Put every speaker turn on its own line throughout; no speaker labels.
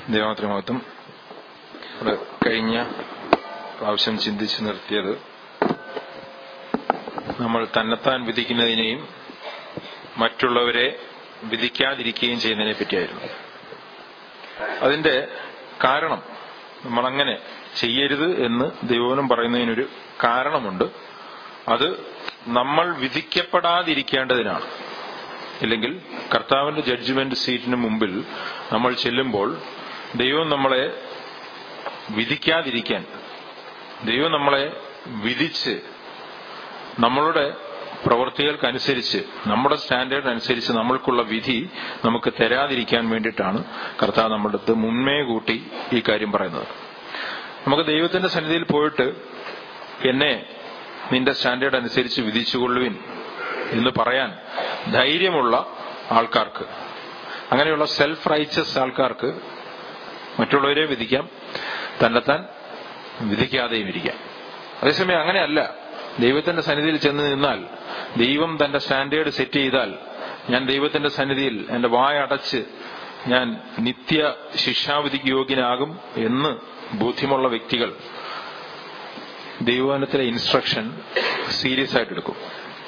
ദൈവമാത്ര മഹത്വം ഇവിടെ കഴിഞ്ഞ പ്രാവശ്യം ചിന്തിച്ചു നിർത്തിയത് നമ്മൾ തന്നെത്താൻ വിധിക്കുന്നതിനെയും മറ്റുള്ളവരെ വിധിക്കാതിരിക്കുകയും ചെയ്യുന്നതിനെ പറ്റിയായിരുന്നു അതിന്റെ കാരണം നമ്മളങ്ങനെ ചെയ്യരുത് എന്ന് ദൈവനം പറയുന്നതിനൊരു കാരണമുണ്ട് അത് നമ്മൾ വിധിക്കപ്പെടാതിരിക്കേണ്ടതിനാണ് ഇല്ലെങ്കിൽ കർത്താവിന്റെ ജഡ്ജ്മെന്റ് സീറ്റിന് മുമ്പിൽ നമ്മൾ ചെല്ലുമ്പോൾ ദൈവം നമ്മളെ വിധിക്കാതിരിക്കാൻ ദൈവം നമ്മളെ വിധിച്ച് നമ്മളുടെ പ്രവൃത്തികൾക്കനുസരിച്ച് നമ്മുടെ സ്റ്റാൻഡേർഡ് അനുസരിച്ച് നമ്മൾക്കുള്ള വിധി നമുക്ക് തരാതിരിക്കാൻ വേണ്ടിയിട്ടാണ് കർത്താവ് നമ്മുടെ അടുത്ത് മുൻമേ കൂട്ടി ഈ കാര്യം പറയുന്നത് നമുക്ക് ദൈവത്തിന്റെ സന്നിധിയിൽ പോയിട്ട് എന്നെ നിന്റെ സ്റ്റാൻഡേർഡ് അനുസരിച്ച് വിധിച്ചുകൊള്ളുവിൻ എന്ന് പറയാൻ ധൈര്യമുള്ള ആൾക്കാർക്ക് അങ്ങനെയുള്ള സെൽഫ് റൈച്ചസ് ആൾക്കാർക്ക് മറ്റുള്ളവരെ വിധിക്കാം തന്നെത്താൻ വിധിക്കാതെയും ഇരിക്കാം അതേസമയം അങ്ങനെയല്ല ദൈവത്തിന്റെ സന്നിധിയിൽ ചെന്ന് നിന്നാൽ ദൈവം തന്റെ സ്റ്റാൻഡേർഡ് സെറ്റ് ചെയ്താൽ ഞാൻ ദൈവത്തിന്റെ സന്നിധിയിൽ എന്റെ വായ അടച്ച് ഞാൻ നിത്യ ശിക്ഷാവിധിക്ക് യോഗ്യനാകും എന്ന് ബോധ്യമുള്ള വ്യക്തികൾ ദൈവവനത്തിലെ ഇൻസ്ട്രക്ഷൻ സീരിയസ് ആയിട്ട് എടുക്കും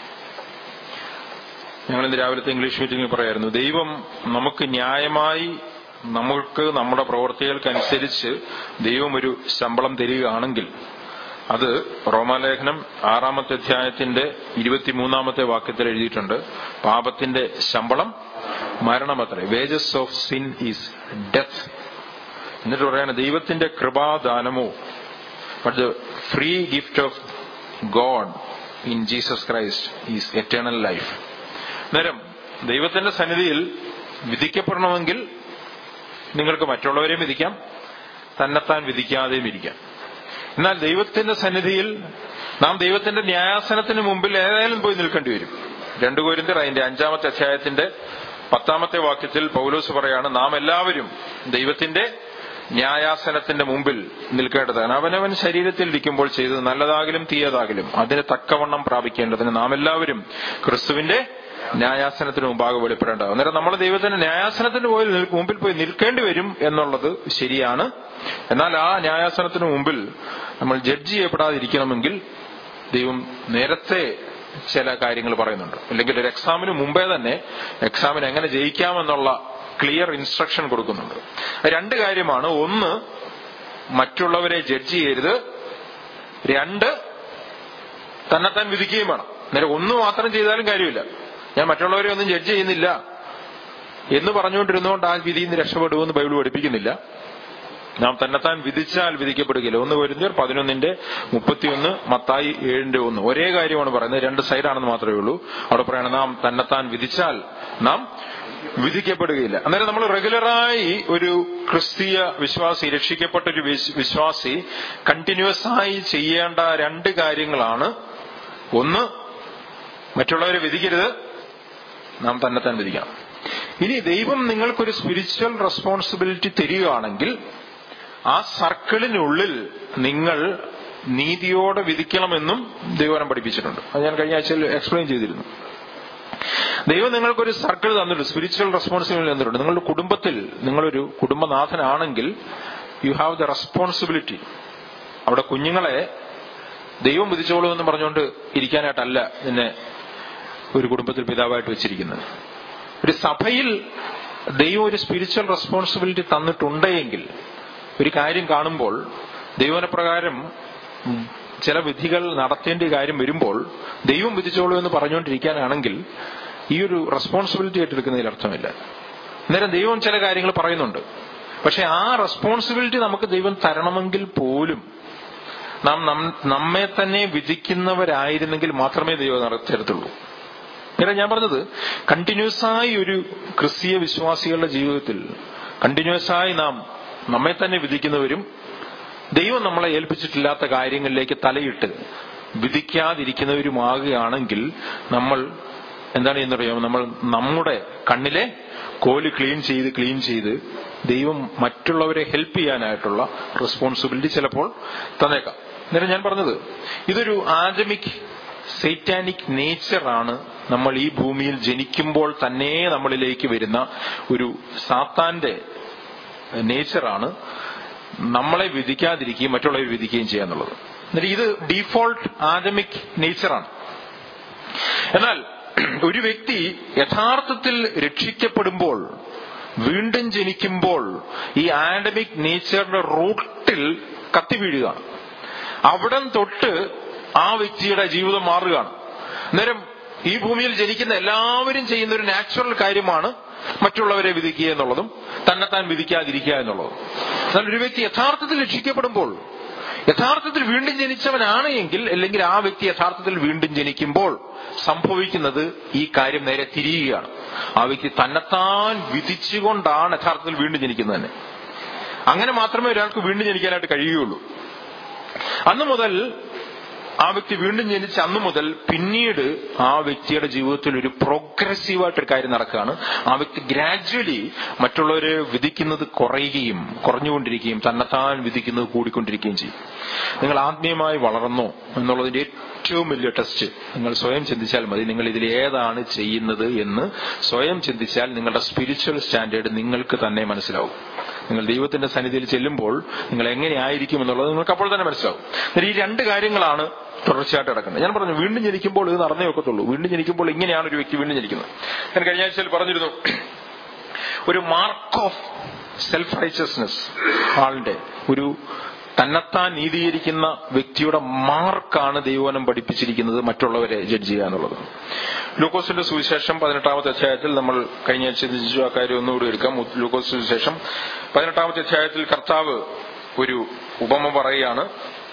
ഞങ്ങൾ ഇന്ന് രാവിലത്തെ ഇംഗ്ലീഷ് മീറ്റിംഗിൽ പറയായിരുന്നു ദൈവം നമുക്ക് ന്യായമായി നമുക്ക് നമ്മുടെ പ്രവർത്തികൾക്കനുസരിച്ച് ദൈവം ഒരു ശമ്പളം തരികയാണെങ്കിൽ അത് റോമാലേഖനം ആറാമത്തെ അധ്യായത്തിന്റെ ഇരുപത്തിമൂന്നാമത്തെ വാക്യത്തിൽ എഴുതിയിട്ടുണ്ട് പാപത്തിന്റെ ശമ്പളം മരണമത്രേ wages of sin is death എന്നിട്ട് പറയാണ് ദൈവത്തിന്റെ കൃപാദാനമോ but the free gift of God in Jesus Christ is eternal life നേരം ദൈവത്തിന്റെ സന്നിധിയിൽ വിധിക്കപ്പെടണമെങ്കിൽ നിങ്ങൾക്ക് മറ്റുള്ളവരെയും വിധിക്കാം തന്നെത്താൻ വിധിക്കാതെയും ഇരിക്കാം എന്നാൽ ദൈവത്തിന്റെ സന്നിധിയിൽ നാം ദൈവത്തിന്റെ ന്യായാസനത്തിന് മുമ്പിൽ ഏതായാലും പോയി നിൽക്കേണ്ടി വരും രണ്ടു കോരിന്തർ അതിന്റെ അഞ്ചാമത്തെ അധ്യായത്തിന്റെ പത്താമത്തെ വാക്യത്തിൽ പൗലോസ് പറയാണ് നാം എല്ലാവരും ദൈവത്തിന്റെ ന്യായാസനത്തിന്റെ മുമ്പിൽ നിൽക്കേണ്ടതാണ് അവനവൻ ശരീരത്തിൽ ഇരിക്കുമ്പോൾ ചെയ്തത് നല്ലതാകിലും തീയതാകിലും അതിന് തക്കവണ്ണം പ്രാപിക്കേണ്ടതിന് നാം എല്ലാവരും ക്രിസ്തുവിന്റെ ന്യായാസനത്തിന് മുമ്പാകെ വെളിപ്പെടേണ്ടത് അന്നേരം നമ്മൾ ദൈവത്തിന്റെ ന്യായാസനത്തിന് പോയി മുമ്പിൽ പോയി നിൽക്കേണ്ടി വരും എന്നുള്ളത് ശരിയാണ് എന്നാൽ ആ ന്യായാസനത്തിന് മുമ്പിൽ നമ്മൾ ജഡ്ജ് ചെയ്യപ്പെടാതിരിക്കണമെങ്കിൽ ദൈവം നേരത്തെ ചില കാര്യങ്ങൾ പറയുന്നുണ്ട് അല്ലെങ്കിൽ ഒരു എക്സാമിന് മുമ്പേ തന്നെ എക്സാമിന് എങ്ങനെ ജയിക്കാമെന്നുള്ള ക്ലിയർ ഇൻസ്ട്രക്ഷൻ കൊടുക്കുന്നുണ്ട് രണ്ട് കാര്യമാണ് ഒന്ന് മറ്റുള്ളവരെ ജഡ്ജ് ചെയ്യരുത് രണ്ട് തന്നെത്താൻ വിധിക്കുകയും വേണം നേരെ ഒന്ന് മാത്രം ചെയ്താലും കാര്യമില്ല ഞാൻ മറ്റുള്ളവരെ ഒന്നും ജഡ്ജ് ചെയ്യുന്നില്ല എന്ന് പറഞ്ഞുകൊണ്ടിരുന്നുകൊണ്ട് ആ വിധിയിൽ നിന്ന് രക്ഷപ്പെടുമെന്ന് ബൈബിൾ പഠിപ്പിക്കുന്നില്ല നാം തന്നെത്താൻ വിധിച്ചാൽ വിധിക്കപ്പെടുകയില്ല ഒന്ന് വരുന്നവർ പതിനൊന്നിന്റെ മുപ്പത്തിയൊന്ന് മത്തായി ഏഴിന്റെ ഒന്ന് ഒരേ കാര്യമാണ് പറയുന്നത് രണ്ട് സൈഡാണെന്ന് മാത്രമേ ഉള്ളൂ അവിടെ പറയണം നാം തന്നെത്താൻ വിധിച്ചാൽ നാം വിധിക്കപ്പെടുകയില്ല അന്നേരം നമ്മൾ റെഗുലറായി ഒരു ക്രിസ്തീയ വിശ്വാസി രക്ഷിക്കപ്പെട്ട ഒരു വിശ്വാസി കണ്ടിന്യൂസ് ആയി ചെയ്യേണ്ട രണ്ട് കാര്യങ്ങളാണ് ഒന്ന് മറ്റുള്ളവരെ വിധിക്കരുത് നാം തന്നെത്താൻ വിധിക്കണം ഇനി ദൈവം നിങ്ങൾക്കൊരു സ്പിരിച്വൽ റെസ്പോൺസിബിലിറ്റി തരികയാണെങ്കിൽ ആ സർക്കിളിനുള്ളിൽ നിങ്ങൾ നീതിയോടെ വിധിക്കണമെന്നും ദൈവനം പഠിപ്പിച്ചിട്ടുണ്ട് അത് ഞാൻ കഴിഞ്ഞ ആഴ്ചയിൽ എക്സ്പ്ലെയിൻ ചെയ്തിരുന്നു ദൈവം നിങ്ങൾക്കൊരു സർക്കിൾ തന്നിട്ടുണ്ട് സ്പിരിച്വൽ റെസ്പോൺസിബിലിറ്റി തന്നിട്ടുണ്ട് നിങ്ങളുടെ കുടുംബത്തിൽ നിങ്ങളൊരു കുടുംബനാഥനാണെങ്കിൽ യു ഹാവ് ദ റെസ്പോൺസിബിലിറ്റി അവിടെ കുഞ്ഞുങ്ങളെ ദൈവം വിധിച്ചോളൂ എന്ന് പറഞ്ഞുകൊണ്ട് ഇരിക്കാനായിട്ടല്ല നിന്നെ ഒരു കുടുംബത്തിൽ പിതാവായിട്ട് വെച്ചിരിക്കുന്നത് ഒരു സഭയിൽ ദൈവം ഒരു സ്പിരിച്വൽ റെസ്പോൺസിബിലിറ്റി തന്നിട്ടുണ്ടെങ്കിൽ ഒരു കാര്യം കാണുമ്പോൾ ദൈവനപ്രകാരം ചില വിധികൾ നടത്തേണ്ട കാര്യം വരുമ്പോൾ ദൈവം വിധിച്ചോളൂ എന്ന് പറഞ്ഞുകൊണ്ടിരിക്കാനാണെങ്കിൽ ഈ ഒരു റെസ്പോൺസിബിലിറ്റി ഏറ്റെടുക്കുന്നതിൽ അർത്ഥമില്ല അന്നേരം ദൈവം ചില കാര്യങ്ങൾ പറയുന്നുണ്ട് പക്ഷെ ആ റെസ്പോൺസിബിലിറ്റി നമുക്ക് ദൈവം തരണമെങ്കിൽ പോലും നാം നമ്മെ തന്നെ വിധിക്കുന്നവരായിരുന്നെങ്കിൽ മാത്രമേ ദൈവം നടത്തിയെടുത്തുള്ളൂ ഇങ്ങനെ ഞാൻ പറഞ്ഞത് കണ്ടിന്യൂസ് ആയി ഒരു ക്രിസ്തീയ വിശ്വാസികളുടെ ജീവിതത്തിൽ കണ്ടിന്യൂസ് ആയി നാം നമ്മെ തന്നെ വിധിക്കുന്നവരും ദൈവം നമ്മളെ ഏൽപ്പിച്ചിട്ടില്ലാത്ത കാര്യങ്ങളിലേക്ക് തലയിട്ട് വിധിക്കാതിരിക്കുന്നവരുമാകുകയാണെങ്കിൽ നമ്മൾ എന്താണ് എന്നറിയാമോ നമ്മൾ നമ്മുടെ കണ്ണിലെ കോല് ക്ലീൻ ചെയ്ത് ക്ലീൻ ചെയ്ത് ദൈവം മറ്റുള്ളവരെ ഹെൽപ്പ് ചെയ്യാനായിട്ടുള്ള റെസ്പോൺസിബിലിറ്റി ചിലപ്പോൾ തന്നേക്കാം അന്നേരം ഞാൻ പറഞ്ഞത് ഇതൊരു ആദമിക് സൈറ്റാനിക് നേച്ചറാണ് നമ്മൾ ഈ ഭൂമിയിൽ ജനിക്കുമ്പോൾ തന്നെ നമ്മളിലേക്ക് വരുന്ന ഒരു സാത്താന്റെ നേച്ചറാണ് നമ്മളെ വിധിക്കാതിരിക്കുകയും മറ്റുള്ളവരെ വിധിക്കുകയും ചെയ്യുക എന്നുള്ളത് എന്നിട്ട് ഇത് ഡീഫോൾട്ട് ആദമിക് നേച്ചറാണ് എന്നാൽ ഒരു വ്യക്തി യഥാർത്ഥത്തിൽ രക്ഷിക്കപ്പെടുമ്പോൾ വീണ്ടും ജനിക്കുമ്പോൾ ഈ ആഡമിക് നേച്ചറിന്റെ റൂട്ടിൽ കത്തിവീഴുകയാണ് അവിടം തൊട്ട് ആ വ്യക്തിയുടെ ജീവിതം മാറുകയാണ് അന്നേരം ഈ ഭൂമിയിൽ ജനിക്കുന്ന എല്ലാവരും ചെയ്യുന്ന ഒരു നാച്ചുറൽ കാര്യമാണ് മറ്റുള്ളവരെ വിധിക്കുക എന്നുള്ളതും തന്നെത്താൻ വിധിക്കാതിരിക്കുക എന്നുള്ളതും എന്നാൽ ഒരു വ്യക്തി യഥാർത്ഥത്തിൽ രക്ഷിക്കപ്പെടുമ്പോൾ യഥാർത്ഥത്തിൽ വീണ്ടും ജനിച്ചവനാണ് എങ്കിൽ അല്ലെങ്കിൽ ആ വ്യക്തി യഥാർത്ഥത്തിൽ വീണ്ടും ജനിക്കുമ്പോൾ സംഭവിക്കുന്നത് ഈ കാര്യം നേരെ തിരിയുകയാണ് ആ വ്യക്തി തന്നെത്താൻ വിധിച്ചുകൊണ്ടാണ് യഥാർത്ഥത്തിൽ വീണ്ടും ജനിക്കുന്നത് തന്നെ അങ്ങനെ മാത്രമേ ഒരാൾക്ക് വീണ്ടും ജനിക്കാനായിട്ട് കഴിയുകയുള്ളൂ അന്നു മുതൽ ആ വ്യക്തി വീണ്ടും ജനിച്ച് അന്നു മുതൽ പിന്നീട് ആ വ്യക്തിയുടെ ജീവിതത്തിൽ ഒരു പ്രോഗ്രസീവായിട്ടൊരു കാര്യം നടക്കുകയാണ് ആ വ്യക്തി ഗ്രാജ്വലി മറ്റുള്ളവരെ വിധിക്കുന്നത് കുറയുകയും കുറഞ്ഞുകൊണ്ടിരിക്കുകയും തന്നെത്താൻ വിധിക്കുന്നത് കൂടിക്കൊണ്ടിരിക്കുകയും ചെയ്യും നിങ്ങൾ ആത്മീയമായി വളർന്നോ എന്നുള്ളതിന്റെ ഏറ്റവും വലിയ ടെസ്റ്റ് നിങ്ങൾ സ്വയം ചിന്തിച്ചാൽ മതി നിങ്ങൾ ഇതിൽ ഏതാണ് ചെയ്യുന്നത് എന്ന് സ്വയം ചിന്തിച്ചാൽ നിങ്ങളുടെ സ്പിരിച്വൽ സ്റ്റാൻഡേർഡ് നിങ്ങൾക്ക് തന്നെ മനസ്സിലാവും നിങ്ങൾ ദൈവത്തിന്റെ സന്നിധിയിൽ ചെല്ലുമ്പോൾ നിങ്ങൾ എങ്ങനെയായിരിക്കും എന്നുള്ളത് നിങ്ങൾക്ക് അപ്പോൾ തന്നെ മനസ്സിലാവും എന്നാൽ ഈ രണ്ട് കാര്യങ്ങളാണ് തുടർച്ചയായിട്ട് നടക്കുന്നത് ഞാൻ പറഞ്ഞു വീണ്ടും ജനിക്കുമ്പോൾ ഇത് നടന്നേ ഒക്കത്തുള്ളൂ വീണ്ടും ജനിക്കുമ്പോൾ ഇങ്ങനെയാണ് ഒരു വ്യക്തി വീണ്ടും ജനിക്കുന്നത് ഞാൻ കഴിഞ്ഞ ആഴ്ചയിൽ പറഞ്ഞിരുന്നു ഒരു മാർക്ക് ഓഫ് സെൽഫ് റൈച്ചസ്നെസ് ആളിന്റെ ഒരു തന്നെത്താൻ നീതീകരിക്കുന്ന വ്യക്തിയുടെ മാർക്കാണ് ദൈവവനം പഠിപ്പിച്ചിരിക്കുന്നത് മറ്റുള്ളവരെ ജഡ്ജ് ചെയ്യുക എന്നുള്ളത് ലൂക്കോസിന്റെ സുവിശേഷം പതിനെട്ടാമത്തെ അധ്യായത്തിൽ നമ്മൾ കഴിഞ്ഞ ആഴ്ച ചിന്തിച്ചു ആ കാര്യം ഒന്നുകൂടി എടുക്കാം ലൂക്കോസ് സുവിശേഷം പതിനെട്ടാമത്തെ അധ്യായത്തിൽ കർത്താവ് ഒരു ഉപമ പറയുകയാണ്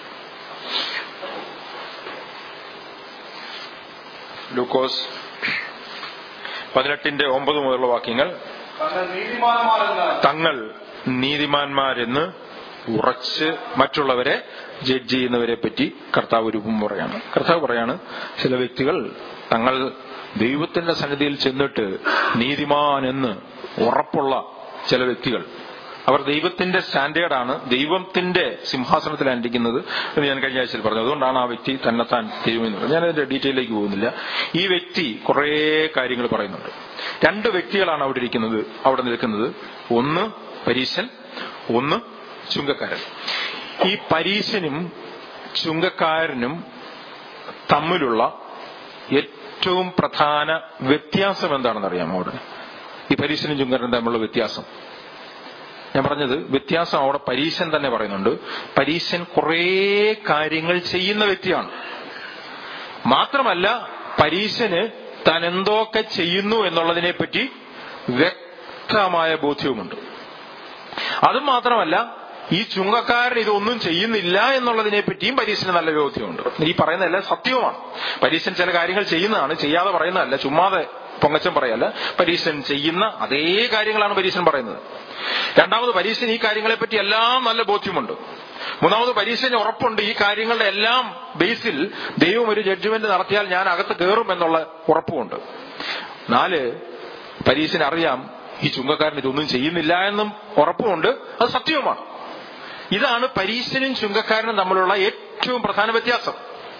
ലൂക്കോസ് പതിനെട്ടിന്റെ ഒമ്പത് മുതലുള്ള വാക്യങ്ങൾ
തങ്ങൾ നീതിമാന്മാരെന്ന്
തങ്ങൾ നീതിമാന്മാരെന്ന് ഉറച്ച് മറ്റുള്ളവരെ ജഡ്ജ് ചെയ്യുന്നവരെ പറ്റി കർത്താവ് രൂപം പറയാണ് കർത്താവ് പറയാണ് ചില വ്യക്തികൾ തങ്ങൾ ദൈവത്തിന്റെ സന്നിധിയിൽ ചെന്നിട്ട് നീതിമാൻ എന്ന് ഉറപ്പുള്ള ചില വ്യക്തികൾ അവർ ദൈവത്തിന്റെ സ്റ്റാൻഡേർഡാണ് ദൈവത്തിന്റെ സിംഹാസനത്തിലാണ് ഇരിക്കുന്നത് എന്ന് ഞാൻ കഴിഞ്ഞ ആഴ്ചയിൽ പറഞ്ഞു അതുകൊണ്ടാണ് ആ വ്യക്തി തന്നെത്താൻ തിരുമെന്ന് ഞാൻ അതിന്റെ ഡീറ്റെയിലേക്ക് പോകുന്നില്ല ഈ വ്യക്തി കുറേ കാര്യങ്ങൾ പറയുന്നുണ്ട് രണ്ട് വ്യക്തികളാണ് അവിടെ ഇരിക്കുന്നത് അവിടെ നിൽക്കുന്നത് ഒന്ന് പരീശൻ ഒന്ന് ചുങ്കക്കാരൻ ഈ പരീശനും ചുങ്കക്കാരനും തമ്മിലുള്ള ഏറ്റവും പ്രധാന വ്യത്യാസം എന്താണെന്ന് അറിയാമോ അവിടെ ഈ പരീശനും ചുങ്കക്കാരനും തമ്മിലുള്ള വ്യത്യാസം ഞാൻ പറഞ്ഞത് വ്യത്യാസം അവിടെ പരീശൻ തന്നെ പറയുന്നുണ്ട് പരീശൻ കുറേ കാര്യങ്ങൾ ചെയ്യുന്ന വ്യക്തിയാണ് മാത്രമല്ല പരീശന് താൻ എന്തൊക്കെ ചെയ്യുന്നു എന്നുള്ളതിനെ പറ്റി വ്യക്തമായ ബോധ്യവുമുണ്ട് അതും മാത്രമല്ല ഈ ചുങ്കക്കാരൻ ഇതൊന്നും ചെയ്യുന്നില്ല എന്നുള്ളതിനെ പറ്റിയും പരീക്ഷന് നല്ല ബോധ്യമുണ്ട് ഈ പറയുന്നതല്ല സത്യവുമാണ് പരീക്ഷൻ ചില കാര്യങ്ങൾ ചെയ്യുന്നതാണ് ചെയ്യാതെ പറയുന്നതല്ല ചുമ്മാതെ പൊങ്ങച്ചം പറയല്ല പരീക്ഷൻ ചെയ്യുന്ന അതേ കാര്യങ്ങളാണ് പരീക്ഷൻ പറയുന്നത് രണ്ടാമത് പരീക്ഷൻ ഈ കാര്യങ്ങളെ പറ്റി എല്ലാം നല്ല ബോധ്യമുണ്ട് മൂന്നാമത് പരീക്ഷന് ഉറപ്പുണ്ട് ഈ കാര്യങ്ങളുടെ എല്ലാം ബേസിൽ ദൈവം ഒരു ജഡ്ജ്മെന്റ് നടത്തിയാൽ ഞാൻ അകത്ത് കയറും എന്നുള്ള ഉറപ്പുമുണ്ട് നാല് പരീക്ഷന് അറിയാം ഈ ചുങ്കക്കാരൻ ഇതൊന്നും ചെയ്യുന്നില്ല എന്നും ഉറപ്പുമുണ്ട് അത് സത്യവുമാണ് ഇതാണ് പരീശനും ചുങ്കക്കാരനും തമ്മിലുള്ള ഏറ്റവും പ്രധാന വ്യത്യാസം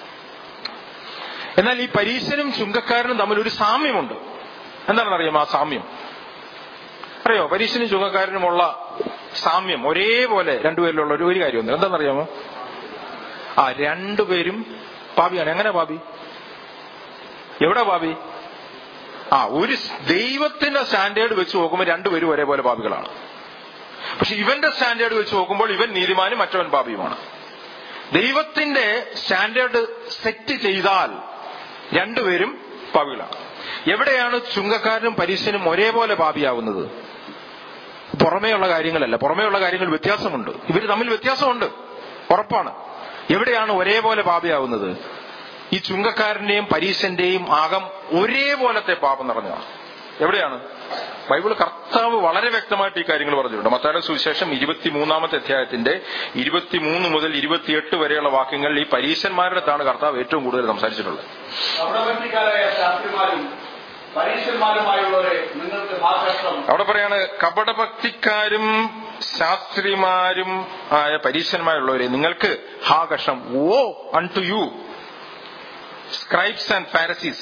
എന്നാൽ ഈ പരീശനും ചുങ്കക്കാരനും തമ്മിൽ ഒരു സാമ്യമുണ്ട് എന്താണെന്ന് അറിയാമോ ആ സാമ്യം അറിയോ പരീശനും ചുങ്കക്കാരനുമുള്ള സാമ്യം ഒരേപോലെ രണ്ടുപേരിലുള്ള ഒരു ഒരു കാര്യമൊന്നും എന്താണെന്നറിയാമോ ആ രണ്ടുപേരും പാപിയാണ് എങ്ങനെ പാപി എവിടെ പാപി ആ ഒരു ദൈവത്തിന്റെ സ്റ്റാൻഡേർഡ് വെച്ച് നോക്കുമ്പോൾ രണ്ടുപേരും ഒരേപോലെ പാപികളാണ് പക്ഷെ ഇവന്റെ സ്റ്റാൻഡേർഡ് വെച്ച് നോക്കുമ്പോൾ ഇവൻ നീതിമാനും മറ്റവൻ പാപിയുമാണ് ദൈവത്തിന്റെ സ്റ്റാൻഡേർഡ് സെറ്റ് ചെയ്താൽ രണ്ടുപേരും പാപികളാണ് എവിടെയാണ് ചുങ്കക്കാരനും പരീശനും ഒരേപോലെ പാപിയാവുന്നത് പുറമേയുള്ള കാര്യങ്ങളല്ല പുറമേയുള്ള കാര്യങ്ങൾ വ്യത്യാസമുണ്ട് ഇവർ തമ്മിൽ വ്യത്യാസമുണ്ട് ഉറപ്പാണ് എവിടെയാണ് ഒരേപോലെ പാപിയാവുന്നത് ഈ ചുങ്കക്കാരന്റെയും പരീശന്റെയും ആകം ഒരേപോലത്തെ പാപം നിറഞ്ഞതാണ് എവിടെയാണ് ബൈബിൾ കർത്താവ് വളരെ വ്യക്തമായിട്ട് ഈ കാര്യങ്ങൾ പറഞ്ഞിട്ടുണ്ട് മത്തായുടെ സുവിശേഷം ഇരുപത്തിമൂന്നാമത്തെ അധ്യായത്തിന്റെ ഇരുപത്തിമൂന്ന് മുതൽ ഇരുപത്തിയെട്ട് വരെയുള്ള വാക്യങ്ങൾ ഈ പരീശന്മാരുടെ അടുത്താണ് കർത്താവ് ഏറ്റവും കൂടുതൽ സംസാരിച്ചിട്ടുള്ളത്
കപടഭക്തിക്കാരായ ശാസ്ത്രിമാരും പരീക്ഷന്മാരുമായുള്ളവരെ നിങ്ങൾക്ക് ഭാഷം
അവിടെ പറയാണ് കപടഭക്തിക്കാരും ശാസ്ത്രിമാരും ആയ പരീശന്മാരുള്ളവരെ നിങ്ങൾക്ക് ഹാകഷം woe unto you scribes and Pharisees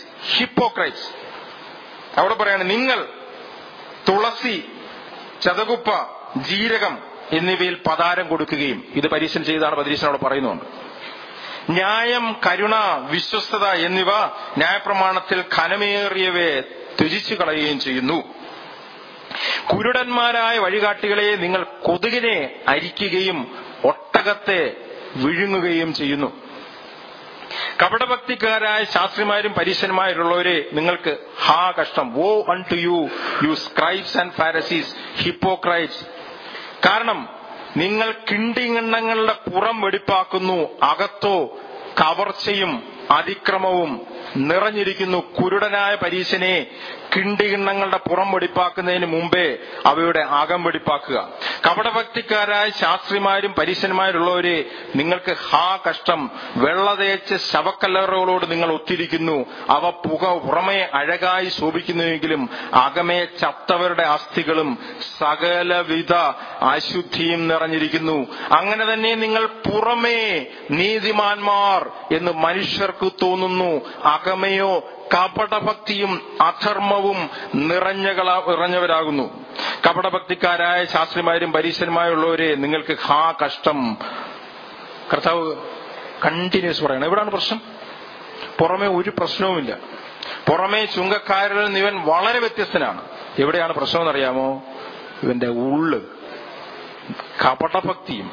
hypocrites അവിടെ പറയാണ് നിങ്ങൾ തുളസി ചതകുപ്പ ജീരകം എന്നിവയിൽ പതാരം കൊടുക്കുകയും ഇത് പരീക്ഷ ചെയ്താണ് പരീക്ഷനോട് പറയുന്നുണ്ട് ന്യായം കരുണ വിശ്വസ്തത എന്നിവ ന്യായപ്രമാണത്തിൽ ഖനമേറിയവയെ ത്യജിച്ചു കളയുകയും ചെയ്യുന്നു കുരുടന്മാരായ വഴികാട്ടികളെ നിങ്ങൾ കൊതുകിനെ അരിക്കുകയും ഒട്ടകത്തെ വിഴുങ്ങുകയും ചെയ്യുന്നു കപടഭക്തിക്കാരായ ശാസ്ത്രിമാരും പരീശന്മാരുള്ളവരെ നിങ്ങൾക്ക് ഹാ കഷ്ടം woe unto you you scribes and Pharisees hypocrites കാരണം നിങ്ങൾ കിണ്ടിങ്ങണ്ണങ്ങളുടെ പുറം വെടിപ്പാക്കുന്നു അകത്തോ കവർച്ചയും അതിക്രമവും നിറഞ്ഞിരിക്കുന്നു കുരുടനായ പരീശനെ കിണ്ടികിണ്ണങ്ങളുടെ പുറം വെടിപ്പാക്കുന്നതിന് മുമ്പേ അവയുടെ അകം വെടിപ്പാക്കുക കപടഭക്തിക്കാരായ ശാസ്ത്രിമാരും പരീശന്മാരുള്ളവരെ നിങ്ങൾക്ക് ഹാ കഷ്ടം വെള്ളതേച്ച് ശവക്കല്ലറകളോട് നിങ്ങൾ ഒത്തിരിക്കുന്നു അവ പുക പുറമേ അഴകായി ശോഭിക്കുന്നുവെങ്കിലും അകമേ ചത്തവരുടെ അസ്ഥികളും സകലവിധ അശുദ്ധിയും നിറഞ്ഞിരിക്കുന്നു അങ്ങനെ തന്നെ നിങ്ങൾ പുറമേ നീതിമാന്മാർ എന്ന് മനുഷ്യർക്ക് തോന്നുന്നു അകമയോ കപടഭക്തിയും അധർമ്മവും നിറഞ്ഞകള നിറഞ്ഞവരാകുന്നു കപടഭക്തിക്കാരായ ശാസ്ത്രിമാരും പരീശന്മാരുള്ളവരെ നിങ്ങൾക്ക് ഹാ കഷ്ടം കർത്താവ് കണ്ടിന്യൂസ് പറയണം എവിടാണ് പ്രശ്നം പുറമെ ഒരു പ്രശ്നവുമില്ല പുറമെ ചുങ്കക്കാരിൽ നിന്ന് ഇവൻ വളരെ വ്യത്യസ്തനാണ് എവിടെയാണ് പ്രശ്നമെന്നറിയാമോ ഇവന്റെ ഉള്ള് കപടഭക്തിയും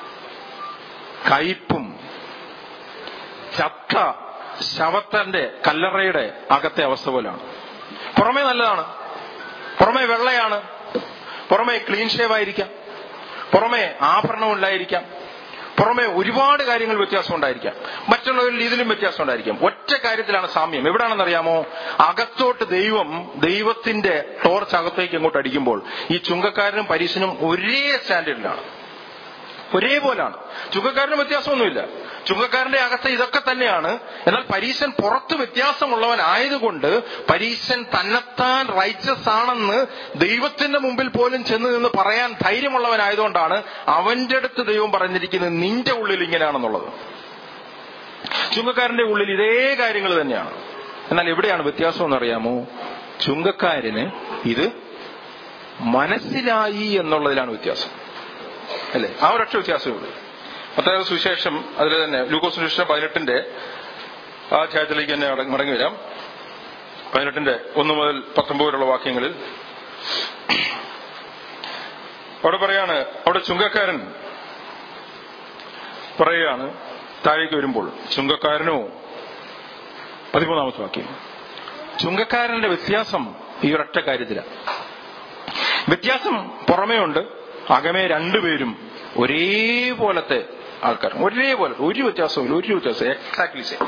കയ്പും ചത്ത ശവത്തന്റെ കല്ലറയുടെ അകത്തെ അവസ്ഥ പോലെയാണ് പുറമേ നല്ലതാണ് പുറമേ വെള്ളയാണ് പുറമേ ക്ലീൻ ഷേവ് ആയിരിക്കാം പുറമേ ആഭരണമില്ലായിരിക്കാം പുറമെ ഒരുപാട് കാര്യങ്ങൾ വ്യത്യാസം ഉണ്ടായിരിക്കാം മറ്റുള്ളവരിൽ ഇതിലും വ്യത്യാസം ഉണ്ടായിരിക്കാം ഒറ്റ കാര്യത്തിലാണ് സാമ്യം എവിടാണെന്നറിയാമോ അകത്തോട്ട് ദൈവം ദൈവത്തിന്റെ ടോർച്ച് അകത്തേക്ക് അങ്ങോട്ട് അടിക്കുമ്പോൾ ഈ ചുങ്കക്കാരനും പരീശനും ഒരേ സ്റ്റാൻഡേർഡിലാണ് ഒരേപോലാണ് ചുങ്കക്കാരന് വ്യത്യാസമൊന്നുമില്ല ചുങ്കക്കാരന്റെ അകത്ത് ഇതൊക്കെ തന്നെയാണ് എന്നാൽ പരീശൻ പുറത്ത് വ്യത്യാസമുള്ളവനായതുകൊണ്ട് പരീശൻ തന്നെത്താൻ റൈച്ചസ് ആണെന്ന് ദൈവത്തിന്റെ മുമ്പിൽ പോലും ചെന്ന് നിന്ന് പറയാൻ ധൈര്യമുള്ളവനായതുകൊണ്ടാണ് അവന്റെ അടുത്ത് ദൈവം പറഞ്ഞിരിക്കുന്നത് നിന്റെ ഉള്ളിൽ ഇങ്ങനെയാണെന്നുള്ളത് ചുങ്കക്കാരന്റെ ഉള്ളിൽ ഇതേ കാര്യങ്ങൾ തന്നെയാണ് എന്നാൽ എവിടെയാണ് വ്യത്യാസം എന്നറിയാമോ ചുങ്കക്കാരന് ഇത് മനസ്സിലായി എന്നുള്ളതിലാണ് വ്യത്യാസം അല്ലേ ആ ഒരൊറ്റ വ്യത്യാസമേ ഉള്ളൂ മത്തായ സുവിശേഷം അതിൽ തന്നെ ലൂക്കോസ് സുവിശേഷം പതിനെട്ടിന്റെ ആ അധ്യായത്തിലേക്ക് തന്നെ മടങ്ങി മടങ്ങി വരാം പതിനെട്ടിന്റെ ഒന്ന് മുതൽ പത്തൊമ്പത് വരെയുള്ള വാക്യങ്ങളിൽ അവിടെ പറയാണ് അവിടെ ചുങ്കക്കാരൻ പറയുകയാണ് താഴേക്ക് വരുമ്പോൾ ചുങ്കക്കാരനോ പതിമൂന്നാമത്തെ വാക്യം ചുങ്കക്കാരന്റെ വ്യത്യാസം ഈ ഒരൊറ്റ കാര്യത്തിലാണ് വ്യത്യാസം പുറമേ ഉണ്ട് അകമേ രണ്ടുപേരും ഒരേപോലത്തെ ആൾക്കാർ ഒരേപോലെ ഒരു വ്യത്യാസവും ഒരു വ്യത്യാസം എക്സാക്ട്ലി സെയിം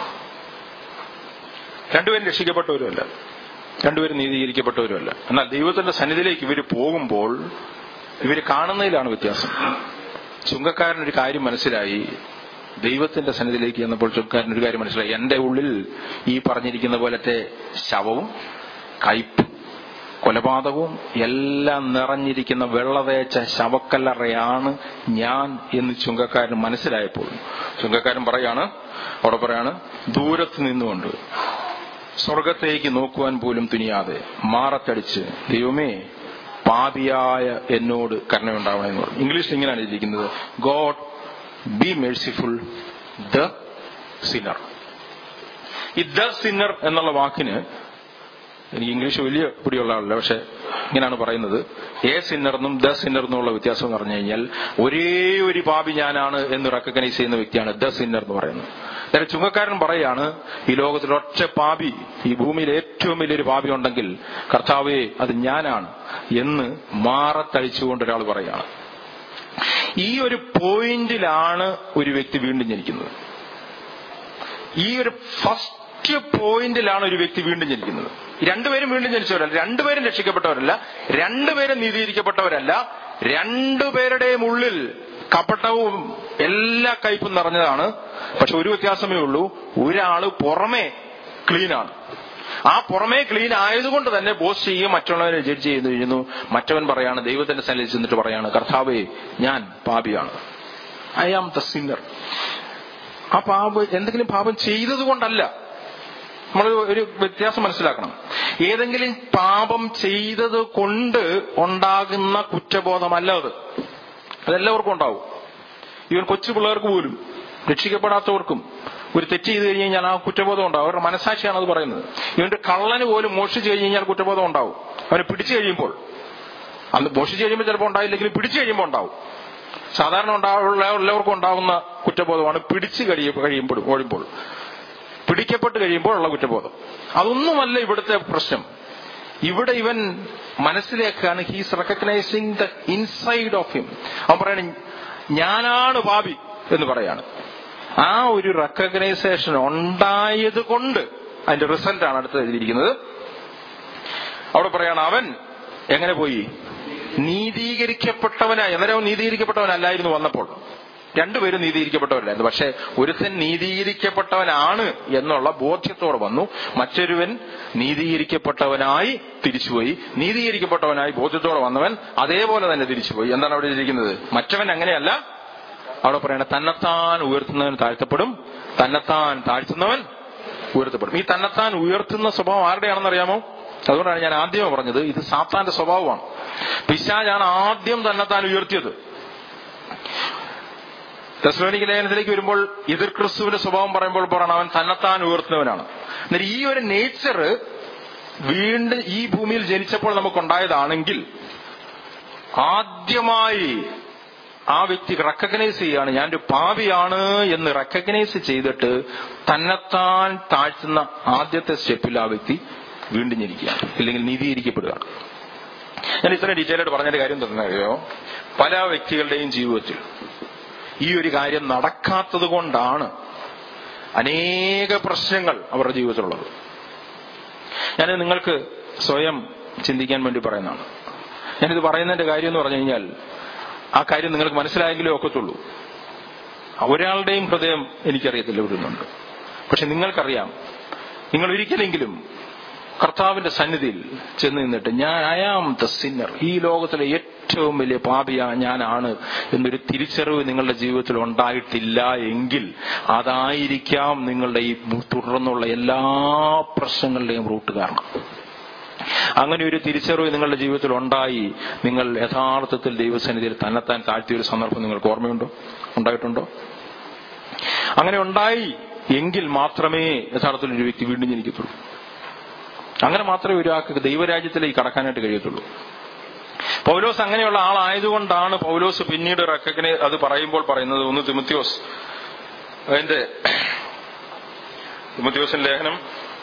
രണ്ടുപേരും രക്ഷിക്കപ്പെട്ടവരുമല്ല രണ്ടുപേരും നീതീകരിക്കപ്പെട്ടവരുമല്ല എന്നാൽ ദൈവത്തിന്റെ സന്നിധിയിലേക്ക് ഇവർ പോകുമ്പോൾ ഇവർ കാണുന്നതിലാണ് വ്യത്യാസം ചുങ്കക്കാരൻ ഒരു കാര്യം മനസ്സിലായി ദൈവത്തിന്റെ സന്നിധിയിലേക്ക് ചെന്നപ്പോൾ ചുങ്കക്കാരൻ ഒരു കാര്യം മനസ്സിലായി എന്റെ ഉള്ളിൽ ഈ പറഞ്ഞിരിക്കുന്ന പോലത്തെ ശവവും കയ്പും കൊലപാതകവും എല്ലാം നിറഞ്ഞിരിക്കുന്ന വെള്ളതേച്ച ശവക്കല്ലറയാണ് ഞാൻ എന്ന് ചുങ്കക്കാരൻ മനസ്സിലായപ്പോൾ ചുങ്കക്കാരൻ പറയാണ് അവിടെ പറയാണ് ദൂരത്ത് നിന്നുകൊണ്ട് സ്വർഗത്തേക്ക് നോക്കുവാൻ പോലും തുനിയാതെ മാറത്തടിച്ച് ദൈവമേ പാപിയായ എന്നോട് കരുണയുണ്ടാവണമെന്ന് പറഞ്ഞു ഇംഗ്ലീഷിൽ ഇങ്ങനെയാണ് ഇരിക്കുന്നത് God be merciful the sinner ഈ ദ സിന്നർ എന്നുള്ള വാക്കിന് എനിക്ക് ഇംഗ്ലീഷ് വലിയ പിടിയുള്ള ആളല്ല പക്ഷെ ഇങ്ങനെയാണ് പറയുന്നത് എ സിന്നർന്നും ദ സിന്നർന്നുമുള്ള വ്യത്യാസം എന്ന് പറഞ്ഞു കഴിഞ്ഞാൽ ഒരേ ഒരു പാപി ഞാനാണ് എന്ന് റെക്കഗ്നൈസ് ചെയ്യുന്ന വ്യക്തിയാണ് ദ സിന്നർ എന്ന് പറയുന്നത് നേരെ ചുങ്കക്കാരൻ പറയാണ് ഈ ലോകത്തിൽ ഒറ്റ പാപി ഈ ഭൂമിയിൽ ഏറ്റവും വലിയൊരു പാപി ഉണ്ടെങ്കിൽ കർത്താവേ അത് ഞാനാണ് എന്ന് മാറത്തഴിച്ചുകൊണ്ട് ഒരാൾ പറയാണ് ഈ ഒരു പോയിന്റിലാണ് ഒരു വ്യക്തി വീണ്ടും ജനിക്കുന്നത് ഈ ഒരു ഫസ്റ്റ് പോയിന്റിലാണ് ഒരു വ്യക്തി വീണ്ടും ജനിക്കുന്നത് രണ്ടുപേരും വീണ്ടും ജനിച്ചവരല്ല രണ്ടുപേരും രക്ഷിക്കപ്പെട്ടവരല്ല രണ്ടുപേരും നീതീകരിക്കപ്പെട്ടവരല്ല രണ്ടുപേരുടെയും ഉള്ളിൽ കപട്ടവും എല്ലാ കയ്പും നിറഞ്ഞതാണ് പക്ഷെ ഒരു വ്യത്യാസമേ ഉള്ളൂ ഒരാള് പുറമേ ക്ലീനാണ് ആ പുറമേ ക്ലീൻ ആയതുകൊണ്ട് തന്നെ ബോസ് ചെയ്യുകയും മറ്റുള്ളവരെ ജഡ്ജ് ചെയ്തു കഴിഞ്ഞു മറ്റവൻ പറയാണ് ദൈവത്തിന്റെ സ്ഥലത്ത് ചെന്നിട്ട് പറയാണ് കർത്താവേ ഞാൻ പാപിയാണ് ഐ ആം ദ സിന്നർ ആ പാപം എന്തെങ്കിലും പാപം ചെയ്തത് കൊണ്ടല്ല നമ്മൾ ഒരു വ്യത്യാസം മനസ്സിലാക്കണം ഏതെങ്കിലും പാപം ചെയ്തത് കൊണ്ട് ഉണ്ടാകുന്ന കുറ്റബോധമല്ല അത് അതെല്ലാവർക്കും ഉണ്ടാവും ഇവൻ കൊച്ചു പിള്ളേർക്ക് പോലും രക്ഷിക്കപ്പെടാത്തവർക്കും ഒരു തെറ്റ് ചെയ്ത് കഴിഞ്ഞ് കഴിഞ്ഞാൽ ആ കുറ്റബോധം ഉണ്ടാവും അവരുടെ മനസാക്ഷിയാണ് അത് പറയുന്നത് ഇവന്റെ കള്ളന് പോലും മോഷിച്ചു കഴിഞ്ഞ് കഴിഞ്ഞാൽ കുറ്റബോധം ഉണ്ടാവും അവനെ പിടിച്ചു കഴിയുമ്പോൾ അന്ന് മോഷിച്ചു കഴിയുമ്പോൾ ചിലപ്പോൾ ഉണ്ടായില്ലെങ്കിലും പിടിച്ചു കഴിയുമ്പോൾ ഉണ്ടാവും സാധാരണ ഉണ്ടാവുള്ള എല്ലാവർക്കും ഉണ്ടാകുന്ന കുറ്റബോധമാണ് പിടിച്ചു കഴിയ കഴിയുമ്പോൾ ഓടുമ്പോൾ പിടിക്കപ്പെട്ട് കഴിയുമ്പോൾ ഉള്ള കുറ്റബോധം അതൊന്നുമല്ല ഇവിടുത്തെ പ്രശ്നം ഇവിടെ ഇവൻ മനസ്സിലാക്കുകയാണ് he's recognising the inside of him അവൻ പറയണ ഞാനാണ് പാപി എന്ന് പറയാണ് ആ ഒരു റെക്കഗ്നൈസേഷൻ ഉണ്ടായത് കൊണ്ട് അതിന്റെ റിസൾട്ടാണ് അടുത്ത് എഴുതിയിരിക്കുന്നത് അവിടെ പറയാണ് അവൻ എങ്ങനെ പോയി നീതീകരിക്കപ്പെട്ടവനായി അന്നേരം അവൻ നീതീകരിക്കപ്പെട്ടവനല്ലായിരുന്നു വന്നപ്പോൾ രണ്ടുപേരും നീതീകരിക്കപ്പെട്ടവരല്ലായിരുന്നു പക്ഷെ ഒരുത്തൻ നീതീകരിക്കപ്പെട്ടവനാണ് എന്നുള്ള ബോധ്യത്തോടെ വന്നു മറ്റൊരുവൻ നീതീകരിക്കപ്പെട്ടവനായി തിരിച്ചുപോയി നീതീകരിക്കപ്പെട്ടവനായി ബോധ്യത്തോടെ വന്നവൻ അതേപോലെ തന്നെ തിരിച്ചുപോയി എന്താണ് അവിടെ ഇരിക്കുന്നത് മറ്റവൻ അങ്ങനെയല്ല അവിടെ പറയണ തന്നെത്താൻ ഉയർത്തുന്നവൻ താഴ്ത്തപ്പെടും തന്നെത്താൻ താഴ്ത്തുന്നവൻ ഉയർത്തപ്പെടും ഈ തന്നെത്താൻ ഉയർത്തുന്ന സ്വഭാവം ആരുടെയാണെന്ന് അറിയാമോ അതുകൊണ്ടാണ് ഞാൻ ആദ്യമേ പറഞ്ഞത് ഇത് സാത്താന്റെ സ്വഭാവമാണ് പിശാജാണ് ആദ്യം തന്നെത്താൻ ഉയർത്തിയത് തെസ്ലോനിക്ക് ലേഖനത്തിലേക്ക് വരുമ്പോൾ എതിർ ക്രിസ്തുവിന്റെ സ്വഭാവം പറയുമ്പോൾ പറയണം അവൻ തന്നെത്താൻ ഉയർത്തുന്നവനാണ് എന്നാൽ ഈ ഒരു നേച്ചർ വീണ്ടും ഈ ഭൂമിയിൽ ജനിച്ചപ്പോൾ നമുക്കുണ്ടായതാണെങ്കിൽ ആദ്യമായി ആ വ്യക്തി റെക്കഗ്നൈസ് ചെയ്യാണ് ഞാനൊരു പാപിയാണ് എന്ന് റെക്കഗ്നൈസ് ചെയ്തിട്ട് തന്നെത്താൻ താഴ്ത്തുന്ന ആദ്യത്തെ സ്റ്റെപ്പിൽ ആ വ്യക്തി വീണ്ടും ജനിക്കുകയാണ് ഇല്ലെങ്കിൽ നീതീകരിക്കപ്പെടുകയാണ് ഞാൻ ഇത്രയും ഡീറ്റെയിൽ ആയിട്ട് പറഞ്ഞതിന്റെ കാര്യം തന്നറിയോ പല വ്യക്തികളുടെയും ജീവിതത്തിൽ ഈ ഒരു കാര്യം നടക്കാത്തത് കൊണ്ടാണ് അനേക പ്രശ്നങ്ങൾ അവരുടെ ജീവിതത്തിലുള്ളത് ഞാൻ നിങ്ങൾക്ക് സ്വയം ചിന്തിക്കാൻ വേണ്ടി പറയുന്നതാണ് ഞാനിത് പറയുന്നതിന്റെ കാര്യം എന്ന് പറഞ്ഞു കഴിഞ്ഞാൽ ആ കാര്യം നിങ്ങൾക്ക് മനസ്സിലായെങ്കിലേ ഒക്കത്തുള്ളൂ ഒരാളുടെയും ഹൃദയം എനിക്കറിയത്തില്ല ഇവിടുന്നുണ്ട് പക്ഷെ നിങ്ങൾക്കറിയാം നിങ്ങൾ ഒരിക്കലെങ്കിലും കർത്താവിന്റെ സന്നിധിയിൽ ചെന്ന് നിന്നിട്ട് ഞാൻ ഐ ആം ദ സിന്നർ ഈ ലോകത്തിലെ ഏറ്റവും വലിയ പാപിയ ഞാനാണ് എന്നൊരു തിരിച്ചറിവ് നിങ്ങളുടെ ജീവിതത്തിൽ ഉണ്ടായിട്ടില്ല എങ്കിൽ അതായിരിക്കാം നിങ്ങളുടെ ഈ തുടർന്നുള്ള എല്ലാ പ്രശ്നങ്ങളുടെയും റൂട്ട് കാരണം അങ്ങനെ ഒരു തിരിച്ചറിവ് നിങ്ങളുടെ ജീവിതത്തിൽ ഉണ്ടായി നിങ്ങൾ യഥാർത്ഥത്തിൽ ദൈവസന്നിധിയിൽ തന്നെത്താൻ താഴ്ത്തിയ ഒരു സന്ദർഭം നിങ്ങൾക്ക് ഓർമ്മയുണ്ടോ ഉണ്ടായിട്ടുണ്ടോ അങ്ങനെ ഉണ്ടായി എങ്കിൽ മാത്രമേ യഥാർത്ഥത്തിൽ ഒരു വ്യക്തി വീണ്ടും ജനിക്കത്തുള്ളൂ അങ്ങനെ മാത്രമേ ഒരാൾക്ക് ദൈവരാജ്യത്തിലേക്ക് കടക്കാനായിട്ട് കഴിയത്തുള്ളൂ പൗലോസ് അങ്ങനെയുള്ള ആളായതുകൊണ്ടാണ് പൗലോസ് പിന്നീട് റെക്കഗ്നെ അത് പറയുമ്പോൾ പറയുന്നത് ഒന്ന് തിമുത്യോസ് അതിന്റെ തിമുത്യോസിന്റെ ലേഖനം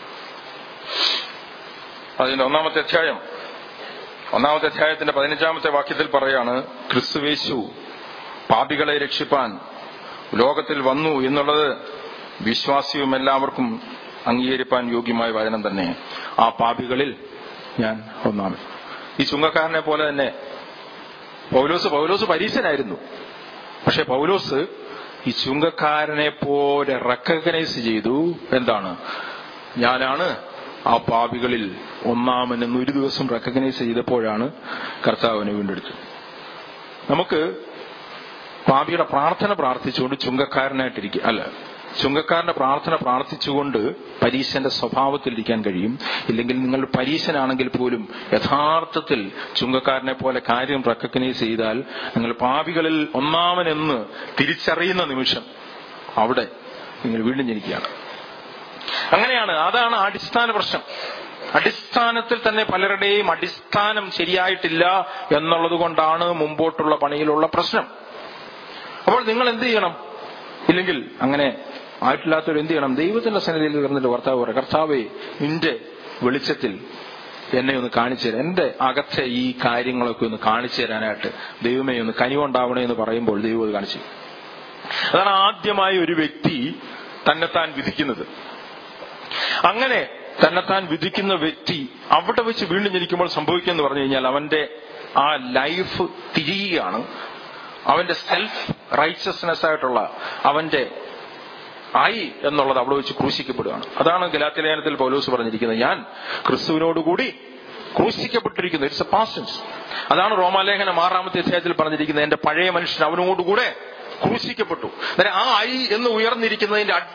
അതിന്റെ ഒന്നാമത്തെ അധ്യായം ഒന്നാമത്തെ അധ്യായത്തിന്റെ പതിനഞ്ചാമത്തെ വാക്യത്തിൽ പറയാണ് ക്രിസ്തുവേശു പാപികളെ രക്ഷിപ്പാൻ ലോകത്തിൽ വന്നു എന്നുള്ളത് വിശ്വാസിയും എല്ലാവർക്കും അംഗീകരിപ്പാൻ യോഗ്യമായ വചനം തന്നെ ആ പാപികളിൽ ഞാൻ ഒന്നാമൻ ഈ ചുങ്കക്കാരനെ പോലെ തന്നെ പൗലോസ് പൗലോസ് പരീശനായിരുന്നു പക്ഷെ പൗലോസ് ഈ ചുങ്കക്കാരനെ പോലെ റെക്കഗ്നൈസ് ചെയ്തു എന്താണ് ഞാനാണ് ആ പാപികളിൽ ഒന്നാമനെന്ന് ഒരു ദിവസം റെക്കഗ്നൈസ് ചെയ്തപ്പോഴാണ് കർത്താവിനെ വീണ്ടെടുത്തത് നമുക്ക് പാപിയുടെ പ്രാർത്ഥന പ്രാർത്ഥിച്ചുകൊണ്ട് ചുങ്കക്കാരനായിട്ടിരിക്കുക അല്ല ചുങ്കക്കാരന്റെ പ്രാർത്ഥന പ്രാർത്ഥിച്ചുകൊണ്ട് പരീശന്റെ സ്വഭാവത്തിലിരിക്കാൻ കഴിയും ഇല്ലെങ്കിൽ നിങ്ങൾ പരീശനാണെങ്കിൽ പോലും യഥാർത്ഥത്തിൽ ചുങ്കക്കാരനെ പോലെ കാര്യം റെക്കഗ്നൈസ് ചെയ്താൽ നിങ്ങൾ പാപികളിൽ ഒന്നാമനെന്ന് തിരിച്ചറിയുന്ന നിമിഷം അവിടെ നിങ്ങൾ വീണ്ടും ജനിക്കുകയാണ് അങ്ങനെയാണ് അതാണ് അടിസ്ഥാന പ്രശ്നം അടിസ്ഥാനത്തിൽ തന്നെ പലരുടെയും അടിസ്ഥാനം ശരിയായിട്ടില്ല എന്നുള്ളത് കൊണ്ടാണ് മുമ്പോട്ടുള്ള പണിയിലുള്ള പ്രശ്നം അപ്പോൾ നിങ്ങൾ എന്ത് ചെയ്യണം ഇല്ലെങ്കിൽ അങ്ങനെ ആയിട്ടില്ലാത്തവർ എന്ത് ചെയ്യണം ദൈവത്തിന്റെ സന്നിധിയിൽ കിടന്നിട്ട് കർത്താവ് പറയാം കർത്താവെ നിന്റെ വെളിച്ചത്തിൽ എന്നെ ഒന്ന് കാണിച്ചു തരാം എന്റെ അകത്തെ ഈ കാര്യങ്ങളൊക്കെ ഒന്ന് കാണിച്ചു തരാനായിട്ട് ദൈവമേ ഒന്ന് കനിവുണ്ടാവണേ എന്ന് പറയുമ്പോൾ ദൈവം അത് കാണിച്ചു അതാണ് ആദ്യമായി ഒരു വ്യക്തി തന്നെത്താൻ വിധിക്കുന്നത് അങ്ങനെ തന്നെത്താൻ വിധിക്കുന്ന വ്യക്തി അവിടെ വെച്ച് വീണ്ടും ജനിക്കുമ്പോൾ സംഭവിക്കുക എന്ന് പറഞ്ഞു കഴിഞ്ഞാൽ അവന്റെ ആ ലൈഫ് തിരിയുകയാണ് അവന്റെ സെൽഫ് റൈച്ചസ്നെസ് ആയിട്ടുള്ള അവന്റെ ആയി എന്നുള്ളത് അവിടെ വെച്ച് ക്രൂശിക്കപ്പെടുകയാണ് അതാണ് ഗലാത്തിലേനത്തിൽ പൗലോസ് പറഞ്ഞിരിക്കുന്നത് ഞാൻ ക്രിസ്തുവിനോടുകൂടി ക്രൂശിക്കപ്പെട്ടിരിക്കുന്നു ഇറ്റ്സ് എ പാസ്റ്റൻസ് അതാണ് റോമാലേഖനം ആറാമത്തെ അധ്യായത്തിൽ പറഞ്ഞിരിക്കുന്നത് എന്റെ പഴയ മനുഷ്യൻ അവനോടുകൂടെ ക്രൂശിക്കപ്പെട്ടു അന്നേരം ആ ഐ എന്ന് ഉയർന്നിരിക്കുന്നതിന്റെ അടി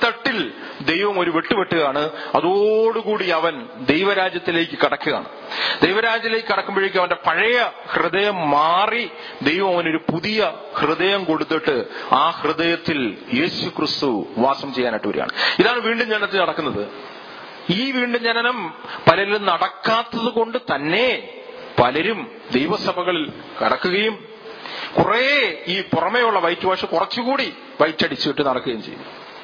അടിത്തട്ടിൽ ദൈവം ഒരു വെട്ടുവെട്ടുകയാണ് അതോടുകൂടി അവൻ ദൈവരാജ്യത്തിലേക്ക് കടക്കുകയാണ് ദൈവരാജ്യത്തിലേക്ക് കടക്കുമ്പോഴേക്കും അവന്റെ പഴയ ഹൃദയം മാറി ദൈവം അവനൊരു പുതിയ ഹൃദയം കൊടുത്തിട്ട് ആ ഹൃദയത്തിൽ യേശു ക്രിസ്തു വാസം ചെയ്യാനായിട്ട് വരികയാണ് ഇതാണ് വീണ്ടും ജനനത്തിൽ നടക്കുന്നത് ഈ വീണ്ടും ജനനം പലരിലും നടക്കാത്തത് കൊണ്ട് തന്നെ പലരും ദൈവസഭകളിൽ കടക്കുകയും കുറെ ഈ പുറമേയുള്ള വൈറ്റ് വാഷ് കുറച്ചുകൂടി വൈറ്റ് അടിച്ചിട്ട് നടക്കുകയും ചെയ്യും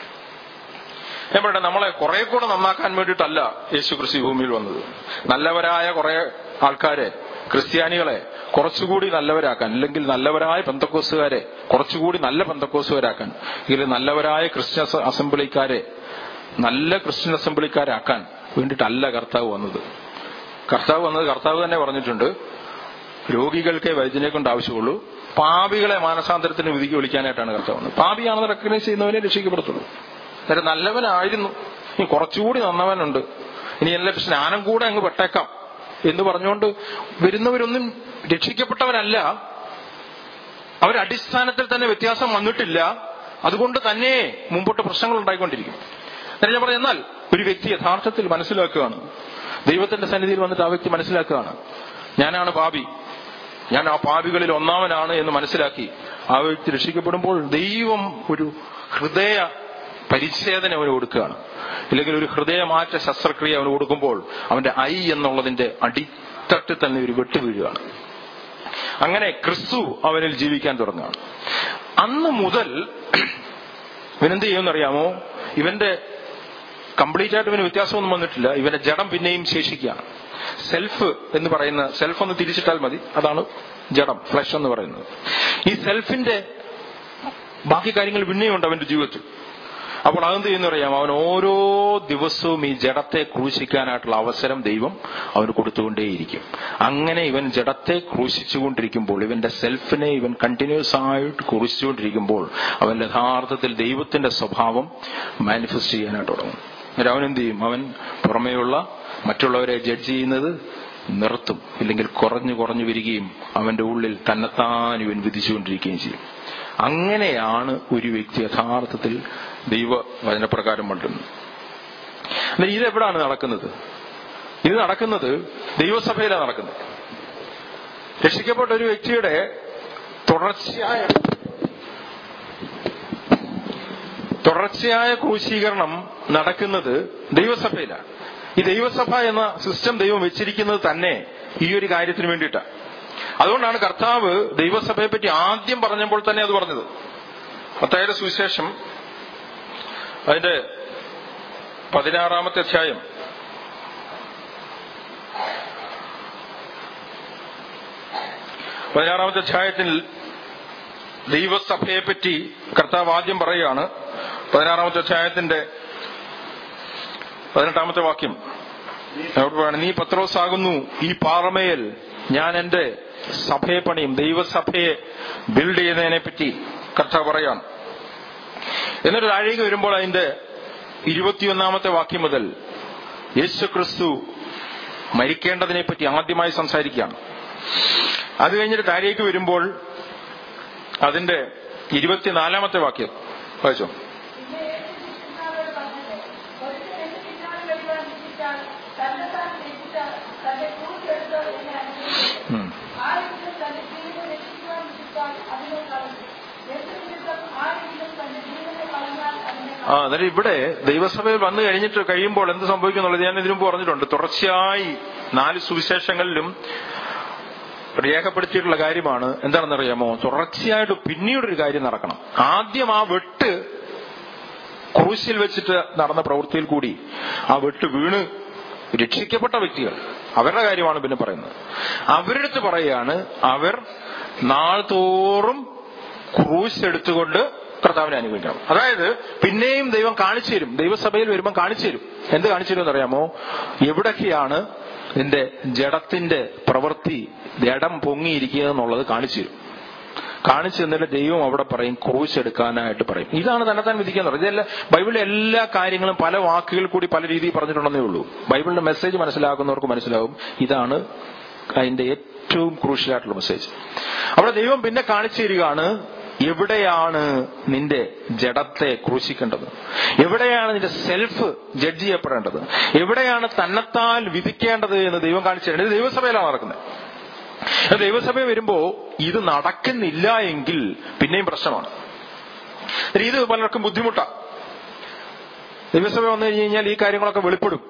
ഞാൻ പറയട്ടെ നമ്മളെ കുറെ കൂടെ നന്നാക്കാൻ വേണ്ടിയിട്ടല്ല യേശു ക്രിസ്തു ഭൂമിയിൽ വന്നത് നല്ലവരായ കുറെ ആൾക്കാരെ ക്രിസ്ത്യാനികളെ കുറച്ചുകൂടി നല്ലവരാക്കാൻ അല്ലെങ്കിൽ നല്ലവരായ പെന്തക്കോസുകാരെ കുറച്ചുകൂടി നല്ല പെന്തക്കോസുകാരാക്കാൻ അല്ലെങ്കിൽ നല്ലവരായ ക്രിസ്ത്യൻ അസ- അസംബ്ലിക്കാരെ നല്ല ക്രിസ്ത്യൻ അസംബ്ലിക്കാരാക്കാൻ വേണ്ടിയിട്ടല്ല കർത്താവ് വന്നത് കർത്താവ് വന്നത് കർത്താവ് തന്നെ പറഞ്ഞിട്ടുണ്ട് രോഗികൾക്ക് വൈദ്യനെ കൊണ്ട് ആവശ്യമുള്ളൂ പാപികളെ മാനസാന്തരത്തിന് വിധിക്ക് വിളിക്കാനായിട്ടാണ് കർത്താവ് വന്നത് പാപിയാണെന്ന് റെക്കഗ്നൈസ് ചെയ്യുന്നവനെ രക്ഷിക്കപ്പെടത്തുള്ളൂ അന്നേരം നല്ലവനായിരുന്നു ഇനി കുറച്ചുകൂടി നന്നവനുണ്ട് ഇനി എല്ലാ സ്നാനം കൂടെ അങ്ങ് പെട്ടേക്കാം എന്ന് പറഞ്ഞുകൊണ്ട് വരുന്നവരൊന്നും രക്ഷിക്കപ്പെട്ടവരല്ല അവരടിസ്ഥാനത്തിൽ തന്നെ വ്യത്യാസം വന്നിട്ടില്ല അതുകൊണ്ട് തന്നെ മുമ്പോട്ട് പ്രശ്നങ്ങൾ ഉണ്ടായിക്കൊണ്ടിരിക്കും എന്നാൽ ഞാൻ പറഞ്ഞ എന്നാൽ ഒരു വ്യക്തി യഥാർത്ഥത്തിൽ മനസ്സിലാക്കുകയാണ് ദൈവത്തിന്റെ സന്നിധിയിൽ വന്നിട്ട് ആ വ്യക്തി മനസ്സിലാക്കുകയാണ് ഞാനാണ് പാപി ഞാൻ ആ പാപികളിൽ ഒന്നാമനാണ് എന്ന് മനസ്സിലാക്കി ആ വ്യക്തി രക്ഷിക്കപ്പെടുമ്പോൾ ദൈവം ഒരു ഹൃദയ പരിച്ഛേദന അവന് കൊടുക്കുകയാണ് ഇല്ലെങ്കിൽ ഒരു ഹൃദയമാറ്റ ശസ്ത്രക്രിയ അവന് കൊടുക്കുമ്പോൾ അവന്റെ ഐ എന്നുള്ളതിന്റെ അടിത്തട്ടിൽ തന്നെ ഒരു വെട്ടുവീഴുകയാണ് അങ്ങനെ ക്രിസ്തു അവനിൽ ജീവിക്കാൻ തുടങ്ങുകയാണ് അന്ന് മുതൽ ഇവനെന്ത് ചെയ്യുമെന്നറിയാമോ ഇവന്റെ കംപ്ലീറ്റ് ആയിട്ട് ഇവന് വ്യത്യാസമൊന്നും വന്നിട്ടില്ല ഇവന്റെ ജഡം പിന്നെയും ശേഷിക്കുകയാണ് സെൽഫ് എന്ന് പറയുന്ന സെൽഫ് ഒന്ന് തിരിച്ചിട്ടാൽ മതി അതാണ് ജഡം ഫ്ലഷ് എന്ന് പറയുന്നത് ഈ സെൽഫിന്റെ ബാക്കി കാര്യങ്ങൾ പിന്നെയും ഉണ്ട് അവന്റെ ജീവിതത്തിൽ അപ്പോൾ അതെന്ത് ചെയ്യുന്ന അറിയാം അവൻ ഓരോ ദിവസവും ഈ ജഡത്തെ ക്രൂശിക്കാനായിട്ടുള്ള അവസരം ദൈവം അവന് കൊടുത്തുകൊണ്ടേയിരിക്കും അങ്ങനെ ഇവൻ ജഡത്തെ ക്രൂശിച്ചുകൊണ്ടിരിക്കുമ്പോൾ ഇവന്റെ സെൽഫിനെ ഇവൻ കണ്ടിന്യൂസ് ആയിട്ട് ക്രൂശിച്ചുകൊണ്ടിരിക്കുമ്പോൾ അവൻ യഥാർത്ഥത്തിൽ ദൈവത്തിന്റെ സ്വഭാവം മാനിഫെസ്റ്റ് ചെയ്യാനായിട്ട് തുടങ്ങും എന്നിട്ട് അവൻ എന്ത് ചെയ്യും അവൻ പുറമേയുള്ള മറ്റുള്ളവരെ ജഡ്ജ് ചെയ്യുന്നത് നിർത്തും ഇല്ലെങ്കിൽ കുറഞ്ഞു കുറഞ്ഞു വരികയും അവന്റെ ഉള്ളിൽ തന്നെത്താൻ ഇവൻ വിധിച്ചുകൊണ്ടിരിക്കുകയും ചെയ്യും അങ്ങനെയാണ് ഒരു വ്യക്തി യഥാർത്ഥത്തിൽ ദൈവ വചനപ്രകാരം വളരുന്നത് എന്നാൽ ഇതെവിടാണ് നടക്കുന്നത് ഇത് നടക്കുന്നത് ദൈവസഭയിലാണ് നടക്കുന്നത് രക്ഷിക്കപ്പെട്ട ഒരു വ്യക്തിയുടെ തുടർച്ചയായ തുടർച്ചയായ ക്രൂശീകരണം നടക്കുന്നത് ദൈവസഭയിലാണ് ഈ ദൈവസഭ എന്ന സിസ്റ്റം ദൈവം വെച്ചിരിക്കുന്നത് തന്നെ ഈ ഒരു കാര്യത്തിന് വേണ്ടിയിട്ടാണ് അതുകൊണ്ടാണ് കർത്താവ് ദൈവസഭയെ പറ്റി ആദ്യം പറഞ്ഞപ്പോൾ തന്നെ അത് പറഞ്ഞത് മത്തായുടെ സുവിശേഷം അതിന്റെ പതിനാറാമത്തെ അധ്യായം പതിനാറാമത്തെ അധ്യായത്തിൽ ദൈവസഭയെ പറ്റി കർത്താവ് ആദ്യം പറയുകയാണ് പതിനാറാമത്തെ അധ്യായത്തിന്റെ പതിനെട്ടാമത്തെ വാക്യം അവിടെ പറയാണ് നീ പത്രോസാകുന്നു ഈ പാറമേൽ ഞാൻ എന്റെ സഭയെ പണിയും ദൈവസഭയെ ബിൽഡ് ചെയ്യുന്നതിനെ പറ്റി കർത്താവ് പറയാണ് എന്നിട്ട് താഴേക്ക് വരുമ്പോൾ അതിന്റെ ഇരുപത്തിയൊന്നാമത്തെ വാക്യം മുതൽ യേശു ക്രിസ്തു മരിക്കേണ്ടതിനെ പറ്റി ആദ്യമായി സംസാരിക്കുകയാണ് അത് കഴിഞ്ഞിട്ട് താഴേക്ക് വരുമ്പോൾ അതിന്റെ ഇരുപത്തിനാലാമത്തെ വാക്യം വായിച്ചോ
പിന്നെ യേശു ശിഷ്യന്മാരോട് പറഞ്ഞത്, ഒരുത്തൻ എന്റെ പിന്നാലെ വരുവാൻ ഇച്ഛിച്ചാൽ തന്നെത്താൻ ത്യജിച്ച് തന്റെ ക്രൂശ് എടുത്ത് എന്നെ അനുസരിക്കട്ടെ.
ഉം.
ആരെങ്കിലും തന്റെ ജീവനെ രക്ഷിക്കുവാൻ ഇച്ഛിച്ചാൽ അതിനെ കളഞ്ഞു. യേശു നിമിത്തം ആരെങ്കിലും തന്റെ ജീവനെ കളഞ്ഞാൽ അതിനെ
ആ അന്നേരം ഇവിടെ ദൈവസഭയിൽ വന്നു കഴിഞ്ഞിട്ട് കഴിയുമ്പോൾ എന്ത് സംഭവിക്കും എന്നുള്ളത് ഞാൻ ഇതിനു മുമ്പ് പറഞ്ഞിട്ടുണ്ട് തുടർച്ചയായി നാല് സുവിശേഷങ്ങളിലും രേഖപ്പെടുത്തിയിട്ടുള്ള കാര്യമാണ് എന്താണെന്നറിയാമോ തുടർച്ചയായിട്ട് പിന്നീടൊരു കാര്യം നടക്കണം ആദ്യം ആ വെട്ട് ക്രൂശിൽ വെച്ചിട്ട് നടന്ന പ്രവൃത്തിയിൽ കൂടി ആ വെട്ട് വീണ് രക്ഷിക്കപ്പെട്ട വ്യക്തികൾ അവരുടെ കാര്യമാണ് പിന്നെ പറയുന്നത് അവരുടെ അടുത്ത് പറയുകയാണ് അവർ നാൾ തോറും ക്രൂശ് എടുത്തുകൊണ്ട് കർത്താവിനെ അനുഭവിക്കണം അതായത് പിന്നെയും ദൈവം കാണിച്ചു തരും ദൈവസഭയിൽ വരുമ്പോൾ കാണിച്ചു തരും എന്ത് കാണിച്ചു തരും എന്നറിയാമോ എവിടൊക്കെയാണ് നിന്റെ ജഡത്തിന്റെ പ്രവൃത്തി ജഡം പൊങ്ങിയിരിക്കുക എന്നുള്ളത് കാണിച്ചു തരും കാണിച്ചു തന്നിട്ട് ദൈവം അവിടെ പറയും ക്രൂശ് എടുക്കാനായിട്ട് പറയും ഇതാണ് തന്നെത്താൻ വിധിക്കുക എന്ന് പറയുന്നത് ഇതെല്ലാം ബൈബിളിലെ എല്ലാ കാര്യങ്ങളും പല വാക്കുകൾ കൂടി പല രീതിയിൽ പറഞ്ഞിട്ടുണ്ടെന്നേ ഉള്ളൂ ബൈബിളിന്റെ മെസ്സേജ് മനസ്സിലാക്കുന്നവർക്ക് മനസ്സിലാവും ഇതാണ് അതിന്റെ ഏറ്റവും ക്രൂഷ്യലായിട്ടുള്ള മെസ്സേജ് അവിടെ ദൈവം പിന്നെ കാണിച്ചു തരികയാണ് എവിടെയാണ് നിന്റെ ജഡത്തെ ക്രൂശിക്കേണ്ടത് എവിടെയാണ് നിന്റെ സെൽഫ് ജഡ്ജ് ചെയ്യപ്പെടേണ്ടത് എവിടെയാണ് തന്നെത്താൻ വിധിക്കേണ്ടത് എന്ന് ദൈവം കാണിച്ചു തരുന്നത് ഇത് ദൈവസഭയിലാണ് നടക്കുന്നത് ദൈവസഭ വരുമ്പോ ഇത് നടക്കുന്നില്ല എങ്കിൽ പിന്നെയും പ്രശ്നമാണ് ഇത് പലർക്കും ബുദ്ധിമുട്ടാണ് ദൈവസഭ വന്നു കഴിഞ്ഞ് കഴിഞ്ഞാൽ ഈ കാര്യങ്ങളൊക്കെ വെളിപ്പെടും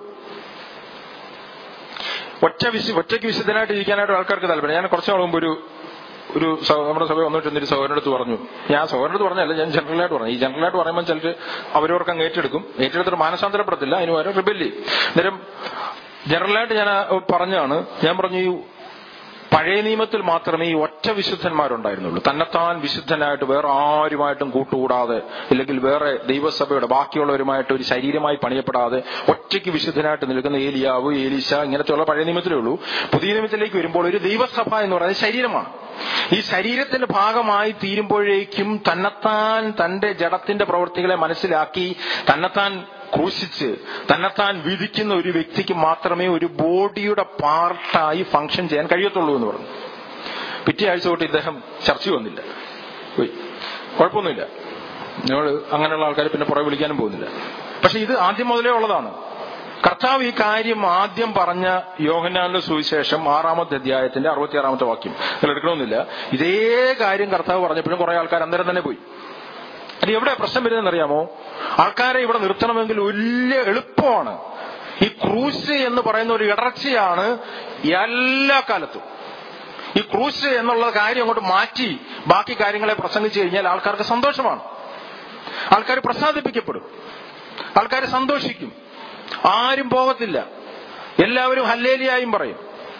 ഒറ്റ വിശു ഒറ്റയ്ക്ക് വിശുദ്ധനായിട്ട് ഇരിക്കാനായിട്ട് ആൾക്കാർക്ക് താല്പര്യം ഞാൻ കുറച്ച് നാൾ മുമ്പ് ഒരു ഒരു സഹ- നമ്മുടെ സഭ വന്നിട്ട് ഒരു സഹോദരൻ്റെ അടുത്ത് പറഞ്ഞു ഞാൻ സഹോദരൻ്റെ അടുത്ത് പറഞ്ഞല്ല ഞാൻ ജനറലായിട്ട് പറഞ്ഞു ഈ ജനറലായിട്ട് പറയുമ്പോൾ ചിലർ അവരവർക്ക് അങ്ങ് ഏറ്റെടുക്കും ഏറ്റെടുത്തിട്ട് മാനസാന്തരപ്പെടത്തില്ല അതിന് പകരം റിബല്ലി അന്നേരം ജനറലായിട്ട് ഞാൻ ആ പറഞ്ഞാണ് ഞാൻ പറഞ്ഞു ഈ പഴയ നിയമത്തിൽ മാത്രമേ ഈ ഒറ്റ വിശുദ്ധന്മാരുണ്ടായിരുന്നുള്ളൂ തന്നെത്താൻ വിശുദ്ധനായിട്ട് വേറെ ആരുമായിട്ടും കൂട്ടുകൂടാതെ ഇല്ലെങ്കിൽ വേറെ ദൈവസഭയുടെ ബാക്കിയുള്ളവരുമായിട്ട് ഒരു ശരീരമായി പണിയപ്പെടാതെ ഒറ്റയ്ക്ക് വിശുദ്ധനായിട്ട് നിൽക്കുന്ന ഏലിയാവ് ഏലീശ ഇങ്ങനത്തെയുള്ള പഴയ നിയമത്തിലേ ഉള്ളൂ പുതിയ നിയമത്തിലേക്ക് വരുമ്പോൾ ഒരു ദൈവസഭ എന്ന് പറയുന്നത് ശരീരമാണ് ഈ ശരീരത്തിന്റെ ഭാഗമായി തീരുമ്പോഴേക്കും തന്നെത്താൻ തന്റെ ജഡത്തിന്റെ പ്രവൃത്തികളെ മനസ്സിലാക്കി തന്നെത്താൻ ക്രൂശിച്ച് തന്നെത്താൻ വിധിക്കുന്ന ഒരു വ്യക്തിക്ക് മാത്രമേ ഒരു ബോഡിയുടെ പാർട്ടായി ഫംഗ്ഷൻ ചെയ്യാൻ കഴിയത്തുള്ളൂ എന്ന് പറഞ്ഞു പിറ്റേ ആഴ്ച തൊട്ട് ഇദ്ദേഹം ചർച്ച വന്നില്ല പോയി കുഴപ്പമൊന്നുമില്ല ഞങ്ങൾ അങ്ങനെയുള്ള ആൾക്കാർ പിന്നെ പുറകെ വിളിക്കാനും പോകുന്നില്ല പക്ഷെ ഇത് ആദ്യം മുതലേ ഉള്ളതാണ് കർത്താവ് ഈ കാര്യം ആദ്യം പറഞ്ഞ യോഹന്നാന്റെ സുവിശേഷം ആറാമത്തെ അധ്യായത്തിന്റെ അറുപത്തിയാറാമത്തെ വാക്യം നിങ്ങൾ എടുക്കണമെന്നില്ല ഇതേ കാര്യം കർത്താവ് പറഞ്ഞപ്പോഴും കുറെ ആൾക്കാർ അന്നേരം തന്നെ പോയി അത് എവിടെ പ്രശ്നം വരുന്നതെന്ന് അറിയാമോ ആൾക്കാരെ ഇവിടെ നിർത്തണമെങ്കിൽ വലിയ എളുപ്പമാണ് ഈ ക്രൂശ് എന്ന് പറയുന്ന ഒരു ഇടർച്ചയാണ് എല്ലാ കാലത്തും ഈ ക്രൂശ് എന്നുള്ള കാര്യം അങ്ങോട്ട് മാറ്റി ബാക്കി കാര്യങ്ങളെ പ്രസംഗിച്ചു കഴിഞ്ഞാൽ ആൾക്കാർക്ക് സന്തോഷമാണ് ആൾക്കാർ പ്രസാദിപ്പിക്കപ്പെടും ആൾക്കാർ സന്തോഷിക്കും ആരും പോകത്തില്ല എല്ലാവരും ഹല്ലേലിയായും പറയും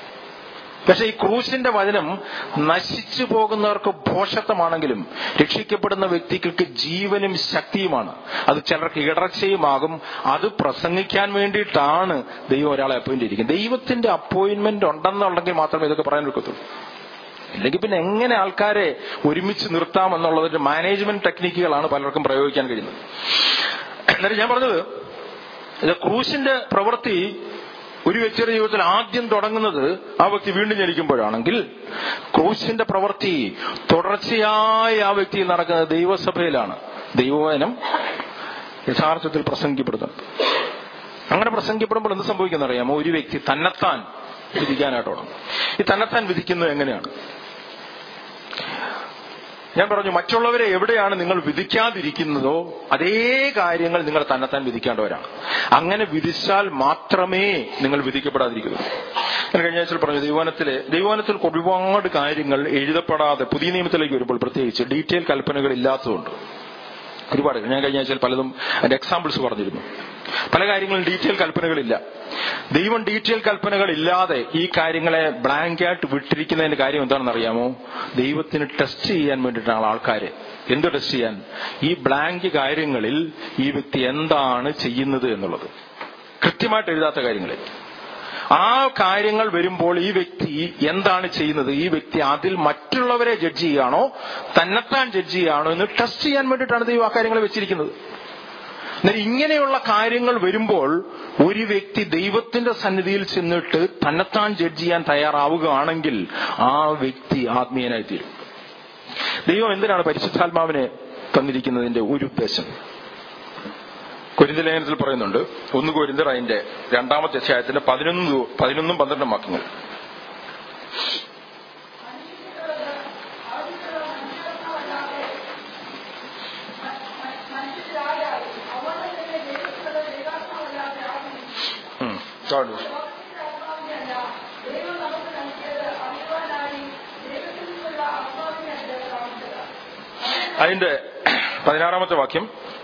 പക്ഷെ ഈ ക്രൂശിന്റെ വചനം നശിച്ചു പോകുന്നവർക്ക് ഭോഷത്വമാണെങ്കിലും രക്ഷിക്കപ്പെടുന്ന വ്യക്തികൾക്ക് ജീവനും ശക്തിയുമാണ് അത് ചിലർക്ക് ഇടർച്ചയുമാകും അത് പ്രസംഗിക്കാൻ വേണ്ടിയിട്ടാണ് ദൈവം ഒരാളെ അപ്പോയിന്റ് ചെയ്തിരിക്കുന്നത് ദൈവത്തിന്റെ അപ്പോയിന്റ്മെന്റ് ഉണ്ടെന്നുണ്ടെങ്കിൽ മാത്രമേ ഇതൊക്കെ പറയാൻ ഒക്കത്തുള്ളൂ ഇല്ലെങ്കിൽ പിന്നെ എങ്ങനെ ആൾക്കാരെ ഒരുമിച്ച് നിർത്താം എന്നുള്ളതിന്റെ മാനേജ്മെന്റ് ടെക്നിക്കുകളാണ് പലർക്കും പ്രയോഗിക്കാൻ കഴിയുന്നത് എന്നാലും ഞാൻ പറഞ്ഞത് ഇത് ക്രൂശിന്റെ പ്രവൃത്തി ഒരു വ്യക്തിയുടെ ജീവിതത്തിൽ ആദ്യം തുടങ്ങുന്നത് ആ വ്യക്തി വീണ്ടും ജനിക്കുമ്പോഴാണെങ്കിൽ ക്രൂശിന്റെ പ്രവൃത്തി തുടർച്ചയായി ആ വ്യക്തിയിൽ നടക്കുന്നത് ദൈവസഭയിലാണ് ദൈവവചനം യഥാർത്ഥത്തിൽ പ്രസംഗിക്കപ്പെടുന്നുണ്ട് അങ്ങനെ പ്രസംഗിക്കപ്പെടുമ്പോൾ എന്ത് സംഭവിക്കുന്ന അറിയാമോ ഒരു വ്യക്തി തന്നെത്താൻ വിധിക്കാനായിട്ട് തുടങ്ങും ഈ തന്നെത്താൻ വിധിക്കുന്നത് എങ്ങനെയാണ് ഞാൻ പറഞ്ഞു മറ്റുള്ളവരെ എവിടെയാണ് നിങ്ങൾ വിധിക്കാതിരിക്കുന്നതോ അതേ കാര്യങ്ങൾ നിങ്ങൾ തന്നെത്താൻ വിധിക്കേണ്ടവരാണ് അങ്ങനെ വിധിച്ചാൽ മാത്രമേ നിങ്ങൾ വിധിക്കപ്പെടാതിരിക്കുന്നു ഞാൻ കഴിഞ്ഞ ആഴ്ചയിൽ പറഞ്ഞു ദൈവാനത്തിലെ ദൈവാനത്തിൽ ഒരുപാട് കാര്യങ്ങൾ എഴുതപ്പെടാതെ പുതിയ നിയമത്തിലേക്ക് വരുമ്പോൾ പ്രത്യേകിച്ച് ഡീറ്റെയിൽ കൽപ്പനകൾ ഇല്ലാത്തതുകൊണ്ട് ഒരുപാട് ഞാൻ കഴിഞ്ഞ ആഴ്ചയിൽ പലതും അതിന്റെ എക്സാമ്പിൾസ് പറഞ്ഞിരുന്നു പല കാര്യങ്ങളും ഡീറ്റെയിൽ കൽപ്പനകളില്ല ദൈവം ഡീറ്റെയിൽ കൽപ്പനകൾ ഇല്ലാതെ ഈ കാര്യങ്ങളെ ബ്ലാങ്ക് ആയിട്ട് വിട്ടിരിക്കുന്നതിന്റെ കാര്യം എന്താണെന്ന് അറിയാമോ ദൈവത്തിന് ടെസ്റ്റ് ചെയ്യാൻ വേണ്ടിയിട്ടാണ് ആൾക്കാര് എന്ത് ടെസ്റ്റ് ചെയ്യാൻ ഈ ബ്ലാങ്ക് കാര്യങ്ങളിൽ ഈ വ്യക്തി എന്താണ് ചെയ്യുന്നത് എന്നുള്ളത് കൃത്യമായിട്ട് എഴുതാത്ത കാര്യങ്ങളിൽ ആ കാര്യങ്ങൾ വരുമ്പോൾ ഈ വ്യക്തി എന്താണ് ചെയ്യുന്നത് ഈ വ്യക്തി അതിൽ മറ്റുള്ളവരെ ജഡ്ജ് ചെയ്യുകയാണോ തന്നെത്താൻ ജഡ്ജ് ചെയ്യുകയാണോ എന്ന് ടെസ്റ്റ് ചെയ്യാൻ വേണ്ടിയിട്ടാണ് ദൈവം ആ കാര്യങ്ങൾ വെച്ചിരിക്കുന്നത് എന്നാൽ ഇങ്ങനെയുള്ള കാര്യങ്ങൾ വരുമ്പോൾ ഒരു വ്യക്തി ദൈവത്തിന്റെ സന്നിധിയിൽ ചെന്നിട്ട് തന്നെത്താൻ ജഡ്ജ് ചെയ്യാൻ തയ്യാറാവുകയാണെങ്കിൽ ആ വ്യക്തി ആത്മീയനായി തീരും ദൈവം എന്തിനാണ് പരിശുദ്ധാത്മാവിനെ തന്നിരിക്കുന്നതിന്റെ ഒരു ഉദ്ദേശം കുരിന്ത ലേഖനത്തിൽ പറയുന്നുണ്ട് ഒന്ന് കുരിന്തർ അതിന്റെ രണ്ടാമത്തെ അധ്യായത്തിന്റെ പതിനൊന്ന് പതിനൊന്നും പന്ത്രണ്ടും വാക്യങ്ങൾ ഉം. താഴെ.
ദൈവം നമുക്ക് നൽകിയത് അറിയുവാനായി ദൈവത്തിൽ നിന്നുള്ള ആത്മാവിനെ കാണിച്ചത്
അതിന്റെ പതിനാറാമത്തെ വാക്യം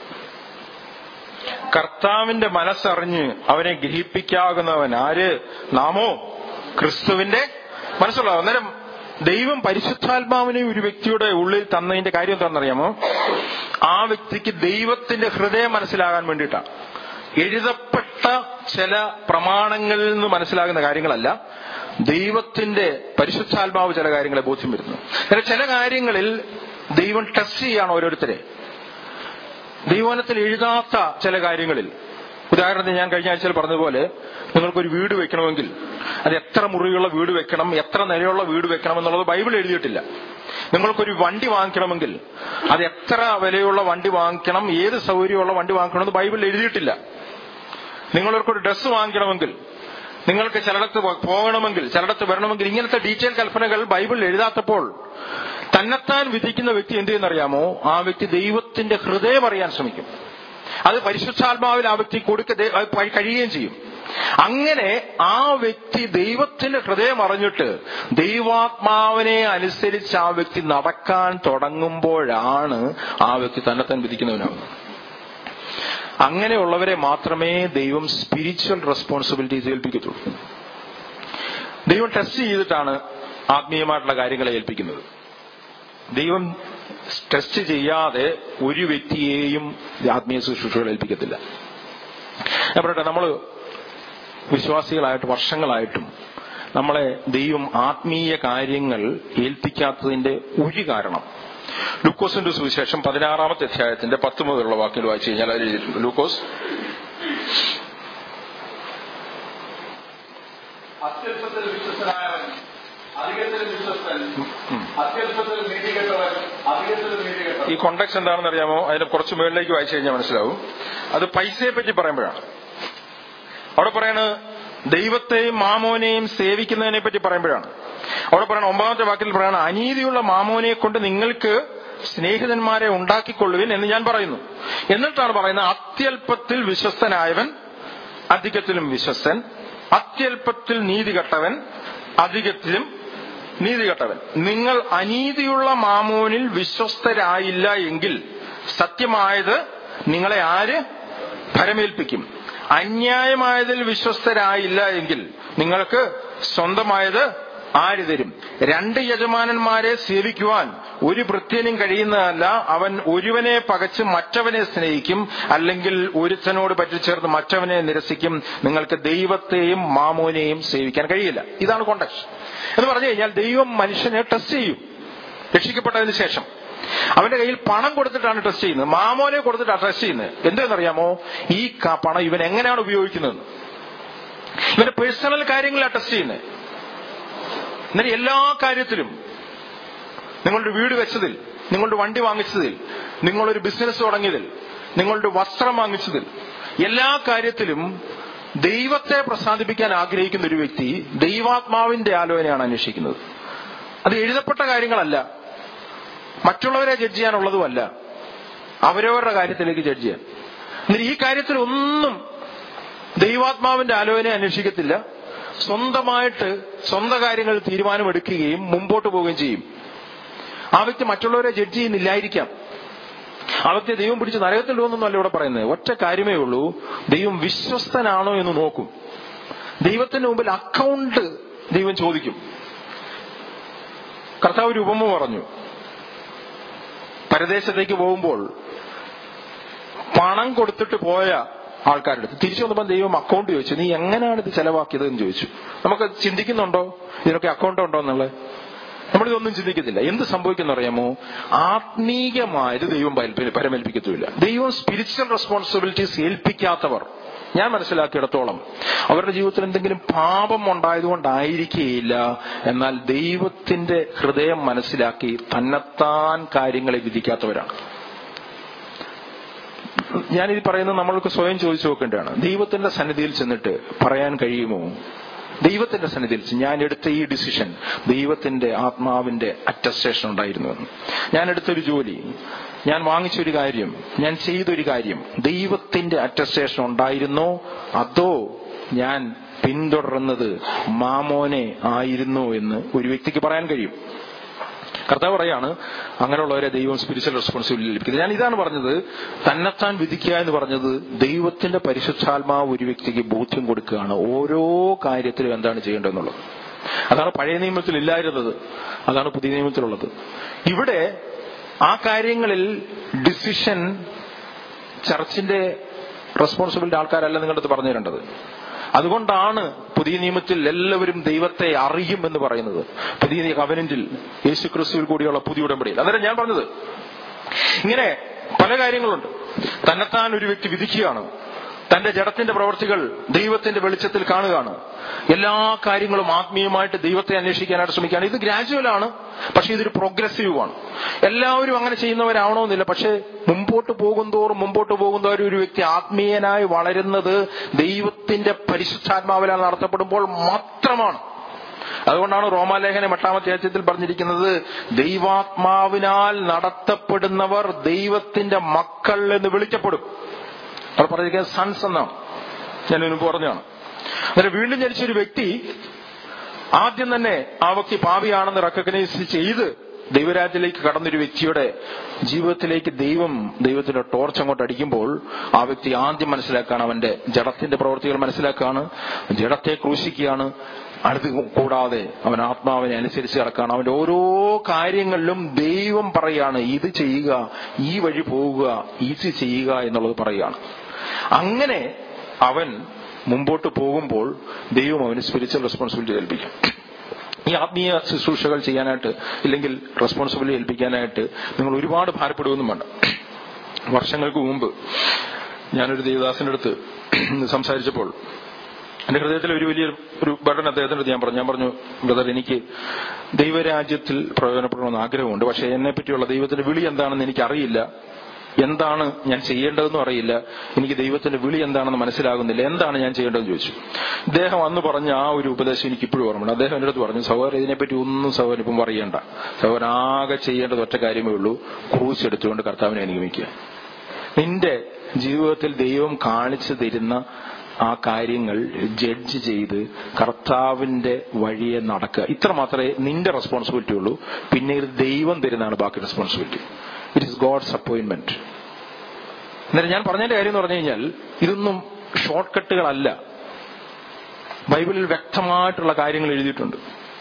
കർത്താവിന്റെ മനസ്സറിഞ്ഞ് അവനെ ഗ്രഹിപ്പിക്കാകുന്നവൻ ആര് നാമോ ക്രിസ്തുവിന്റെ മനസ്സുള്ള അന്നേരം ദൈവം പരിശുദ്ധാത്മാവിനെ ഒരു വ്യക്തിയുടെ ഉള്ളിൽ തന്നതിന്റെ കാര്യം എന്താണെന്നറിയാമോ ആ വ്യക്തിക്ക് ദൈവത്തിന്റെ ഹൃദയം മനസ്സിലാകാൻ വേണ്ടിയിട്ടാണ് എഴുതപ്പെട്ട ചില പ്രമാണങ്ങളിൽ നിന്ന് മനസ്സിലാകുന്ന കാര്യങ്ങളല്ല ദൈവത്തിന്റെ പരിശുദ്ധാത്മാവ് ചില കാര്യങ്ങളെ ബോധ്യം വരുന്നു എന്നാൽ ചില കാര്യങ്ങളിൽ ദൈവം ടെസ്റ്റ് ചെയ്യാണ് ഓരോരുത്തരെ ദൈവനത്തിൽ എഴുതാത്ത ചില കാര്യങ്ങളിൽ ഉദാഹരണത്തിന് ഞാൻ കഴിഞ്ഞ ആഴ്ചയിൽ പറഞ്ഞതുപോലെ നിങ്ങൾക്കൊരു വീട് വെക്കണമെങ്കിൽ അത് എത്ര മുറിയുള്ള വീട് വെക്കണം എത്ര നിലയുള്ള വീട് വെക്കണം എന്നുള്ളത് ബൈബിൾ എഴുതിയിട്ടില്ല നിങ്ങൾക്കൊരു വണ്ടി വാങ്ങിക്കണമെങ്കിൽ അത് എത്ര വിലയുള്ള വണ്ടി വാങ്ങിക്കണം ഏത് സൗകര്യമുള്ള വണ്ടി വാങ്ങിക്കണമെന്ന് ബൈബിൾ എഴുതിയിട്ടില്ല നിങ്ങൾക്കൊരു ഡ്രസ്സ് വാങ്ങിക്കണമെങ്കിൽ നിങ്ങൾക്ക് ചിലടത്ത് പോ- പോകണമെങ്കിൽ ചിലടത്ത് വരണമെങ്കിൽ ഇങ്ങനത്തെ ഡീറ്റെയിൽ കൽപ്പനകൾ ബൈബിൾ എഴുതാത്തപ്പോൾ തന്നെത്താൻ വിധിക്കുന്ന വ്യക്തി എന്ത് ചെയ്യുന്നറിയാമോ ആ വ്യക്തി ദൈവത്തിന്റെ ഹൃദയം അറിയാൻ ശ്രമിക്കും അത് പരിശുദ്ധാത്മാവിൽ ആ വ്യക്തി കൊടുക്ക ദേ- അത് പ- കഴിയുകയും ചെയ്യും അങ്ങനെ ആ വ്യക്തി ദൈവത്തിന്റെ ഹൃദയം അറിഞ്ഞിട്ട് ദൈവാത്മാവിനെ അനുസരിച്ച് ആ വ്യക്തി നടക്കാൻ തുടങ്ങുമ്പോഴാണ് ആ വ്യക്തി തന്നെത്താൻ വിധിക്കുന്നവനാകുന്നത് അങ്ങനെയുള്ളവരെ മാത്രമേ ദൈവം സ്പിരിച്വൽ റെസ്പോൺസിബിലിറ്റീസ് ഏൽപ്പിക്കത്തുള്ളൂ ദൈവം ടെസ്റ്റ് ചെയ്തിട്ടാണ് ആത്മീയമായിട്ടുള്ള കാര്യങ്ങളെ ഏൽപ്പിക്കുന്നത് ദൈവം ടെസ്റ്റ് ചെയ്യാതെ ഒരു വ്യക്തിയെയും ആത്മീയ ശുശ്രൂഷകൾ ഏൽപ്പിക്കത്തില്ല ഞാൻ പറയട്ടെ നമ്മൾ വിശ്വാസികളായിട്ട് വർഷങ്ങളായിട്ടും നമ്മളെ ദൈവം ആത്മീയ കാര്യങ്ങൾ ഏൽപ്പിക്കാത്തതിന്റെ ഒരു കാരണം ലൂക്കോസിന്റെ സുവിശേഷം പതിനാറാമത്തെ അധ്യായത്തിന്റെ പത്ത് മുതലുള്ള വാക്കിൽ വായിച്ചു കഴിഞ്ഞാൽ അതിൽ എഴുതിയിട്ടുണ്ട് ലൂക്കോസ്
അത്യല്പത്തിൽ വിശ്വസ്തനായവൻ അധികത്തിൽ വിശ്വസ്തൻ അത്യല്പത്തിൽ നീതി കെട്ടവൻ അധികത്തിൽ നീതി
ഈ
കെട്ടവൻ
കോണ്ടക്സ് എന്താണെന്ന് അറിയാമോ അതിന് കുറച്ച് മുകളിലേക്ക് വായിച്ചു കഴിഞ്ഞാൽ മനസ്സിലാവും അത് പൈസയെ പറ്റി പറയുമ്പോഴാണ് അവിടെ പറയാണ് ദൈവത്തെയും മാമോനെയും സേവിക്കുന്നതിനെ പറ്റി പറയുമ്പോഴാണ് അവിടെ പറയണ ഒമ്പതാമത്തെ വാക്കിൽ പറയണം അനീതിയുള്ള മാമോനെ കൊണ്ട് നിങ്ങൾക്ക് സ്നേഹിതന്മാരെ ഉണ്ടാക്കിക്കൊള്ളുവിൻ എന്ന് ഞാൻ പറയുന്നു എന്നിട്ടാണ് പറയുന്നത് അത്യല്പത്തിൽ വിശ്വസ്തനായവൻ അധികത്തിലും വിശ്വസ്തൻ അത്യല്പത്തിൽ നീതി കെട്ടവൻ അധികത്തിലും നീതി കെട്ടവൻ നിങ്ങൾ അനീതിയുള്ള മാമോനിൽ വിശ്വസ്തരായില്ല എങ്കിൽ സത്യമായത് നിങ്ങളെ ആര് ഭരമേൽപ്പിക്കും അന്യായമായതിൽ വിശ്വസ്തരായില്ല എങ്കിൽ നിങ്ങൾക്ക് സ്വന്തമായത് ആര് തരും രണ്ട് യജമാനന്മാരെ സേവിക്കുവാൻ ഒരു ഭൃത്യനും കഴിയുന്നതല്ല അവൻ ഒരുവനെ പകച്ച് മറ്റവനെ സ്നേഹിക്കും അല്ലെങ്കിൽ ഒരുത്തനോട് പറ്റിച്ചേർന്ന് മറ്റവനെ നിരസിക്കും നിങ്ങൾക്ക് ദൈവത്തെയും മാമോനെയും സേവിക്കാൻ കഴിയില്ല ഇതാണ് കോണ്ടക്സ് എന്ന് പറഞ്ഞു കഴിഞ്ഞാൽ ദൈവം മനുഷ്യനെ ടെസ്റ്റ് ചെയ്യും രക്ഷിക്കപ്പെട്ടതിന് ശേഷം അവന്റെ കയ്യിൽ പണം കൊടുത്തിട്ടാണ് ടെസ്റ്റ് ചെയ്യുന്നത് മാമോനെ കൊടുത്തിട്ടാണ് ടെസ്റ്റ് ചെയ്യുന്നത് എന്തെന്നറിയാമോ ഈ ക- പണം ഇവൻ എങ്ങനെയാണ് ഉപയോഗിക്കുന്നത് ഇവന്റെ പേഴ്സണൽ കാര്യങ്ങളാണ് ടെസ്റ്റ് ചെയ്യുന്നത് എന്നിട്ട് എല്ലാ കാര്യത്തിലും നിങ്ങളുടെ വീട് വെച്ചതിൽ നിങ്ങളുടെ വണ്ടി വാങ്ങിച്ചതിൽ നിങ്ങളൊരു ബിസിനസ് തുടങ്ങിയതിൽ നിങ്ങളുടെ വസ്ത്രം വാങ്ങിച്ചതിൽ എല്ലാ കാര്യത്തിലും ദൈവത്തെ പ്രസാദിപ്പിക്കാൻ ആഗ്രഹിക്കുന്ന ഒരു വ്യക്തി ദൈവാത്മാവിന്റെ ആലോചനയാണ് അന്വേഷിക്കുന്നത് അത് എഴുതപ്പെട്ട കാര്യങ്ങളല്ല മറ്റുള്ളവരെ ജഡ്ജ് ചെയ്യാനുള്ളതുമല്ല അവരവരുടെ കാര്യത്തിലേക്ക് ജഡ്ജ് ചെയ്യാൻ എന്നിട്ട് ഈ കാര്യത്തിൽ ഒന്നും ദൈവാത്മാവിന്റെ ആലോചന അന്വേഷിക്കത്തില്ല സ്വന്തമായിട്ട് സ്വന്തം കാര്യങ്ങൾ തീരുമാനമെടുക്കുകയും മുമ്പോട്ട് പോവുകയും ചെയ്യും ആ വ്യക്തി മറ്റുള്ളവരെ ജഡ്ജ് ചെയ്യുന്നില്ലായിരിക്കാം ആ വ്യക്തി ദൈവം പിടിച്ച് നരകത്തിൽ പോകുന്നല്ല ഇവിടെ പറയുന്നത് ഒറ്റ കാര്യമേ ഉള്ളൂ ദൈവം വിശ്വസ്തനാണോ എന്ന് നോക്കും ദൈവത്തിന്റെ മുമ്പിൽ അക്കൗണ്ട് ദൈവം ചോദിക്കും കർത്താവ് ഒരു ഉപമ പറഞ്ഞു പരദേശത്തേക്ക് പോകുമ്പോൾ പണം കൊടുത്തിട്ട് പോയ ആൾക്കാരുടെ അടുത്ത് തിരിച്ചു വന്നപ്പോൾ ദൈവം അക്കൗണ്ട് ചോദിച്ചു നീ എങ്ങനെയാണ് ഇത് ചെലവാക്കിയത് എന്ന് ചോദിച്ചു നമുക്ക് ചിന്തിക്കുന്നുണ്ടോ ഇതിനൊക്കെ അക്കൗണ്ട് ഉണ്ടോ എന്നുള്ളത് നമ്മളിതൊന്നും ചിന്തിക്കത്തില്ല എന്ത് സംഭവിക്കുന്ന അറിയാമോ ആത്മീയമായത് ദൈവം പരമ- പരമേൽപ്പിക്കത്തുമില്ല ദൈവം സ്പിരിച്വൽ റെസ്പോൺസിബിലിറ്റീസ് ഏൽപ്പിക്കാത്തവർ ഞാൻ മനസ്സിലാക്കിയിടത്തോളം അവരുടെ ജീവിതത്തിൽ എന്തെങ്കിലും പാപം ഉണ്ടായതുകൊണ്ടായിരിക്കുകയില്ല എന്നാൽ ദൈവത്തിന്റെ ഹൃദയം മനസ്സിലാക്കി തന്നെത്താൻ കാര്യങ്ങളെ വിധിക്കാത്തവരാണ് ഞാനിത് പറയുന്നത് നമ്മൾക്ക് സ്വയം ചോദിച്ചു നോക്കേണ്ടതാണ് ദൈവത്തിന്റെ സന്നിധിയിൽ ചെന്നിട്ട് പറയാൻ കഴിയുമോ ദൈവത്തിന്റെ സന്നിധിയിൽ ചെന്ന് ഞാൻ എടുത്ത ഈ ഡിസിഷൻ ദൈവത്തിന്റെ ആത്മാവിന്റെ അറ്റസ്റ്റേഷൻ ഉണ്ടായിരുന്നു എന്ന് ഞാൻ എടുത്തൊരു ജോലി ഞാൻ വാങ്ങിച്ചൊരു കാര്യം ഞാൻ ചെയ്തൊരു കാര്യം ദൈവത്തിന്റെ അറ്റസ്റ്റേഷൻ ഉണ്ടായിരുന്നോ അതോ ഞാൻ പിന്തുടർന്നത് മാമോനെ ആയിരുന്നോ എന്ന് ഒരു വ്യക്തിക്ക് പറയാൻ കഴിയും കർത്താവ് പറയാണ് അങ്ങനെയുള്ളവരെ ദൈവം സ്പിരിച്വൽ റെസ്പോൺസിബിലിറ്റി ലഭിക്കുന്നത് ഞാൻ ഇതാണ് പറഞ്ഞത് തന്നെത്താൻ വിധിക്കുക എന്ന് പറഞ്ഞത് ദൈവത്തിന്റെ പരിശുദ്ധാത്മാവ് ഒരു വ്യക്തിക്ക് ബോധ്യം കൊടുക്കുകയാണ് ഓരോ കാര്യത്തിലും എന്താണ് ചെയ്യേണ്ടതെന്നുള്ളത് അതാണ് പഴയ നിയമത്തിൽ ഇല്ലായിരുന്നത് അതാണ് പുതിയ നിയമത്തിലുള്ളത് ഇവിടെ ആ കാര്യങ്ങളിൽ ഡിസിഷൻ ചർച്ചിന്റെ റെസ്പോൺസിബിലിറ്റി ആൾക്കാരല്ല നിങ്ങളുടെ അടുത്ത് പറഞ്ഞു തരേണ്ടത് അതുകൊണ്ടാണ് പുതിയ നിയമത്തിൽ എല്ലാവരും ദൈവത്തെ അറിയും എന്ന് പറയുന്നത് പുതിയ കവനന്റിൽ യേശു ക്രിസ്തുവിൽ കൂടിയുള്ള പുതിയ ഉടമ്പടിയിൽ അന്നേരം ഞാൻ പറഞ്ഞത് ഇങ്ങനെ പല കാര്യങ്ങളുണ്ട് തന്നെത്താൻ ഒരു വ്യക്തി വിധിക്കുകയാണ് തന്റെ ജഡത്തിന്റെ പ്രവർത്തികൾ ദൈവത്തിന്റെ വെളിച്ചത്തിൽ കാണുകയാണ് എല്ലാ കാര്യങ്ങളും ആത്മീയമായിട്ട് ദൈവത്തെ അന്വേഷിക്കാനായിട്ട് ശ്രമിക്കുകയാണ് ഇത് ഗ്രാജുവൽ ആണ് പക്ഷെ ഇതൊരു പ്രോഗ്രസീവ് ആണ് എല്ലാവരും അങ്ങനെ ചെയ്യുന്നവരാവണമെന്നില്ല പക്ഷെ മുമ്പോട്ട് പോകുന്തോറും മുമ്പോട്ട് പോകുന്നവരും ഒരു വ്യക്തി ആത്മീയനായി വളരുന്നത് ദൈവത്തിന്റെ പരിശുദ്ധാത്മാവിലാൽ നടത്തപ്പെടുമ്പോൾ മാത്രമാണ് അതുകൊണ്ടാണ് റോമാലേഖനം എട്ടാമത്തെ അധ്യായത്തിൽ പറഞ്ഞിരിക്കുന്നത് ദൈവാത്മാവിനാൽ നടത്തപ്പെടുന്നവർ ദൈവത്തിന്റെ മക്കൾ എന്ന് വിളിക്കപ്പെടും അവിടെ പറഞ്ഞിരിക്കുന്നത് സൺസ് എന്നാണ് ഞാൻ മുൻപ് പറഞ്ഞതാണ് അന്നേരം വീണ്ടും ജനിച്ച ഒരു വ്യക്തി ആദ്യം തന്നെ ആ വ്യക്തി പാപിയാണെന്ന് റെക്കഗ്നൈസ് ചെയ്ത് ദൈവരാജ്യത്തിലേക്ക് കടന്നൊരു വ്യക്തിയുടെ ജീവിതത്തിലേക്ക് ദൈവം ദൈവത്തിന്റെ ടോർച്ച് അങ്ങോട്ട് അടിക്കുമ്പോൾ ആ വ്യക്തി ആദ്യം മനസ്സിലാക്കുകയാണ് അവന്റെ ജഡത്തിന്റെ പ്രവൃത്തികൾ മനസ്സിലാക്കുകയാണ് ജഡത്തെ ക്രൂശിക്കുകയാണ് അടുത്ത് കൂടാതെ അവൻ ആത്മാവിനെ അനുസരിച്ച് കിടക്കുകയാണ് അവന്റെ ഓരോ കാര്യങ്ങളിലും ദൈവം പറയാണ് ഇത് ചെയ്യുക ഈ വഴി പോവുക ഇത് ചെയ്യുക എന്നുള്ളത് പറയുകയാണ് അങ്ങനെ അവൻ മുമ്പോട്ട് പോകുമ്പോൾ ദൈവം അവന് സ്പിരിച്വൽ റെസ്പോൺസിബിലിറ്റി ഏൽപ്പിക്കും ഈ ആത്മീയ ശുശ്രൂഷകൾ ചെയ്യാനായിട്ട് ഇല്ലെങ്കിൽ റെസ്പോൺസിബിലിറ്റി ഏൽപ്പിക്കാനായിട്ട് നിങ്ങൾ ഒരുപാട് ഭാരപ്പെടുകയൊന്നും വേണ്ട വർഷങ്ങൾക്ക് മുമ്പ് ഞാനൊരു ദേവദാസിന്റെ അടുത്ത് സംസാരിച്ചപ്പോൾ എന്റെ ഹൃദയത്തിൽ ഒരു വലിയ ഒരു ബട്ടൺ അദ്ദേഹത്തിന്റെ അടുത്ത് ഞാൻ പറഞ്ഞു ഞാൻ പറഞ്ഞു ബ്രദർ എനിക്ക് ദൈവരാജ്യത്തിൽ പ്രയോജനപ്പെടണമെന്ന് ആഗ്രഹമുണ്ട് പക്ഷെ എന്നെ പറ്റിയുള്ള ദൈവത്തിന്റെ വിളി എന്താണെന്ന് എനിക്കറിയില്ല എന്താണ് ഞാൻ ചെയ്യേണ്ടതെന്നും അറിയില്ല എനിക്ക് ദൈവത്തിന്റെ വിളി എന്താണെന്ന് മനസ്സിലാകുന്നില്ല എന്താണ് ഞാൻ ചെയ്യേണ്ടതെന്ന് ചോദിച്ചു ഇദ്ദേഹം അന്ന് പറഞ്ഞ ആ ഒരു ഉപദേശം എനിക്ക് ഇപ്പോഴും ഓർമ്മയുണ്ട് അദ്ദേഹം എന്റെ അടുത്ത് പറഞ്ഞു സഹോദരൻ ഇതിനെപ്പറ്റി ഒന്നും സഹോദരൻ ഇപ്പം പറയണ്ട സഹോദരൻ ആകെ ചെയ്യേണ്ടത് ഒറ്റ കാര്യമേ ഉള്ളൂ ക്രൂസ് എടുത്തുകൊണ്ട് കർത്താവിനെ അനുഗമിക്കുക നിന്റെ ജീവിതത്തിൽ ദൈവം കാണിച്ചു തരുന്ന ആ കാര്യങ്ങൾ ജഡ്ജ് ചെയ്ത് കർത്താവിന്റെ വഴിയെ നടക്കുക ഇത്ര മാത്രമേ നിന്റെ റെസ്പോൺസിബിലിറ്റി ഉള്ളൂ പിന്നെ ഇത് ദൈവം തരുന്നതാണ് ബാക്കി responsibility it is God's appointment അന്നേരം ഞാൻ പറഞ്ഞതിന്റെ കാര്യം എന്ന് പറഞ്ഞു കഴിഞ്ഞാൽ ഇതൊന്നും ഷോർട്ട് കട്ടുകളല്ല ബൈബിളിൽ വ്യക്തമായിട്ടുള്ള കാര്യങ്ങൾ എഴുതിയിട്ടുണ്ട്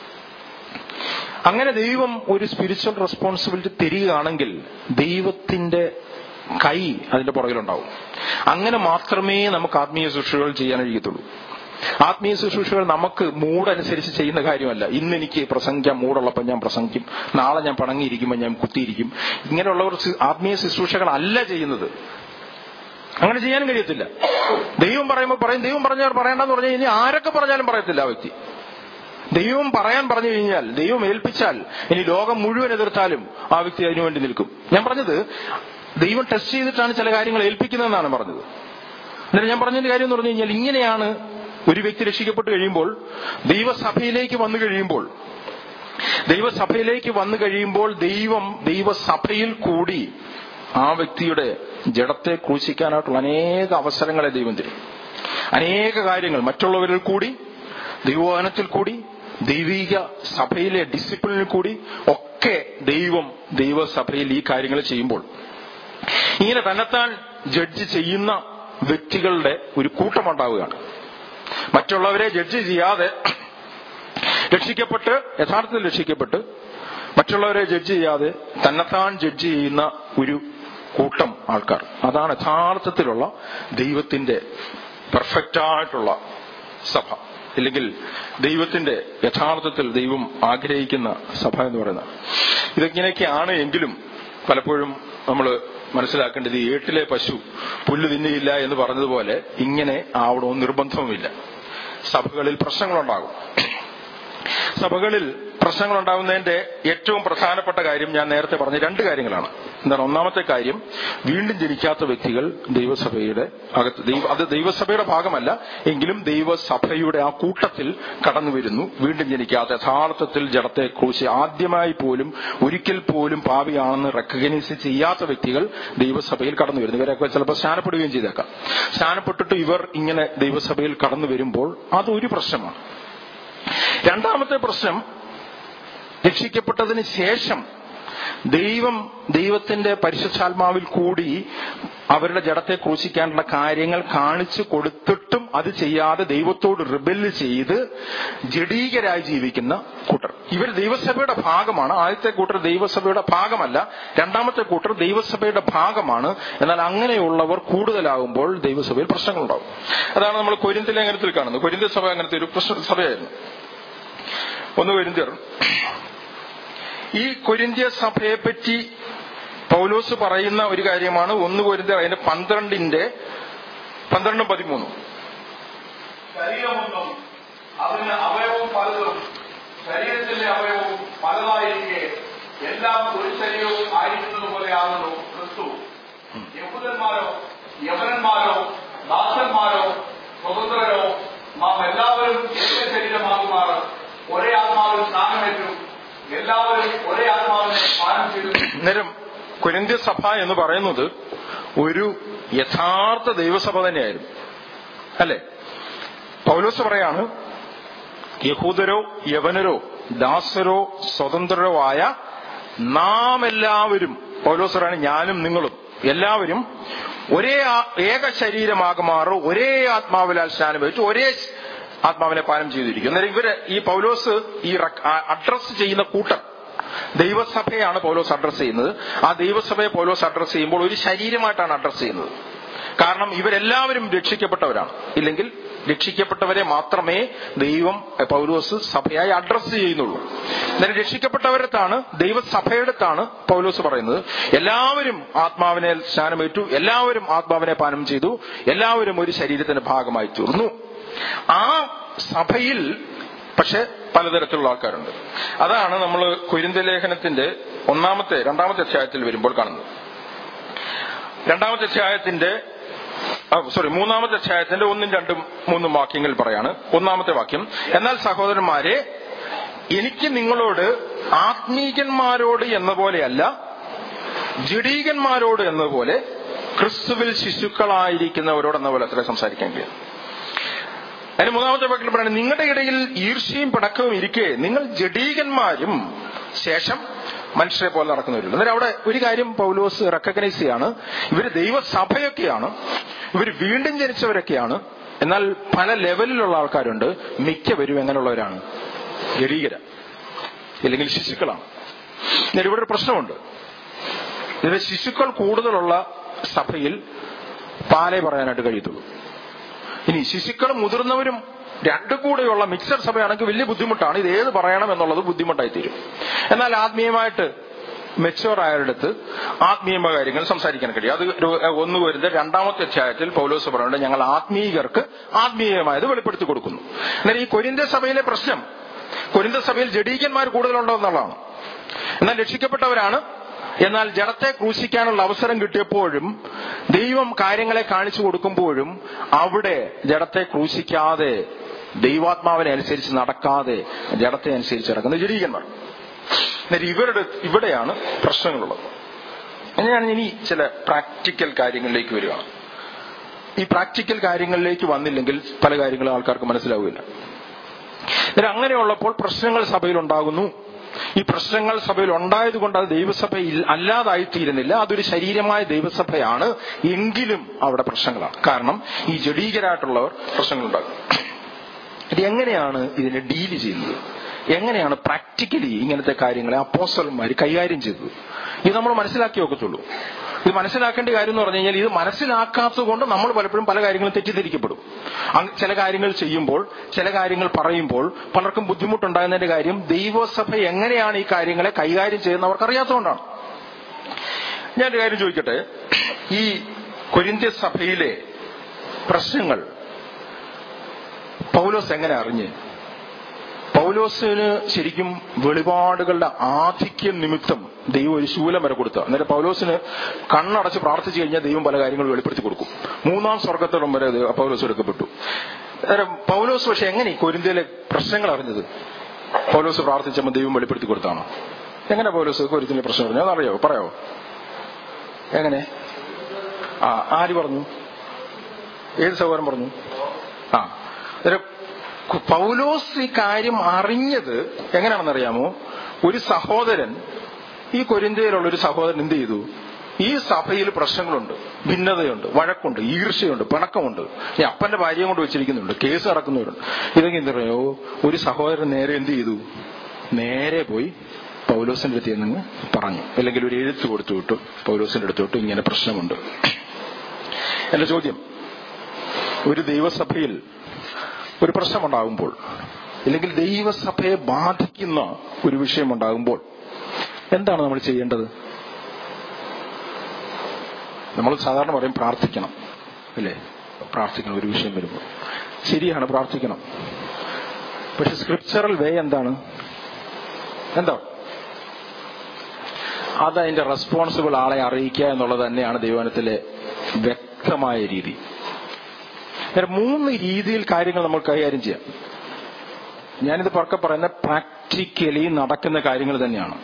അങ്ങനെ ദൈവം ഒരു സ്പിരിച്വൽ റെസ്പോൺസിബിലിറ്റി തരികയാണെങ്കിൽ ദൈവത്തിന്റെ കൈ അതിന്റെ പുറകിലുണ്ടാവും അങ്ങനെ മാത്രമേ നമുക്ക് ആത്മീയ ശുശ്രൂഷകൾ ചെയ്യാൻ കഴിയത്തുള്ളൂ ആത്മീയ ശുശ്രൂഷകൾ നമുക്ക് മൂടനുസരിച്ച് ചെയ്യുന്ന കാര്യമല്ല ഇന്ന് എനിക്ക് പ്രസംഗിക്കാൻ മൂടുള്ളപ്പോൾ ഞാൻ പ്രസംഗിക്കും നാളെ ഞാൻ പണങ്ങിയിരിക്കുമ്പോൾ ഞാൻ കുത്തിയിരിക്കും ഇങ്ങനെയുള്ളവർ ആത്മീയ ശുശ്രൂഷകളല്ല ചെയ്യുന്നത് അങ്ങനെ ചെയ്യാനും കഴിയത്തില്ല ദൈവം പറയുമ്പോൾ പറയും ദൈവം പറഞ്ഞാൽ പറയണ്ടെന്ന് പറഞ്ഞു കഴിഞ്ഞാൽ ആരൊക്കെ പറഞ്ഞാലും പറയത്തില്ല ആ വ്യക്തി ദൈവം പറയാൻ പറഞ്ഞു കഴിഞ്ഞാൽ ദൈവം ഏൽപ്പിച്ചാൽ ഇനി ലോകം മുഴുവൻ എതിർത്താലും ആ വ്യക്തി അതിനുവേണ്ടി നിൽക്കും ഞാൻ പറഞ്ഞത് ദൈവം ടെസ്റ്റ് ചെയ്തിട്ടാണ് ചില കാര്യങ്ങൾ ഏൽപ്പിക്കുന്നതെന്നാണ് പറഞ്ഞത് എന്നിട്ട് ഞാൻ പറഞ്ഞതിന്റെ കാര്യം എന്ന് പറഞ്ഞു കഴിഞ്ഞാൽ ഇങ്ങനെയാണ് ഒരു വ്യക്തി രക്ഷിക്കപ്പെട്ട് കഴിയുമ്പോൾ ദൈവസഭയിലേക്ക് വന്നു കഴിയുമ്പോൾ ദൈവസഭയിലേക്ക് വന്നു കഴിയുമ്പോൾ ദൈവം ദൈവസഭയിൽ കൂടി ആ വ്യക്തിയുടെ ജഡത്തെ ക്രൂശിക്കാനായിട്ടുള്ള അനേക അവസരങ്ങളെ ദൈവം തരും അനേക കാര്യങ്ങൾ മറ്റുള്ളവരിൽ കൂടി ദൈവവചനത്തിൽ കൂടി ദൈവിക സഭയിലെ ഡിസിപ്ലിനിൽ കൂടി ഒക്കെ ദൈവം ദൈവസഭയിൽ ഈ കാര്യങ്ങൾ ചെയ്യുമ്പോൾ ഇങ്ങനെ തന്നെത്താൻ ജഡ്ജ് ചെയ്യുന്ന വ്യക്തികളുടെ ഒരു കൂട്ടമുണ്ടാവുകയാണ് മറ്റുള്ളവരെ ജഡ്ജ് ചെയ്യാതെ രക്ഷിക്കപ്പെട്ട് യഥാർത്ഥത്തിൽ രക്ഷിക്കപ്പെട്ട് മറ്റുള്ളവരെ ജഡ്ജ് ചെയ്യാതെ തന്നെത്താൻ ജഡ്ജ് ചെയ്യുന്ന ഒരു കൂട്ടം ആൾക്കാർ അതാണ് യഥാർത്ഥത്തിലുള്ള ദൈവത്തിന്റെ പെർഫെക്റ്റ് ആയിട്ടുള്ള സഭ ഇല്ലെങ്കിൽ ദൈവത്തിന്റെ യഥാർത്ഥത്തിൽ ദൈവം ആഗ്രഹിക്കുന്ന സഭ എന്ന് പറയുന്നത് ഇതൊക്കെയാണ് എങ്കിലും പലപ്പോഴും നമ്മൾ മനസ്സിലാക്കേണ്ടത് ഏട്ടിലെ പശു പുല്ല് തിന്നുകയില്ല എന്ന് പറഞ്ഞതുപോലെ ഇങ്ങനെ ആവണമെന്ന് നിർബന്ധവുമില്ല സഭകളിൽ പ്രശ്നങ്ങളുണ്ടാകും സഭകളിൽ പ്രശ്നങ്ങൾ ഉണ്ടാകുന്നതിന്റെ ഏറ്റവും പ്രധാനപ്പെട്ട കാര്യം ഞാൻ നേരത്തെ പറഞ്ഞ രണ്ട് കാര്യങ്ങളാണ് എന്താണ് ഒന്നാമത്തെ കാര്യം വീണ്ടും ജനിക്കാത്ത വ്യക്തികൾ ദൈവസഭയുടെ അകത്ത് ദൈവ അത് ദൈവസഭയുടെ ഭാഗമല്ല എങ്കിലും ദൈവസഭയുടെ ആ കൂട്ടത്തിൽ കടന്നു വരുന്നു വീണ്ടും ജനിക്കാത്ത യഥാർത്ഥത്തിൽ ജഡത്തെ ക്രൂശി ആദ്യമായി പോലും ഒരിക്കൽ പോലും പാവിയാണെന്ന് റെക്കഗ്നൈസ് ചെയ്യാത്ത വ്യക്തികൾ ദൈവസഭയിൽ കടന്നു വരുന്നു ഇവരൊക്കെ ചിലപ്പോൾ സ്നാനപ്പെടുകയും ചെയ്തേക്കാം സ്നാനപ്പെട്ടിട്ട് ഇവർ ഇങ്ങനെ ദൈവസഭയിൽ കടന്നു വരുമ്പോൾ അതൊരു പ്രശ്നമാണ് രണ്ടാമത്തെ പ്രശ്നം രക്ഷിക്കപ്പെട്ടതിന് ശേഷം ദൈവം ദൈവത്തിന്റെ പരിശുദ്ധാത്മാവിൽ കൂടി അവരുടെ ജഡത്തെ ക്രൂശിക്കാനുള്ള കാര്യങ്ങൾ കാണിച്ചു കൊടുത്തിട്ടും അത് ചെയ്യാതെ ദൈവത്തോട് റിബല് ചെയ്ത് ജഡീകരായി ജീവിക്കുന്ന കൂട്ടർ ഇവർ ദൈവസഭയുടെ ഭാഗമാണ് ആദ്യത്തെ കൂട്ടർ ദൈവസഭയുടെ ഭാഗമല്ല രണ്ടാമത്തെ കൂട്ടർ ദൈവസഭയുടെ ഭാഗമാണ് എന്നാൽ അങ്ങനെയുള്ളവർ കൂടുതലാകുമ്പോൾ ദൈവസഭയിൽ പ്രശ്നങ്ങളുണ്ടാവും അതാണ് നമ്മൾ കൊരിന്ത ലേഖനത്തിൽ കാണുന്നത് കൊരിന്ത സഭ അങ്ങനത്തെ ഒരു പ്രശ്ന സഭയായിരുന്നു ഒന്ന് കൊരിന്ത്യർ ഈ കൊരിന്ത്യ പന്ത്രണ്ടും പതിമൂന്നും
ശരീരമൊന്നും അതിന് അവയവവും പലതും ശരീരത്തിന്റെ അവയവവും പലതായിരിക്കെ എല്ലാം ഒരു ശരീരവും ആയിരിക്കുന്നത് പോലെയാകുന്നു ക്രിസ്തു യഹൂദന്മാരോ യവനന്മാരോ ദാസന്മാരോ സ്വതന്ത്രരോ നാം എല്ലാവരും ഏക ശരീരമാകുമാർ ഒരേ ആത്മാവിൽ സ്നാനമേറ്റും എല്ലാവരും ഒരേ ആത്മാവിനെ പാനം ചെയ്തു
നേരം കുരിന്ത്യ സഭ എന്ന് പറയുന്നത് ഒരു യഥാർത്ഥ ദൈവസഭ തന്നെയായിരുന്നു അല്ലെ പൗലോസ് പറയാണ് യഹൂദരോ യവനരോ ദാസരോ സ്വതന്ത്രരോ ആയ നാം എല്ലാവരും പൗലോസ് പറയാണ് ഞാനും നിങ്ങളും എല്ലാവരും ഒരേ ആ- ഏക ശരീരമാകുമാറോ ഒരേ ആത്മാവിലാൽ സ്നാനം വെച്ചു ഒരേ ആത്മാവിനെ പാനം ചെയ്തിരിക്കും അന്നേരം ഇവര് ഈ പൗലോസ് ഈ അഡ്രസ് ചെയ്യുന്ന കൂട്ടർ ദൈവസഭയാണ് പൗലോസ് അഡ്രസ് ചെയ്യുന്നത് ആ ദൈവസഭയെ പൗലോസ് അഡ്രസ് ചെയ്യുമ്പോൾ ഒരു ശരീരമായിട്ടാണ് അഡ്രസ് ചെയ്യുന്നത് കാരണം ഇവരെല്ലാവരും രക്ഷിക്കപ്പെട്ടവരാണ് ഇല്ലെങ്കിൽ രക്ഷിക്കപ്പെട്ടവരെ മാത്രമേ ദൈവം എ, പൗലോസ് സഭയായി അഡ്രസ് ചെയ്യുന്നുള്ളൂ എന്നാലും രക്ഷിക്കപ്പെട്ടവരത്താണ് ദൈവസഭയെടുത്താണ് പൗലോസ് പറയുന്നത് എല്ലാവരും ആത്മാവിനെ സ്നാനമേറ്റു എല്ലാവരും ആത്മാവിനെ പാനം ചെയ്തു എല്ലാവരും ഒരു ശരീരത്തിന്റെ ഭാഗമായി തീർന്നു ആ സഭയിൽ പക്ഷെ പലതരത്തിലുള്ള ആൾക്കാരുണ്ട് അതാണ് നമ്മൾ കുരിന്ത ലേഖനത്തിന്റെ ഒന്നാമത്തെ രണ്ടാമത്തെ അധ്യായത്തിൽ വരുമ്പോൾ കാണുന്നത് രണ്ടാമത്തെ അധ്യായത്തിന്റെ സോറി മൂന്നാമത്തെ അധ്യായത്തിന്റെ ഒന്നും രണ്ടും മൂന്നും വാക്യങ്ങൾ പറയാണ് ഒന്നാമത്തെ വാക്യം എന്നാൽ സഹോദരന്മാരെ എനിക്ക് നിങ്ങളോട് ആത്മീകന്മാരോട് എന്ന പോലെയല്ല ജഡീകന്മാരോട് എന്നതുപോലെ ക്രിസ്തുവിൽ ശിശുക്കളായിരിക്കുന്നവരോട് എന്ന പോലെ അത്ര സംസാരിക്കാൻ കഴിയും അതിന് മൂന്നാമത്തെ വാക്കിൽ പറയുന്നത് നിങ്ങളുടെ ഇടയിൽ ഈർഷ്യയും പിണക്കവും ഇരിക്കെ നിങ്ങൾ ജഡീകന്മാരും ശേഷം മനുഷ്യരെ പോലെ നടക്കുന്നവരുള്ളൂ അന്നേരം അവിടെ ഒരു കാര്യം പൗലോസ് റെക്കഗ്നൈസ് ചെയ്യാണ് ഇവര് ദൈവസഭയൊക്കെയാണ് ഇവർ വീണ്ടും ജനിച്ചവരൊക്കെയാണ് എന്നാൽ പല ലെവലിലുള്ള ആൾക്കാരുണ്ട് മിക്കവരും എങ്ങനെയുള്ളവരാണ് ജഡീകര ഇല്ലെങ്കിൽ ശിശുക്കളാണ് എന്നാൽ ഇവിടെ ഒരു പ്രശ്നമുണ്ട് ഇതിൽ ശിശുക്കൾ കൂടുതലുള്ള സഭയിൽ പാലേ പറയാനായിട്ട് കഴിയത്തുള്ളൂ ഇനി ശിശുക്കളും മുതിർന്നവരും രണ്ടു കൂടെയുള്ള മിക്സർ സഭയാണെങ്കിൽ വലിയ ബുദ്ധിമുട്ടാണ് ഇത് ഏത് പറയണം എന്നുള്ളത് ബുദ്ധിമുട്ടായി തീരും എന്നാൽ ആത്മീയമായിട്ട് മെച്ചുവർ ആയവരടുത്ത് ആത്മീയ കാര്യങ്ങൾ സംസാരിക്കാൻ കഴിയും അത് ഒരു ഒന്ന് വരുന്ന രണ്ടാമത്തെ അധ്യായത്തിൽ പൗലോസ് പറയുന്നത് ഞങ്ങൾ ആത്മീയർക്ക് ആത്മീയമായത് വെളിപ്പെടുത്തി കൊടുക്കുന്നു എന്നാൽ ഈ കൊരിന്ത സഭയിലെ പ്രശ്നം കൊരിന്ത സഭയിൽ ജഡീകന്മാർ കൂടുതലുണ്ടോ എന്നുള്ളതാണ് എന്നാൽ രക്ഷിക്കപ്പെട്ടവരാണ് എന്നാൽ ജഡത്തെ ക്രൂശിക്കാനുള്ള അവസരം കിട്ടിയപ്പോഴും ദൈവം കാര്യങ്ങളെ കാണിച്ചു കൊടുക്കുമ്പോഴും അവിടെ ജഡത്തെ ക്രൂശിക്കാതെ ദൈവാത്മാവിനെ അനുസരിച്ച് നടക്കാതെ ജഡത്തെ അനുസരിച്ച് നടക്കുന്ന ജഡീകന്മാർ എന്നാൽ ഇവരുടെ ഇവിടെയാണ് പ്രശ്നങ്ങളുള്ളത് അങ്ങനെയാണ് ഇനി ചില പ്രാക്ടിക്കൽ കാര്യങ്ങളിലേക്ക് വരികയാണ് ഈ പ്രാക്ടിക്കൽ കാര്യങ്ങളിലേക്ക് വന്നില്ലെങ്കിൽ പല കാര്യങ്ങളും ആൾക്കാർക്ക് മനസ്സിലാവില്ല എന്നാൽ അങ്ങനെയുള്ളപ്പോൾ പ്രശ്നങ്ങൾ സഭയിൽ ഉണ്ടാകുന്നു ഈ പ്രശ്നങ്ങൾ സഭയിൽ ഉണ്ടായതുകൊണ്ട് അത് ദൈവസഭയിൽ അല്ലാതായിത്തീരുന്നില്ല അതൊരു ശരീരമായ ദൈവസഭയാണ് എങ്കിലും അവിടെ പ്രശ്നങ്ങളാണ് കാരണം ഈ ജഡീകരായിട്ടുള്ളവർ പ്രശ്നങ്ങളുണ്ടാകും ഇത് എങ്ങനെയാണ് ഇതിനെ ഡീല് ചെയ്യുന്നത് എങ്ങനെയാണ് പ്രാക്ടിക്കലി ഇങ്ങനത്തെ കാര്യങ്ങളെ അപ്പോസ്റ്റലന്മാർ കൈകാര്യം ചെയ്തത് ഇത് നമ്മൾ മനസ്സിലാക്കി നോക്കത്തുള്ളൂ ഇത് മനസ്സിലാക്കേണ്ട കാര്യം എന്ന് പറഞ്ഞു കഴിഞ്ഞാൽ ഇത് മനസ്സിലാക്കാത്തത് കൊണ്ട് നമ്മൾ പലപ്പോഴും പല കാര്യങ്ങളും തെറ്റിദ്ധരിക്കപ്പെടും അങ് ചില കാര്യങ്ങൾ ചെയ്യുമ്പോൾ ചില കാര്യങ്ങൾ പറയുമ്പോൾ പലർക്കും ബുദ്ധിമുട്ടുണ്ടാകുന്നതിന്റെ കാര്യം ദൈവസഭ എങ്ങനെയാണ് ഈ കാര്യങ്ങളെ കൈകാര്യം ചെയ്യുന്നവർക്ക് അറിയാത്തതുകൊണ്ടാണ് ഞാനൊരു കാര്യം ചോദിക്കട്ടെ ഈ കൊരിന്ത്യ സഭയിലെ പ്രശ്നങ്ങൾ പൗലോസ് എങ്ങനെ അറിഞ്ഞ് പൗലോസിന് ശരിക്കും വെളിപാടുകളുടെ ആധിക്യം നിമിത്തം ദൈവം ഒരു ശൂലം വരെ കൊടുത്തു അന്നേരം പൗലോസിന് കണ്ണടച്ച് പ്രാർത്ഥിച്ചു കഴിഞ്ഞാൽ ദൈവം പല കാര്യങ്ങളും വെളിപ്പെടുത്തി കൊടുക്കും മൂന്നാം സ്വർഗത്തോളം വരെ അത് പൗലോസ് എടുക്കപ്പെട്ടു അന്നേരം പൗലോസ് പക്ഷെ എങ്ങനെ ഈ കൊരിന്ത്യയിലെ പ്രശ്നങ്ങൾ അറിഞ്ഞത് പൗലോസ് പ്രാർത്ഥിച്ചപ്പോൾ ദൈവം വെളിപ്പെടുത്തി കൊടുത്താണോ എങ്ങനെ പൗലോസ് കൊരിന്ത്യയിലെ പ്രശ്നം പറഞ്ഞു അതറിയോ പറയാവോ എങ്ങനെ ആ ആര് പറഞ്ഞു ഏത് സഹോദരൻ പറഞ്ഞു ആ അന്നേരം പൗലോസ് ഈ കാര്യം അറിഞ്ഞത് എങ്ങനെയാണെന്നറിയാമോ ഒരു സഹോദരൻ ഈ കൊരിന്തയിലുള്ള ഒരു സഹോദരൻ എന്ത് ചെയ്തു ഈ സഭയിൽ പ്രശ്നങ്ങളുണ്ട് ഭിന്നതയുണ്ട് വഴക്കുണ്ട് ഈർഷ്യയുണ്ട് പിണക്കമുണ്ട് ഈ അപ്പന്റെ ഭാര്യയും കൊണ്ട് വെച്ചിരിക്കുന്നുണ്ട് കേസ് നടക്കുന്നവരുണ്ട് ഇതൊക്കെ എന്താ പറയോ ഒരു സഹോദരൻ നേരെ എന്ത് ചെയ്തു നേരെ പോയി പൗലോസിന്റെ അടുത്ത് നിന്ന് പറഞ്ഞു അല്ലെങ്കിൽ ഒരു എഴുത്ത് കൊടുത്തു വിട്ടു പൗലോസിന്റെ അടുത്ത് വിട്ടു ഇങ്ങനെ പ്രശ്നമുണ്ട് എന്റെ ചോദ്യം ഒരു ദൈവസഭയിൽ ഒരു പ്രശ്നമുണ്ടാകുമ്പോൾ അല്ലെങ്കിൽ ദൈവസഭയെ ബാധിക്കുന്ന ഒരു വിഷയമുണ്ടാകുമ്പോൾ എന്താണ് നമ്മൾ ചെയ്യേണ്ടത് നമ്മൾ സാധാരണ പറയും പ്രാർത്ഥിക്കണം അല്ലേ
പ്രാർത്ഥിക്കണം ഒരു വിഷയം വരുമ്പോൾ ശരിയാണ് പ്രാർത്ഥിക്കണം പക്ഷെ സ്ക്രിപ്ചറൽ വേ എന്താണ് എന്താ അത് അതിന്റെ റെസ്പോൺസിബിൾ ആളെ അറിയിക്കുക എന്നുള്ളത് തന്നെയാണ് ദൈവനത്തിലെ വ്യക്തമായ രീതി അന്നേരം മൂന്ന് രീതിയിൽ കാര്യങ്ങൾ നമ്മൾ കൈകാര്യം ചെയ്യാം ഞാനിത് പുറക്കെ പറയുന്ന പ്രാക്ടിക്കലി നടക്കുന്ന കാര്യങ്ങൾ തന്നെയാണ്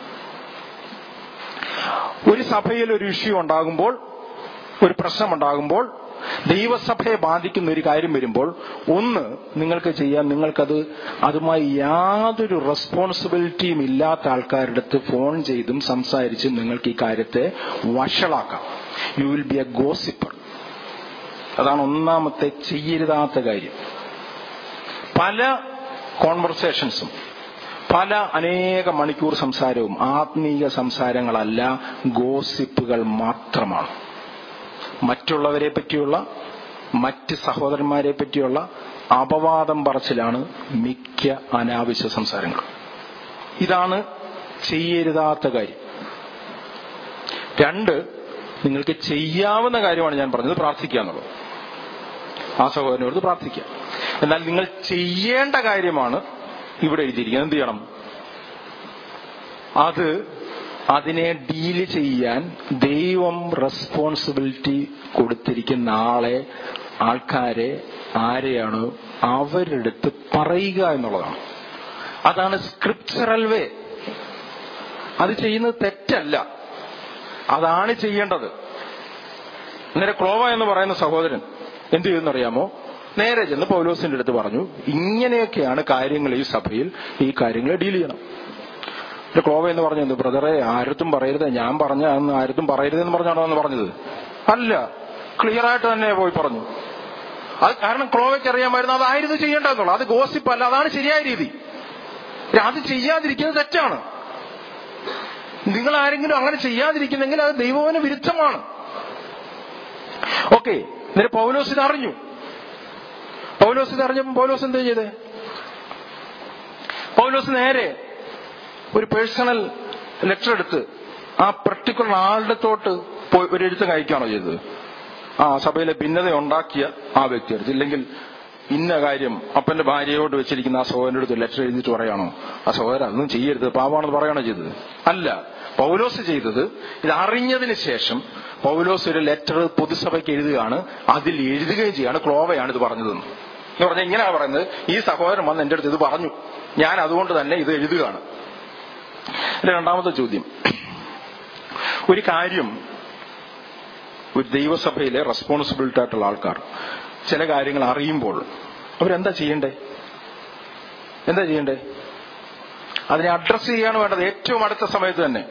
ഒരു സഭയിൽ ഒരു ഇഷ്യൂ ഉണ്ടാകുമ്പോൾ ഒരു പ്രശ്നമുണ്ടാകുമ്പോൾ ദൈവസഭയെ ബാധിക്കുന്ന ഒരു കാര്യം വരുമ്പോൾ ഒന്ന് നിങ്ങൾക്ക് ചെയ്യാൻ നിങ്ങൾക്കത് അതുമായി യാതൊരു റെസ്പോൺസിബിലിറ്റിയും ഇല്ലാത്ത ആൾക്കാരുടെ അടുത്ത് ഫോൺ ചെയ്തും സംസാരിച്ചും നിങ്ങൾക്ക് ഈ കാര്യത്തെ വഷളാക്കാം you will be a gossiper അതാണ് ഒന്നാമത്തെ ചെയ്യരുതാത്ത കാര്യം പല കോൺവെർസേഷൻസും പല അനേക മണിക്കൂർ സംസാരവും ആത്മീയ സംസാരങ്ങളല്ല ഗോസിപ്പുകൾ മാത്രമാണ് മറ്റുള്ളവരെ പറ്റിയുള്ള മറ്റ് സഹോദരന്മാരെ പറ്റിയുള്ള അപവാദം പറച്ചിലാണ് മിക്ക അനാവശ്യ സംസാരങ്ങൾ ഇതാണ് ചെയ്യരുതാത്ത കാര്യം രണ്ട് നിങ്ങൾക്ക് ചെയ്യാവുന്ന കാര്യമാണ് ഞാൻ പറഞ്ഞത് പ്രാർത്ഥിക്കുക എന്നുള്ളത് ആ സഹോദരനോട് പ്രാർത്ഥിക്കുക എന്നാൽ നിങ്ങൾ ചെയ്യേണ്ട കാര്യമാണ് ഇവിടെ എഴുതിയിരിക്കുന്നത് എന്ത് ചെയ്യണം അത് അതിനെ ഡീല് ചെയ്യാൻ ദൈവം റെസ്പോൺസിബിലിറ്റി കൊടുത്തിരിക്കുന്ന ആളെ ആൾക്കാരെ ആരെയാണ് അവരുടെ അടുത്ത് പറയുക എന്നുള്ളതാണ് അതാണ് സ്ക്രിപ്ചറൽ വേ അത് ചെയ്യുന്നത് തെറ്റല്ല അതാണ് ചെയ്യേണ്ടത് നേരെ ക്ലോവ എന്ന് പറയുന്ന സഹോദരൻ എന്ത് ചെയ്യുന്നറിയാമോ നേരെ ചെന്ന് പൗലോസിന്റെ അടുത്ത് പറഞ്ഞു ഇങ്ങനെയൊക്കെയാണ് കാര്യങ്ങൾ ഈ സഭയിൽ ഈ കാര്യങ്ങളെ ഡീൽ ചെയ്യണം ഒരു ക്ലോവ എന്ന് പറഞ്ഞു ബ്രദറെ ആരത്തും പറയരുത് ഞാൻ പറഞ്ഞ അന്ന് ആരത്തും പറയരുതെന്ന് പറഞ്ഞാണോ എന്ന് പറഞ്ഞത് അല്ല ക്ലിയർ ആയിട്ട് തന്നെ പോയി പറഞ്ഞു അത് കാരണം ക്ലോവയ്ക്ക് അറിയാമായിരുന്നു അതായിരുന്നു ചെയ്യേണ്ടതെന്നുള്ളത് അത് ഗോസിപ്പ് അല്ല അതാണ് ശരിയായ രീതി അത് ചെയ്യാതിരിക്കുന്നത് തെറ്റാണ് നിങ്ങൾ ആരെങ്കിലും അങ്ങനെ ചെയ്യാതിരിക്കുന്നെങ്കിൽ അത് ദൈവവിന് വിരുദ്ധമാണ് ഓക്കെ എന്നിട്ട് പൗലോസ് ഇത് അറിഞ്ഞു പൗലോസ് ഇത് അറിഞ്ഞപ്പോൾ പൗലോസ് എന്താ ചെയ്തേ പൗലോസ് നേരെ ഒരു പേഴ്സണൽ ലെറ്റർ എടുത്ത് ആ പർട്ടിക്കുലർ ആളുടെ തോട്ട് പോയി ഒരു എഴുത്ത് അയക്കുകയാണോ ചെയ്തത് ആ സഭയിലെ ഭിന്നത ഉണ്ടാക്കിയ ആ വ്യക്തി എടുത്ത് ഇല്ലെങ്കിൽ ഇന്ന കാര്യം അപ്പന്റെ ഭാര്യയോട് വെച്ചിരിക്കുന്ന ആ സഹോദരന്റെ അടുത്ത് ലെറ്റർ എഴുതിയിട്ട് പറയാണോ ആ സഹോദരൻ അതൊന്നും ചെയ്യരുത് പാവാണെന്ന് പറയണോ ചെയ്തത് അല്ല പൗലോസ് ചെയ്തത് ഇത് അറിഞ്ഞതിന് ശേഷം പൗലോസ് ഒരു ലെറ്റർ പൊതുസഭയ്ക്ക് എഴുതുകയാണ് അതിൽ എഴുതുകയും ചെയ്യാണ് ക്ലോവയാണ് ഇത് പറഞ്ഞതെന്ന് എന്ന് പറഞ്ഞാൽ ഇങ്ങനെയാണ് പറയുന്നത് ഈ സഹോദരൻ വന്ന് എന്റെ അടുത്ത് ഇത് പറഞ്ഞു ഞാൻ അതുകൊണ്ട് തന്നെ ഇത് എഴുതുകയാണ് രണ്ടാമത്തെ ചോദ്യം ഒരു കാര്യം ഒരു ദൈവസഭയിലെ റെസ്പോൺസിബിലിറ്റി ആയിട്ടുള്ള ആൾക്കാർ ചില കാര്യങ്ങൾ അറിയുമ്പോൾ അവരെന്താ ചെയ്യണ്ടേ എന്താ ചെയ്യണ്ടേ അതിനെ അഡ്രസ് ചെയ്യാണ് വേണ്ടത് ഏറ്റവും അടുത്ത സമയത്ത് തന്നെ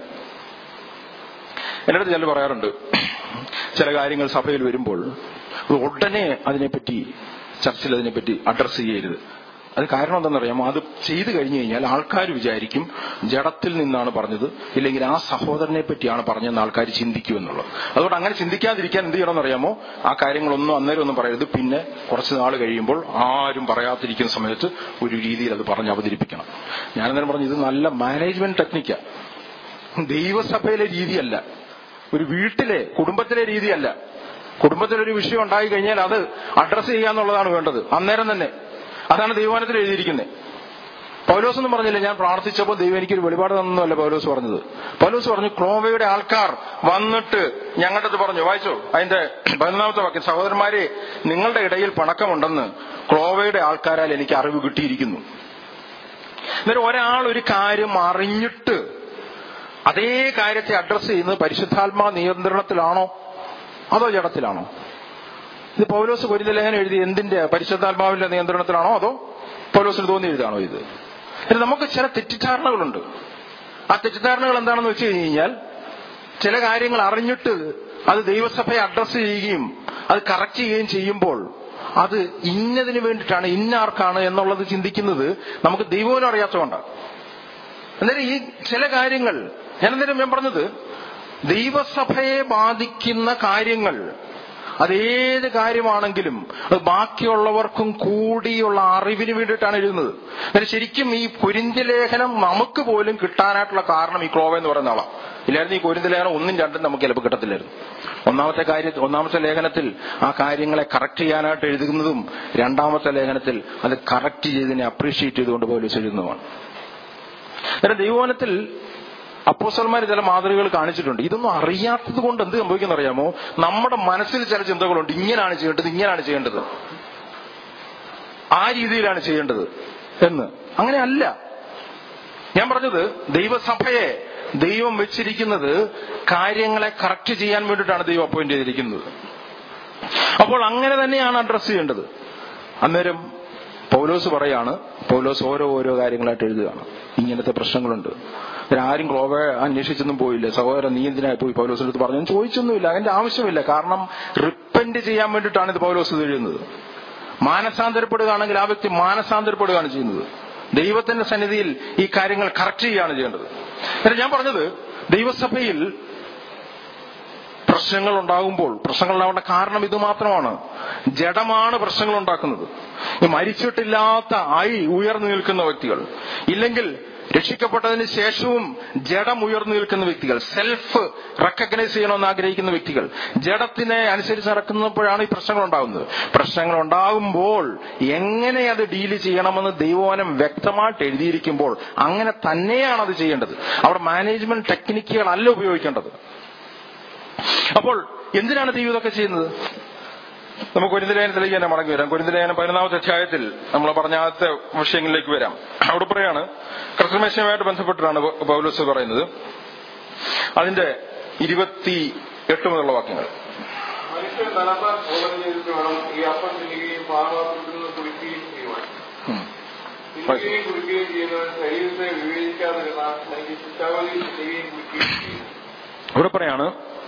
എന്റെ അടുത്ത് ചില പറയാറുണ്ട് ചില കാര്യങ്ങൾ സഭയിൽ വരുമ്പോൾ ഉടനെ അതിനെപ്പറ്റി ചർച്ചയിൽ അതിനെപ്പറ്റി അഡ്രസ് ചെയ്യരുത് അത് കാരണം എന്താണെന്നറിയാമോ അത് ചെയ്തു കഴിഞ്ഞു കഴിഞ്ഞാൽ ആൾക്കാർ വിചാരിക്കും ജഡത്തിൽ നിന്നാണ് പറഞ്ഞത് ഇല്ലെങ്കിൽ ആ സഹോദരനെ പറ്റിയാണ് പറഞ്ഞതെന്ന് ആൾക്കാർ ചിന്തിക്കും എന്നുള്ളത് അതുകൊണ്ട് അങ്ങനെ ചിന്തിക്കാതിരിക്കാൻ എന്ത് ചെയ്യണമെന്നറിയാമോ ആ കാര്യങ്ങളൊന്നും അന്നേരം ഒന്നും പറയരുത് പിന്നെ കുറച്ച് നാൾ കഴിയുമ്പോൾ ആരും പറയാതിരിക്കുന്ന സമയത്ത് ഒരു രീതിയിൽ അത് പറഞ്ഞ് അവതരിപ്പിക്കണം ഞാനന്നേരം പറഞ്ഞു ഇത് നല്ല മാനേജ്മെന്റ് ടെക്നിക്കാണ് ദൈവസഭയിലെ രീതിയല്ല ഒരു വീട്ടിലെ കുടുംബത്തിലെ രീതിയല്ല കുടുംബത്തിലൊരു വിഷയം ഉണ്ടായി കഴിഞ്ഞാൽ അത് അഡ്രസ് ചെയ്യാന്നുള്ളതാണ് വേണ്ടത് അന്നേരം തന്നെ അതാണ് ദൈവമാനത്തിൽ എഴുതിയിരിക്കുന്നത് പൗലോസ് ഒന്നും പറഞ്ഞില്ല ഞാൻ പ്രാർത്ഥിച്ചപ്പോൾ ദൈവം എനിക്കൊരു വെളിപാട് തന്നല്ല പൗലോസ് പറഞ്ഞത് പൗലോസ് പറഞ്ഞു ക്ലോവയുടെ ആൾക്കാർ വന്നിട്ട് ഞങ്ങളുടെ അടുത്ത് പറഞ്ഞു വായിച്ചോ അതിന്റെ പതിനൊന്നാമത്തെ വാക്യം സഹോദരന്മാരെ നിങ്ങളുടെ ഇടയിൽ പണക്കമുണ്ടെന്ന് ക്ലോവയുടെ ആൾക്കാരാൽ എനിക്ക് അറിവ് കിട്ടിയിരിക്കുന്നു എന്നിട്ട് ഒരാൾ ഒരു കാര്യം അറിഞ്ഞിട്ട് അതേ കാര്യത്തെ അഡ്രസ് ചെയ്യുന്നത് പരിശുദ്ധാത്മാ നിയന്ത്രണത്തിലാണോ അതോ ജഡത്തിലാണോ ഇത് പൗലോസ് കൊരിന്ത ലേഖനം എഴുതി എന്തിന്റെ പരിശുദ്ധാത്മാവിന്റെ നിയന്ത്രണത്തിലാണോ അതോ പൗലോസിന് തോന്നി എഴുതാണോ ഇത് എന്നിട്ട് നമുക്ക് ചില തെറ്റിദ്ധാരണകളുണ്ട് ആ തെറ്റിദ്ധാരണകൾ എന്താണെന്ന് വെച്ച് കഴിഞ്ഞ് കഴിഞ്ഞാൽ ചില കാര്യങ്ങൾ അറിഞ്ഞിട്ട് അത് ദൈവസഭയെ അഡ്രസ് ചെയ്യുകയും അത് കറക്റ്റ് ചെയ്യുകയും ചെയ്യുമ്പോൾ അത് ഇന്നതിന് വേണ്ടിയിട്ടാണ് ഇന്ന ആർക്കാണ് എന്നുള്ളത് ചിന്തിക്കുന്നത് നമുക്ക് ദൈവവും അറിയാത്തതുകൊണ്ടാണ് അന്നേരം ഈ ചില കാര്യങ്ങൾ ഞാൻ അന്നേരം ഞാൻ പറഞ്ഞത് ദൈവസഭയെ ബാധിക്കുന്ന കാര്യങ്ങൾ അതേത് കാര്യമാണെങ്കിലും അത് ബാക്കിയുള്ളവർക്കും കൂടിയുള്ള അറിവിന് വേണ്ടിയിട്ടാണ് എഴുതുന്നത് എന്നാൽ ശരിക്കും ഈ കുരിന്തി ലേഖനം നമുക്ക് പോലും കിട്ടാനായിട്ടുള്ള കാരണം ഈ ക്ലോവ എന്ന് പറയുന്ന ആളാണ് ഇല്ലായിരുന്നു ഈ കോരിന്ത ലേഖനം ഒന്നും രണ്ടും നമുക്ക് ചിലപ്പോൾ കിട്ടത്തില്ലായിരുന്നു ഒന്നാമത്തെ കാര്യം ഒന്നാമത്തെ ലേഖനത്തിൽ ആ കാര്യങ്ങളെ കറക്റ്റ് ചെയ്യാനായിട്ട് എഴുതുന്നതും രണ്ടാമത്തെ ലേഖനത്തിൽ അത് കറക്റ്റ് ചെയ്തതിനെ അപ്രീഷിയേറ്റ് ചെയ്തുകൊണ്ട് പോലും എഴുതുന്നതുമാണ് അന്നേരം ദൈവവനത്തിൽ അപ്പോസന്മാർ ചില മാതൃകകൾ കാണിച്ചിട്ടുണ്ട് ഇതൊന്നും അറിയാത്തത് കൊണ്ട് എന്ത് സംഭവിക്കുന്ന അറിയാമോ നമ്മുടെ മനസ്സിൽ ചില ചിന്തകളുണ്ട് ഇങ്ങനെയാണ് ചെയ്യേണ്ടത് ഇങ്ങനെയാണ് ചെയ്യേണ്ടത് ആ രീതിയിലാണ് ചെയ്യേണ്ടത് എന്ന് അങ്ങനെയല്ല ഞാൻ പറഞ്ഞത് ദൈവസഭയെ ദൈവം വെച്ചിരിക്കുന്നത് കാര്യങ്ങളെ കറക്റ്റ് ചെയ്യാൻ വേണ്ടിയിട്ടാണ് ദൈവം അപ്പോയിന്റ് ചെയ്തിരിക്കുന്നത് അപ്പോൾ അങ്ങനെ തന്നെയാണ് അഡ്രസ് ചെയ്യേണ്ടത് അന്നേരം പൗലോസ് പറയാണ് പൗലോസ് ഓരോ ഓരോ കാര്യങ്ങളായിട്ട് എഴുതുകയാണ് ഇങ്ങനത്തെ പ്രശ്നങ്ങളുണ്ട് ഇതിന് ആരും ഗ്ലോബ അന്വേഷിച്ചൊന്നും പോയില്ല സഹോദരൻ നീ എന്തിനായി പോയി പൗലോസിന്റെ അടുത്ത് പറഞ്ഞു ചോദിച്ചൊന്നുമില്ല അതിന്റെ ആവശ്യമില്ല കാരണം റിപ്പന്റ് ചെയ്യാൻ വേണ്ടിയിട്ടാണ് ഇത് പൗലോസ് ഇത് എഴുതുന്നത് മാനസാന്തരപ്പെടുകയാണെങ്കിൽ ആ വ്യക്തി മാനസാന്തരപ്പെടുകയാണ് ചെയ്യുന്നത് ദൈവത്തിന്റെ സന്നിധിയിൽ ഈ കാര്യങ്ങൾ കറക്റ്റ് ചെയ്യുകയാണ് ചെയ്യേണ്ടത് എന്നാൽ ഞാൻ പറഞ്ഞത് ദൈവസഭയിൽ പ്രശ്നങ്ങൾ ഉണ്ടാകുമ്പോൾ പ്രശ്നങ്ങൾ ഉണ്ടാവേണ്ട കാരണം ഇത് മാത്രമാണ് ജഡമാണ് പ്രശ്നങ്ങൾ ഉണ്ടാക്കുന്നത് ഈ മരിച്ചിട്ടില്ലാത്ത ആയി ഉയർന്നു നിൽക്കുന്ന വ്യക്തികൾ ഇല്ലെങ്കിൽ രക്ഷിക്കപ്പെട്ടതിന് ശേഷവും ജഡം ഉയർന്നു നിൽക്കുന്ന വ്യക്തികൾ സെൽഫ് റെക്കഗ്നൈസ് ചെയ്യണമെന്ന് ആഗ്രഹിക്കുന്ന വ്യക്തികൾ ജഡത്തിനെ അനുസരിച്ച് നടക്കുന്നപ്പോഴാണ് ഈ പ്രശ്നങ്ങൾ ഉണ്ടാകുന്നത് പ്രശ്നങ്ങൾ ഉണ്ടാകുമ്പോൾ എങ്ങനെ അത് ഡീല് ചെയ്യണമെന്ന് ദൈവവനം വ്യക്തമായിട്ട് എഴുതിയിരിക്കുമ്പോൾ അങ്ങനെ തന്നെയാണ് അത് ചെയ്യേണ്ടത് അവിടെ മാനേജ്മെന്റ് ടെക്നിക്കുകളല്ല ഉപയോഗിക്കേണ്ടത് അപ്പോൾ എന്തിനാണ് ദൈവം ഇതൊക്കെ ചെയ്യുന്നത് നമുക്ക് കുരുന്തലേഖനത്തിലേക്ക് തന്നെ മടങ്ങി വരാം കുരുന്തലേഖനം പതിനൊന്നാമത്തെ അധ്യായത്തിൽ നമ്മൾ പറഞ്ഞ ആദ്യത്തെ വിഷയങ്ങളിലേക്ക് വരാം അവിടെ പറയാണ് കർത്തമേശയുമായിട്ട് ബന്ധപ്പെട്ടിട്ടാണ് പൗലോസ് പറയുന്നത് അതിന്റെ ഇരുപത്തി എട്ട് മുതലുള്ള വാക്യങ്ങൾ
മനുഷ്യൻ തലത്താൻ ബോധന ചെയ്തിട്ട് വേണം ഈ അപ്പം തിന്നുകയും പാനപാത്രത്തിൽ നിന്ന് കുടിക്കുകയും ചെയ്യുവാൻ
ഉം.
തിന്നുകയും കുടിക്കുകയും ചെയ്യുന്നവൻ ശരീരത്തെ വിവേചിക്കാതിരുന്നാൽ തനിക്ക് ശിക്ഷാവധി തിന്നുകയും കുടിക്കുകയും ചെയ്യും
ഇവിടെ പറയാണ്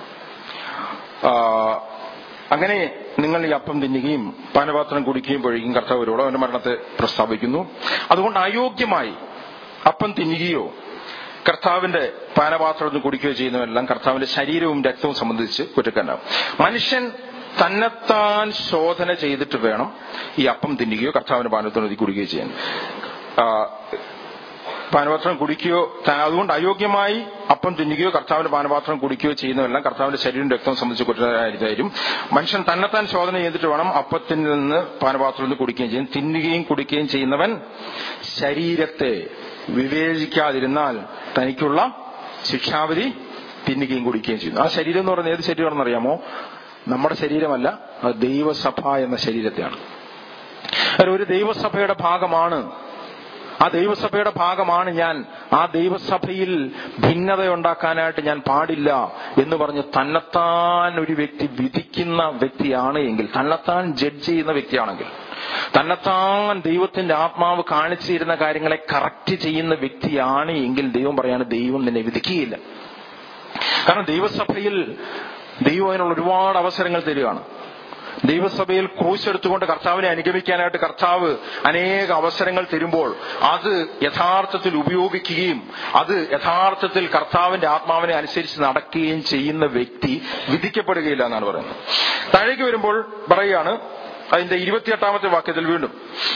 ആ, അങ്ങനെ നിങ്ങൾ ഈ അപ്പം തിന്നുകയും പാനപാത്രം കുടിക്കുകയും പൊഴിക്കുകയും കർത്താവരോട് അവന്റെ മരണത്തെ പ്രസ്താവിക്കുന്നു അതുകൊണ്ട് അയോഗ്യമായി അപ്പം തിന്നുകയോ കർത്താവിന്റെ പാനപാത്രത്തിൽ കുടിക്കുകയോ ചെയ്യുന്നവരെല്ലാം കർത്താവിന്റെ ശരീരവും രക്തവും സംബന്ധിച്ച് കുറ്റക്കാരനാവും മനുഷ്യൻ തന്നെത്താൻ ശോധന ചെയ്തിട്ട് വേണം ഈ അപ്പം തിന്നുകയോ കർത്താവിന്റെ പാനപാത്രത്തിൽ കുടിക്കുകയോ ചെയ്യാൻ ആ, പാനപാത്രം കുടിക്കുകയോ ത- അതുകൊണ്ട് അയോഗ്യമായി അപ്പം തിന്നുകയോ കർത്താവിന്റെ പാനപാത്രം കുടിക്കുകയോ ചെയ്യുന്നതെല്ലാം കർത്താവിന്റെ ശരീരം രക്തം സംബന്ധിച്ച് കുറ്റകാരിതായിരിക്കും മനുഷ്യൻ തന്നെത്താൻ ശോധന ചെയ്തിട്ട് വേണം അപ്പത്തിൽ നിന്ന് പാനപാത്രത്തിൽ നിന്ന് കുടിക്കുകയും ചെയ്യും തിന്നുകയും കുടിക്കുകയും ചെയ്യുന്നവൻ ശരീരത്തെ വിവേചിക്കാതിരുന്നാൽ തനിക്കുള്ള ശിക്ഷാവിധി തിന്നുകയും കുടിക്കുകയും ചെയ്യുന്നു ആ ശരീരം എന്ന് പറയുന്നത് ഏത് ശരീരമാണെന്ന് അറിയാമോ നമ്മുടെ ശരീരമല്ല അത് ദൈവസഭ എന്ന ശരീരത്തെയാണ് അത് ഒരു ദൈവസഭയുടെ ഭാഗമാണ് ആ ദൈവസഭയുടെ ഭാഗമാണ് ഞാൻ ആ ദൈവസഭയിൽ ഭിന്നതയുണ്ടാക്കാനായിട്ട് ഞാൻ പാടില്ല എന്ന് പറഞ്ഞ് തന്നെത്താൻ ഒരു വ്യക്തി വിധിക്കുന്ന വ്യക്തിയാണ് എങ്കിൽ തന്നെത്താൻ ജഡ്ജ് ചെയ്യുന്ന വ്യക്തിയാണെങ്കിൽ തന്നെത്താൻ ദൈവത്തിന്റെ ആത്മാവ് കാണിച്ചു തരുന്ന കാര്യങ്ങളെ കറക്റ്റ് ചെയ്യുന്ന വ്യക്തിയാണ് എങ്കിൽ ദൈവം പറയാണ് ദൈവം നിന്നെ വിധിക്കുകയില്ല കാരണം ദൈവസഭയിൽ ദൈവം അതിനുള്ള ഒരുപാട് അവസരങ്ങൾ തരികയാണ് ദൈവസഭയിൽ ക്രൂശ് എടുത്തുകൊണ്ട് കർത്താവിനെ അനുഗമിക്കാനായിട്ട് കർത്താവ് അനേക അവസരങ്ങൾ തരുമ്പോൾ അത് യഥാർത്ഥത്തിൽ ഉപയോഗിക്കുകയും അത് യഥാർത്ഥത്തിൽ കർത്താവിന്റെ ആത്മാവിനെ അനുസരിച്ച് നടക്കുകയും ചെയ്യുന്ന വ്യക്തി വിധിക്കപ്പെടുകയില്ല എന്നാണ് പറയുന്നത് താഴേക്ക് വരുമ്പോൾ പറയുകയാണ് അതിന്റെ ഇരുപത്തിയെട്ടാമത്തെ വാക്യത്തിൽ വീണ്ടും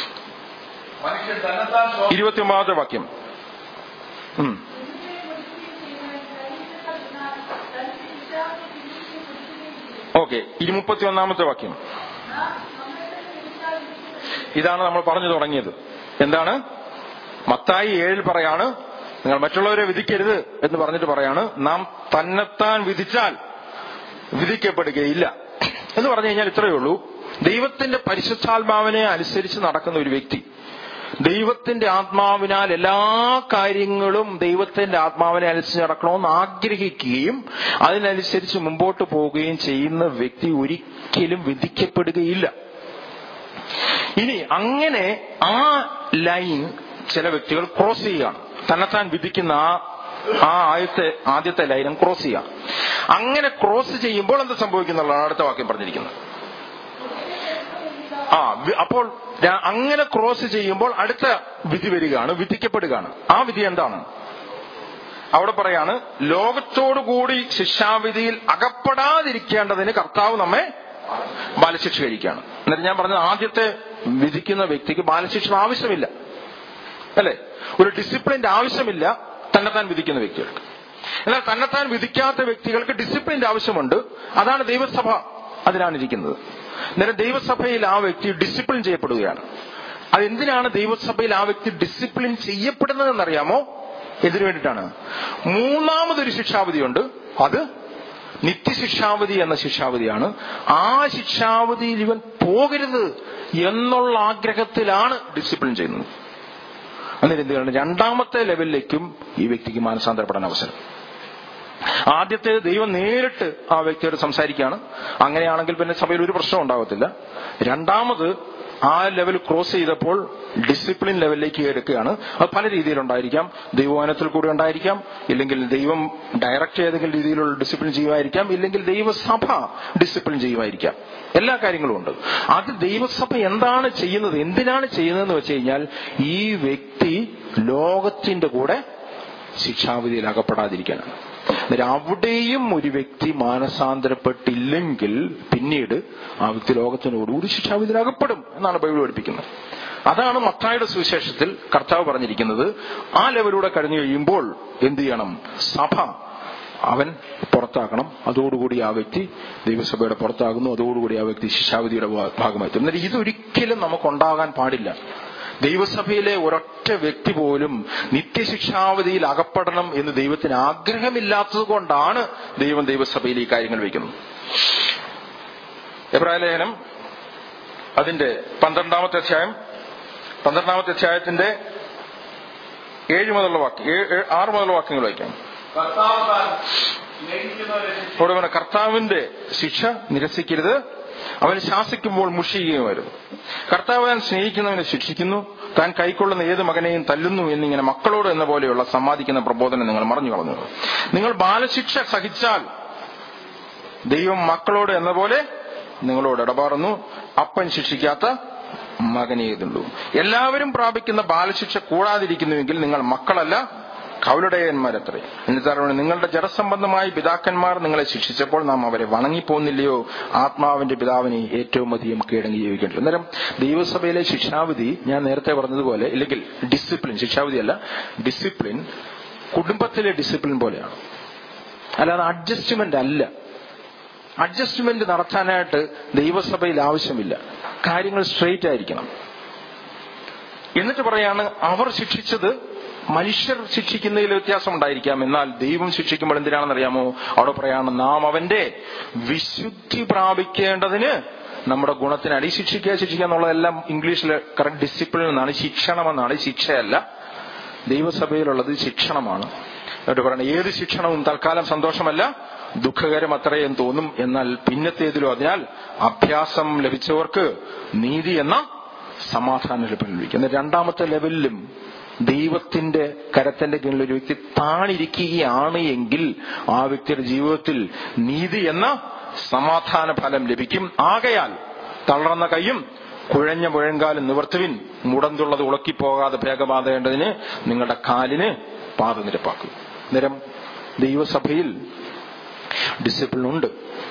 മനുഷ്യൻ തന്നെത്താൻ ശോധന
ഇരുപത്തിയൊമ്പതാമത്തെ വാക്യം ഉം. ഓക്കെ ഇനി മുപ്പത്തി ഒന്നാമത്തെ വാക്യം ഇതാണ് നമ്മൾ പറഞ്ഞു തുടങ്ങിയത് എന്താണ് മത്തായി ഏഴിൽ പറയാണ് നിങ്ങൾ മറ്റുള്ളവരെ വിധിക്കരുത് എന്ന് പറഞ്ഞിട്ട് പറയാണ് നാം തന്നെത്താൻ വിധിച്ചാൽ വിധിക്കപ്പെടുകയില്ല എന്ന് പറഞ്ഞു കഴിഞ്ഞാൽ ഇത്രയേ ഉള്ളൂ ദൈവത്തിന്റെ പരിശുദ്ധാത്മാവിനെ അനുസരിച്ച് നടക്കുന്ന ഒരു വ്യക്തി ദൈവത്തിന്റെ ആത്മാവിനാൽ എല്ലാ കാര്യങ്ങളും ദൈവത്തിന്റെ ആത്മാവിനെ അനുസരിച്ച് നടക്കണമെന്ന് ആഗ്രഹിക്കുകയും അതിനനുസരിച്ച് മുമ്പോട്ട് പോവുകയും ചെയ്യുന്ന വ്യക്തി ഒരിക്കലും വിധിക്കപ്പെടുകയില്ല ഇനി അങ്ങനെ ആ ലൈൻ ചില വ്യക്തികൾ ക്രോസ് ചെയ്യുകയാണ് തന്നെത്താൻ വിധിക്കുന്ന ആ ആ ആദ്യത്തെ ആദ്യത്തെ ലൈനും ക്രോസ് ചെയ്യാം അങ്ങനെ ക്രോസ് ചെയ്യുമ്പോൾ എന്ത് സംഭവിക്കുന്നുള്ളതാണ് അടുത്ത വാക്യം പറഞ്ഞിരിക്കുന്നത് ആ വി- അപ്പോൾ ര- അങ്ങനെ ക്രോസ് ചെയ്യുമ്പോൾ അടുത്ത വിധി വരികയാണ് വിധിക്കപ്പെടുകയാണ് ആ വിധി എന്താണ് അവിടെ പറയാണ് ലോകത്തോടുകൂടി ശിക്ഷാവിധിയിൽ അകപ്പെടാതിരിക്കേണ്ടതിന് കർത്താവ് നമ്മെ ബാലശിക്ഷ കഴിക്കുകയാണ് എന്നിട്ട് ഞാൻ പറഞ്ഞത് ആദ്യത്തെ വിധിക്കുന്ന വ്യക്തിക്ക് ബാലശിക്ഷ ആവശ്യമില്ല അല്ലെ ഒരു ഡിസിപ്ലിന്റെ ആവശ്യമില്ല തന്നെ താൻ വിധിക്കുന്ന വ്യക്തികൾക്ക് എന്നാൽ തന്നെത്താൻ വിധിക്കാത്ത വ്യക്തികൾക്ക് ഡിസിപ്ലിന്റെ ആവശ്യമുണ്ട് അതാണ് ദൈവസഭ അതിനാണ് ഇരിക്കുന്നത് നേരെ ദൈവസഭയിൽ ആ വ്യക്തി ഡിസിപ്ലിൻ ചെയ്യപ്പെടുകയാണ് അതെന്തിനാണ് ദൈവസഭയിൽ ആ വ്യക്തി ഡിസിപ്ലിൻ ചെയ്യപ്പെടുന്നതെന്നറിയാമോ എന്തിനു വേണ്ടിയിട്ടാണ് മൂന്നാമതൊരു ശിക്ഷാവധിയുണ്ട് അത് നിത്യശിക്ഷാവധി എന്ന ശിക്ഷാവധിയാണ് ആ ശിക്ഷാവധിയിൽ ഇവൻ പോകരുത് എന്നുള്ള ആഗ്രഹത്തിലാണ് ഡിസിപ്ലിൻ ചെയ്യുന്നത് അന്നേരം എന്ത് ചെയ്യണം രണ്ടാമത്തെ ലെവലിലേക്കും ഈ വ്യക്തിക്ക് മാനസാന്തരപ്പെടാൻ അവസരം ആദ്യത്തെ ദൈവം നേരിട്ട് ആ വ്യക്തിയോട് സംസാരിക്കുകയാണ് അങ്ങനെയാണെങ്കിൽ പിന്നെ സഭയിൽ ഒരു പ്രശ്നം ഉണ്ടാകത്തില്ല രണ്ടാമത് ആ ലെവൽ ക്രോസ് ചെയ്തപ്പോൾ ഡിസിപ്ലിൻ ലെവലിലേക്ക് എടുക്കുകയാണ് അത് പല രീതിയിലുണ്ടായിരിക്കാം ദൈവവനത്തിൽ കൂടി ഉണ്ടായിരിക്കാം ഇല്ലെങ്കിൽ ദൈവം ഡയറക്റ്റ് ഏതെങ്കിലും രീതിയിലുള്ള ഡിസിപ്ലിൻ ചെയ്യുമായിരിക്കാം ഇല്ലെങ്കിൽ ദൈവസഭ ഡിസിപ്ലിൻ ചെയ്യുമായിരിക്കാം എല്ലാ കാര്യങ്ങളും ഉണ്ട് അത് ദൈവസഭ എന്താണ് ചെയ്യുന്നത് എന്തിനാണ് ചെയ്യുന്നതെന്ന് വെച്ച് കഴിഞ്ഞാൽ ഈ വ്യക്തി ലോകത്തിന്റെ കൂടെ ശിക്ഷാവിധിയിൽ അകപ്പെടാതിരിക്കാനാണ് അന്നേരം അവിടെയും ഒരു വ്യക്തി മാനസാന്തരപ്പെട്ടില്ലെങ്കിൽ പിന്നീട് ആ വ്യക്തി ലോകത്തിനോടുകൂടി ശിക്ഷാവിധിയിൽ അകപ്പെടും എന്നാണ് ബൈബിൾ പഠിപ്പിക്കുന്നത് അതാണ് മത്തായുടെ സുവിശേഷത്തിൽ കർത്താവ് പറഞ്ഞിരിക്കുന്നത് ആ ലെവലൂടെ കഴിഞ്ഞു കഴിയുമ്പോൾ എന്ത് ചെയ്യണം സഭ അവൻ പുറത്താക്കണം അതോടുകൂടി ആ വ്യക്തി ദൈവസഭയുടെ പുറത്താകുന്നു അതോടുകൂടി ആ വ്യക്തി ശിക്ഷാവിധിയുടെ ഭാഗമായിട്ടും എന്നാൽ ഇതൊരിക്കലും നമുക്കുണ്ടാകാൻ പാടില്ല ദൈവസഭയിലെ ഒരൊറ്റ വ്യക്തി പോലും നിത്യശിക്ഷാവധിയിൽ അകപ്പെടണം എന്ന് ദൈവത്തിന് ആഗ്രഹമില്ലാത്തത് കൊണ്ടാണ് ദൈവം ദൈവസഭയിൽ ഈ കാര്യങ്ങൾ വയ്ക്കുന്നത് എബ്രാഹിം ലേഖനം അതിന്റെ പന്ത്രണ്ടാമത്തെ അധ്യായം പന്ത്രണ്ടാമത്തെ അധ്യായത്തിന്റെ ഏഴ് മുതലുള്ള വാക്യം ആറ് മുതലുള്ള വാക്യങ്ങൾ വായിക്കാം
കർത്താവ് താൻ സ്നേഹിക്കുന്നവരെ
അവിടെ പറഞ്ഞ കർത്താവിന്റെ ശിക്ഷ നിരസിക്കരുത് അവൻ ശാസിക്കുമ്പോൾ മുഷിയുകയും വരും കർത്താവ് താൻ സ്നേഹിക്കുന്നവനെ ശിക്ഷിക്കുന്നു താൻ കൈക്കൊള്ളുന്ന ഏത് മകനെയും തല്ലുന്നു എന്നിങ്ങനെ മക്കളോട് എന്ന പോലെയുള്ള സമ്മാദിക്കുന്ന പ്രബോധനം നിങ്ങൾ മറഞ്ഞു കളഞ്ഞു നിങ്ങൾ ബാലശിക്ഷ സഹിച്ചാൽ ദൈവം മക്കളോട് എന്ന പോലെ നിങ്ങളോട് ഇടപാടുന്നു അപ്പൻ ശിക്ഷിക്കാത്ത മകനേതുള്ളൂ എല്ലാവരും പ്രാപിക്കുന്ന ബാലശിക്ഷ കൂടാതിരിക്കുന്നുവെങ്കിൽ നിങ്ങൾ മക്കളല്ല കൗലുടയന്മാരത്രേ എന്നിട്ട് നിങ്ങളുടെ ജഡസംബന്ധമായി പിതാക്കന്മാർ നിങ്ങളെ ശിക്ഷിച്ചപ്പോൾ നാം അവരെ വണങ്ങിപ്പോന്നില്ലയോ ആത്മാവിന്റെ പിതാവിനെ ഏറ്റവും അധികം കീഴടങ്ങി ജീവിക്കേണ്ടത് അന്നേരം ദൈവസഭയിലെ ശിക്ഷാവിധി ഞാൻ നേരത്തെ പറഞ്ഞതുപോലെ ഇല്ലെങ്കിൽ ഡിസിപ്ലിൻ ശിക്ഷാവിധി അല്ല ഡിസിപ്ലിൻ കുടുംബത്തിലെ ഡിസിപ്ലിൻ പോലെയാണ് അല്ലാതെ അഡ്ജസ്റ്റ്മെന്റ് അല്ല അഡ്ജസ്റ്റ്മെന്റ് നടത്താനായിട്ട് ദൈവസഭയിൽ ആവശ്യമില്ല കാര്യങ്ങൾ സ്ട്രെയിറ്റ് ആയിരിക്കണം എന്നിട്ട് പറയാണ് അവർ ശിക്ഷിച്ചത് മനുഷ്യർ ശിക്ഷിക്കുന്നതിൽ വ്യത്യാസം ഉണ്ടായിരിക്കാം എന്നാൽ ദൈവം ശിക്ഷിക്കുമ്പോൾ എന്തിനാണെന്നറിയാമോ അവിടെ പറയാണ് നാം അവന്റെ വിശുദ്ധി പ്രാപിക്കേണ്ടതിന് നമ്മുടെ ഗുണത്തിനാണ് ഈ ശിക്ഷിക്കുക ശിക്ഷിക്കുക എന്നുള്ളതെല്ലാം ഇംഗ്ലീഷിൽ കറക്റ്റ് ഡിസിപ്ലിൻ എന്നാണ് ശിക്ഷണമെന്നാണ് ശിക്ഷയല്ല ദൈവസഭയിലുള്ളത് ശിക്ഷണമാണ് എന്നിട്ട് പറയണം ഏത് ശിക്ഷണവും തൽക്കാലം സന്തോഷമല്ല ദുഃഖകരം അത്രയും തോന്നും എന്നാൽ പിന്നത്തേതിലും അതിനാൽ അഭ്യാസം ലഭിച്ചവർക്ക് നീതി എന്ന സമാധാന ലഭിക്കും എന്നാൽ രണ്ടാമത്തെ ലെവലിലും ദൈവത്തിന്റെ കരത്തിന്റെ കീഴിൽ ഒരു വ്യക്തി താണിരിക്കുകയാണ് എങ്കിൽ ആ വ്യക്തിയുടെ ജീവിതത്തിൽ നീതി എന്ന സമാധാന ഫലം ലഭിക്കും ആകയാൽ തളർന്ന കൈയും കുഴഞ്ഞ മുഴങ്കാലും നിവർത്തുവിൻ മുടന്തുള്ളത് ഉളക്കിപ്പോകാതെ ഭേഗമാതേണ്ടതിന് നിങ്ങളുടെ കാലിന് പാതനിരപ്പാക്കും നേരം ദൈവസഭയിൽ ഡിസിപ്ലിൻ ഉണ്ട്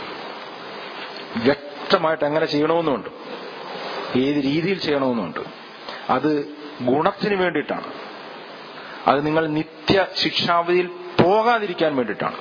വ്യക്തമായിട്ട് എങ്ങനെ ചെയ്യണമെന്നുണ്ട് ഏത് രീതിയിൽ ചെയ്യണമെന്നുണ്ട് അത് ഗുണത്തിന് വേണ്ടിയിട്ടാണ് അത് നിങ്ങൾ നിത്യ ശിക്ഷാവധിയിൽ പോകാതിരിക്കാൻ വേണ്ടിയിട്ടാണ്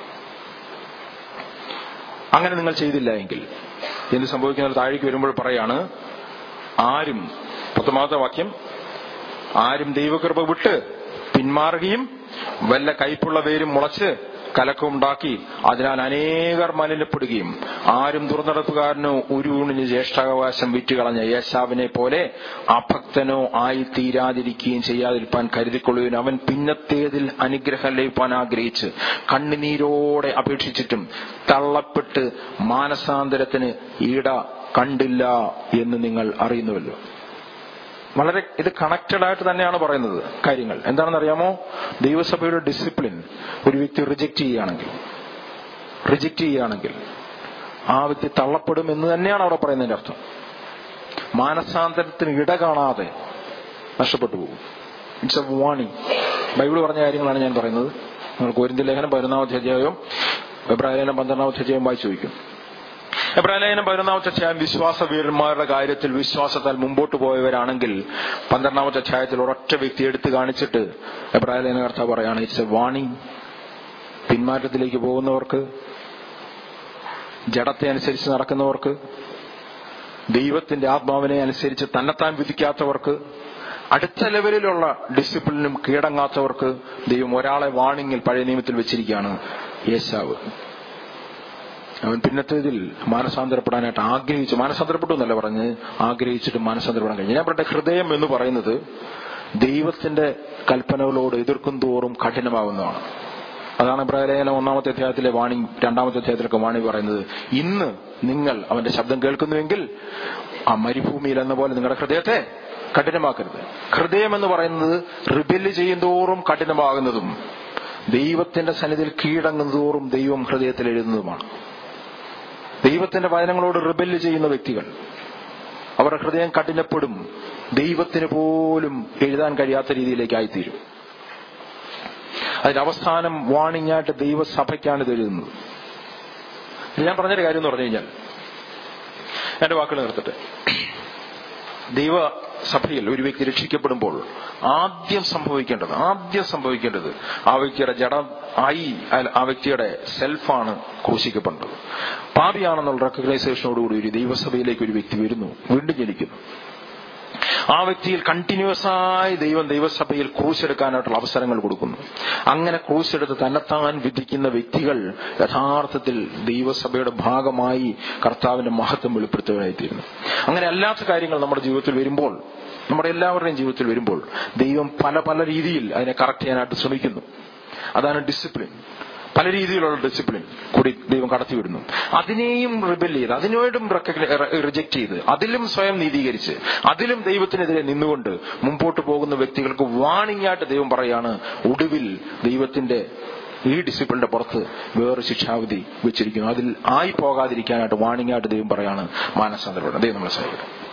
അങ്ങനെ നിങ്ങൾ ചെയ്തില്ല എങ്കിൽ എന്ത് സംഭവിക്കുന്നത് താഴേക്ക് വരുമ്പോൾ പറയാണ് ആരും പത്തൊമ്പതാമത്തെ വാക്യം ആരും ദൈവകൃപ വിട്ട് പിന്മാറുകയും വല്ല കയ്പുള്ള വേരും മുളച്ച് കലക്കമുണ്ടാക്കി അതിനാൽ അനേകർ മലിനപ്പെടുകയും ആരും ദുർനടപ്പുകാരനോ ഒരു ഊണിന് ജ്യേഷ്ഠാവകാശം വിറ്റുകളഞ്ഞ യേശാവിനെ പോലെ അഭക്തനോ ആയി തീരാതിരിക്കുകയും ചെയ്യാതിരിക്കാൻ കരുതിക്കൊള്ളുകയും അവൻ പിന്നത്തേതിൽ അനുഗ്രഹം ലഭിക്കാൻ ആഗ്രഹിച്ച് കണ്ണുനീരോടെ അപേക്ഷിച്ചിട്ടും തള്ളപ്പെട്ട് മാനസാന്തരത്തിന് ഈട കണ്ടില്ല എന്ന് നിങ്ങൾ അറിയുന്നുവല്ലോ വളരെ ഇത് കണക്റ്റഡ് ആയിട്ട് തന്നെയാണ് പറയുന്നത് കാര്യങ്ങൾ എന്താണെന്ന് അറിയാമോ ദൈവസഭയുടെ ഡിസിപ്ലിൻ ഒരു വ്യക്തി റിജക്റ്റ് ചെയ്യുകയാണെങ്കിൽ റിജക്റ്റ് ചെയ്യുകയാണെങ്കിൽ ആ വ്യക്തി തള്ളപ്പെടും എന്ന് തന്നെയാണ് അവിടെ പറയുന്നതിന്റെ അർത്ഥം മാനസാന്തരത്തിന് ഇട കാണാതെ നഷ്ടപ്പെട്ടു പോകും ഇറ്റ്സ് എ വാണിംഗ് ബൈബിൾ പറഞ്ഞ കാര്യങ്ങളാണ് ഞാൻ പറയുന്നത് നിങ്ങൾക്ക് ഒരു ലേഖനം പതിനൊന്നാമത്തെ അധ്യായവും എബ്രാഹിം ലേഖനം പന്ത്രണ്ടാമത്തെ അധ്യായം വായിച്ചു ചോദിക്കും എബ്രാഹിം പതിനൊന്നാമത്തെ അധ്യായം വിശ്വാസ വീരന്മാരുടെ കാര്യത്തിൽ വിശ്വാസത്താൽ മുമ്പോട്ട് പോയവരാണെങ്കിൽ പന്ത്രണ്ടാമത്തെ അധ്യായത്തിൽ ഒരൊറ്റ വ്യക്തി എടുത്തു കാണിച്ചിട്ട് എബ്രാഹിം കർത്താവ് പറയാണ് ഇറ്റ്സ് എ വാണിംഗ് പിന്മാറ്റത്തിലേക്ക് പോകുന്നവർക്ക് ജഡത്തെ അനുസരിച്ച് നടക്കുന്നവർക്ക് ദൈവത്തിന്റെ ആത്മാവിനെ അനുസരിച്ച് തന്നെത്താൻ വിധിക്കാത്തവർക്ക് അടുത്ത ലെവലിലുള്ള ഡിസിപ്ലിനും കീഴടങ്ങാത്തവർക്ക് ദൈവം ഒരാളെ വാണിങ്ങിൽ പഴയ നിയമത്തിൽ വെച്ചിരിക്കുകയാണ് യേശാവ് അവൻ പിന്നത്തേതിൽ മാനസാന്തരപ്പെടാനായിട്ട് ആഗ്രഹിച്ചു മാനസാന്തരപ്പെട്ടു എന്നല്ല പറഞ്ഞ് ആഗ്രഹിച്ചിട്ട് മാനസാന്തരപ്പെടാൻ കഴിഞ്ഞു ഞാൻ പറഞ്ഞ ഹൃദയം എന്ന് പറയുന്നത് ദൈവത്തിന്റെ കൽപ്പനകളോട് എതിർക്കും തോറും കഠിനമാകുന്നതാണ് അതാണ് ഇബ്രാഹിലേഖനം ഒന്നാമത്തെ അധ്യായത്തിലെ വാണി രണ്ടാമത്തെ അധ്യായത്തിലൊക്കെ വാണി പറയുന്നത് ഇന്ന് നിങ്ങൾ അവന്റെ ശബ്ദം കേൾക്കുന്നുവെങ്കിൽ ആ മരുഭൂമിയിൽ എന്ന പോലെ നിങ്ങളുടെ ഹൃദയത്തെ കഠിനമാക്കരുത് ഹൃദയം എന്ന് പറയുന്നത് റിബെല് ചെയ്യുന്തോറും കഠിനമാകുന്നതും ദൈവത്തിന്റെ സന്നിധിയിൽ കീഴടങ്ങുന്നതോറും ദൈവം ഹൃദയത്തിൽ എഴുതുന്നതുമാണ് ദൈവത്തിന്റെ വചനങ്ങളോട് റിബെല് ചെയ്യുന്ന വ്യക്തികൾ അവരുടെ ഹൃദയം കഠിനപ്പെടും ദൈവത്തിന് പോലും എഴുതാൻ കഴിയാത്ത രീതിയിലേക്കായിത്തീരും അതിന്റെ അവസാനം വാണിംഗ് ആയിട്ട് ദൈവസഭയ്ക്കാണ് ഇത് എഴുതുന്നത് ഞാൻ പറഞ്ഞൊരു കാര്യം എന്ന് പറഞ്ഞു കഴിഞ്ഞാൽ എന്റെ വാക്കുകൾ നിർത്തട്ടെ ദൈവ സഭയിൽ ഒരു വ്യക്തി രക്ഷിക്കപ്പെടുമ്പോൾ ആദ്യം സംഭവിക്കേണ്ടത് ആദ്യം സംഭവിക്കേണ്ടത് ആ വ്യക്തിയുടെ ജഡം ആയി അയാൾ- ആ വ്യക്തിയുടെ സെൽഫാണ് ക്രൂശിക്കപ്പെടുന്നത് പാപിയാണെന്നുള്ള റെക്കഗ്നൈസേഷനോടുകൂടി ഒരു ദൈവസഭയിലേക്ക് ഒരു വ്യക്തി വരുന്നു വീണ്ടും ജനിക്കുന്നു ആ വ്യക്തിയിൽ കണ്ടിന്യൂസ് ആയി ദൈവം ദൈവസഭയിൽ ക്രൂശ് എടുക്കാനായിട്ടുള്ള അവസരങ്ങൾ കൊടുക്കുന്നു അങ്ങനെ ക്രൂശ് എടുത്ത് തന്നെത്താൻ വിധിക്കുന്ന വ്യക്തികൾ യഥാർത്ഥത്തിൽ ദൈവസഭയുടെ ഭാഗമായി കർത്താവിന്റെ മഹത്വം വെളിപ്പെടുത്തുവാനായിത്തീരുന്നു അങ്ങനെ അല്ലാത്ത കാര്യങ്ങൾ നമ്മുടെ ജീവിതത്തിൽ വരുമ്പോൾ നമ്മുടെ എല്ലാവരുടെയും ജീവിതത്തിൽ വരുമ്പോൾ ദൈവം പല പല രീതിയിൽ അതിനെ കറക്റ്റ് ചെയ്യാനായിട്ട് ശ്രമിക്കുന്നു അതാണ് ഡിസിപ്ലിൻ പല രീതിയിലുള്ള ഡിസിപ്ലിൻ കൂടി ദൈവം കടത്തിവിടുന്നു അതിനെയും റിബൽ ചെയ്ത് അതിനോടും റിജക്ട് ചെയ്ത് അതിലും സ്വയം നീതീകരിച്ച് അതിലും ദൈവത്തിനെതിരെ നിന്നുകൊണ്ട് മുമ്പോട്ട് പോകുന്ന വ്യക്തികൾക്ക് വാണിംഗ് ആയിട്ട് ദൈവം പറയാണ് ഒടുവിൽ ദൈവത്തിന്റെ ഈ ഡിസിപ്ലിന്റെ പുറത്ത് വേറെ ശിക്ഷാവിധി വെച്ചിരിക്കുന്നു അതിൽ ആയി പോകാതിരിക്കാനായിട്ട് വാണിംഗ് ആയിട്ട് ദൈവം പറയാണ് മാനസാന്തരപ്പെടുന്നത് ദൈവം നമ്മളെ സഹായിക്കട്ടെ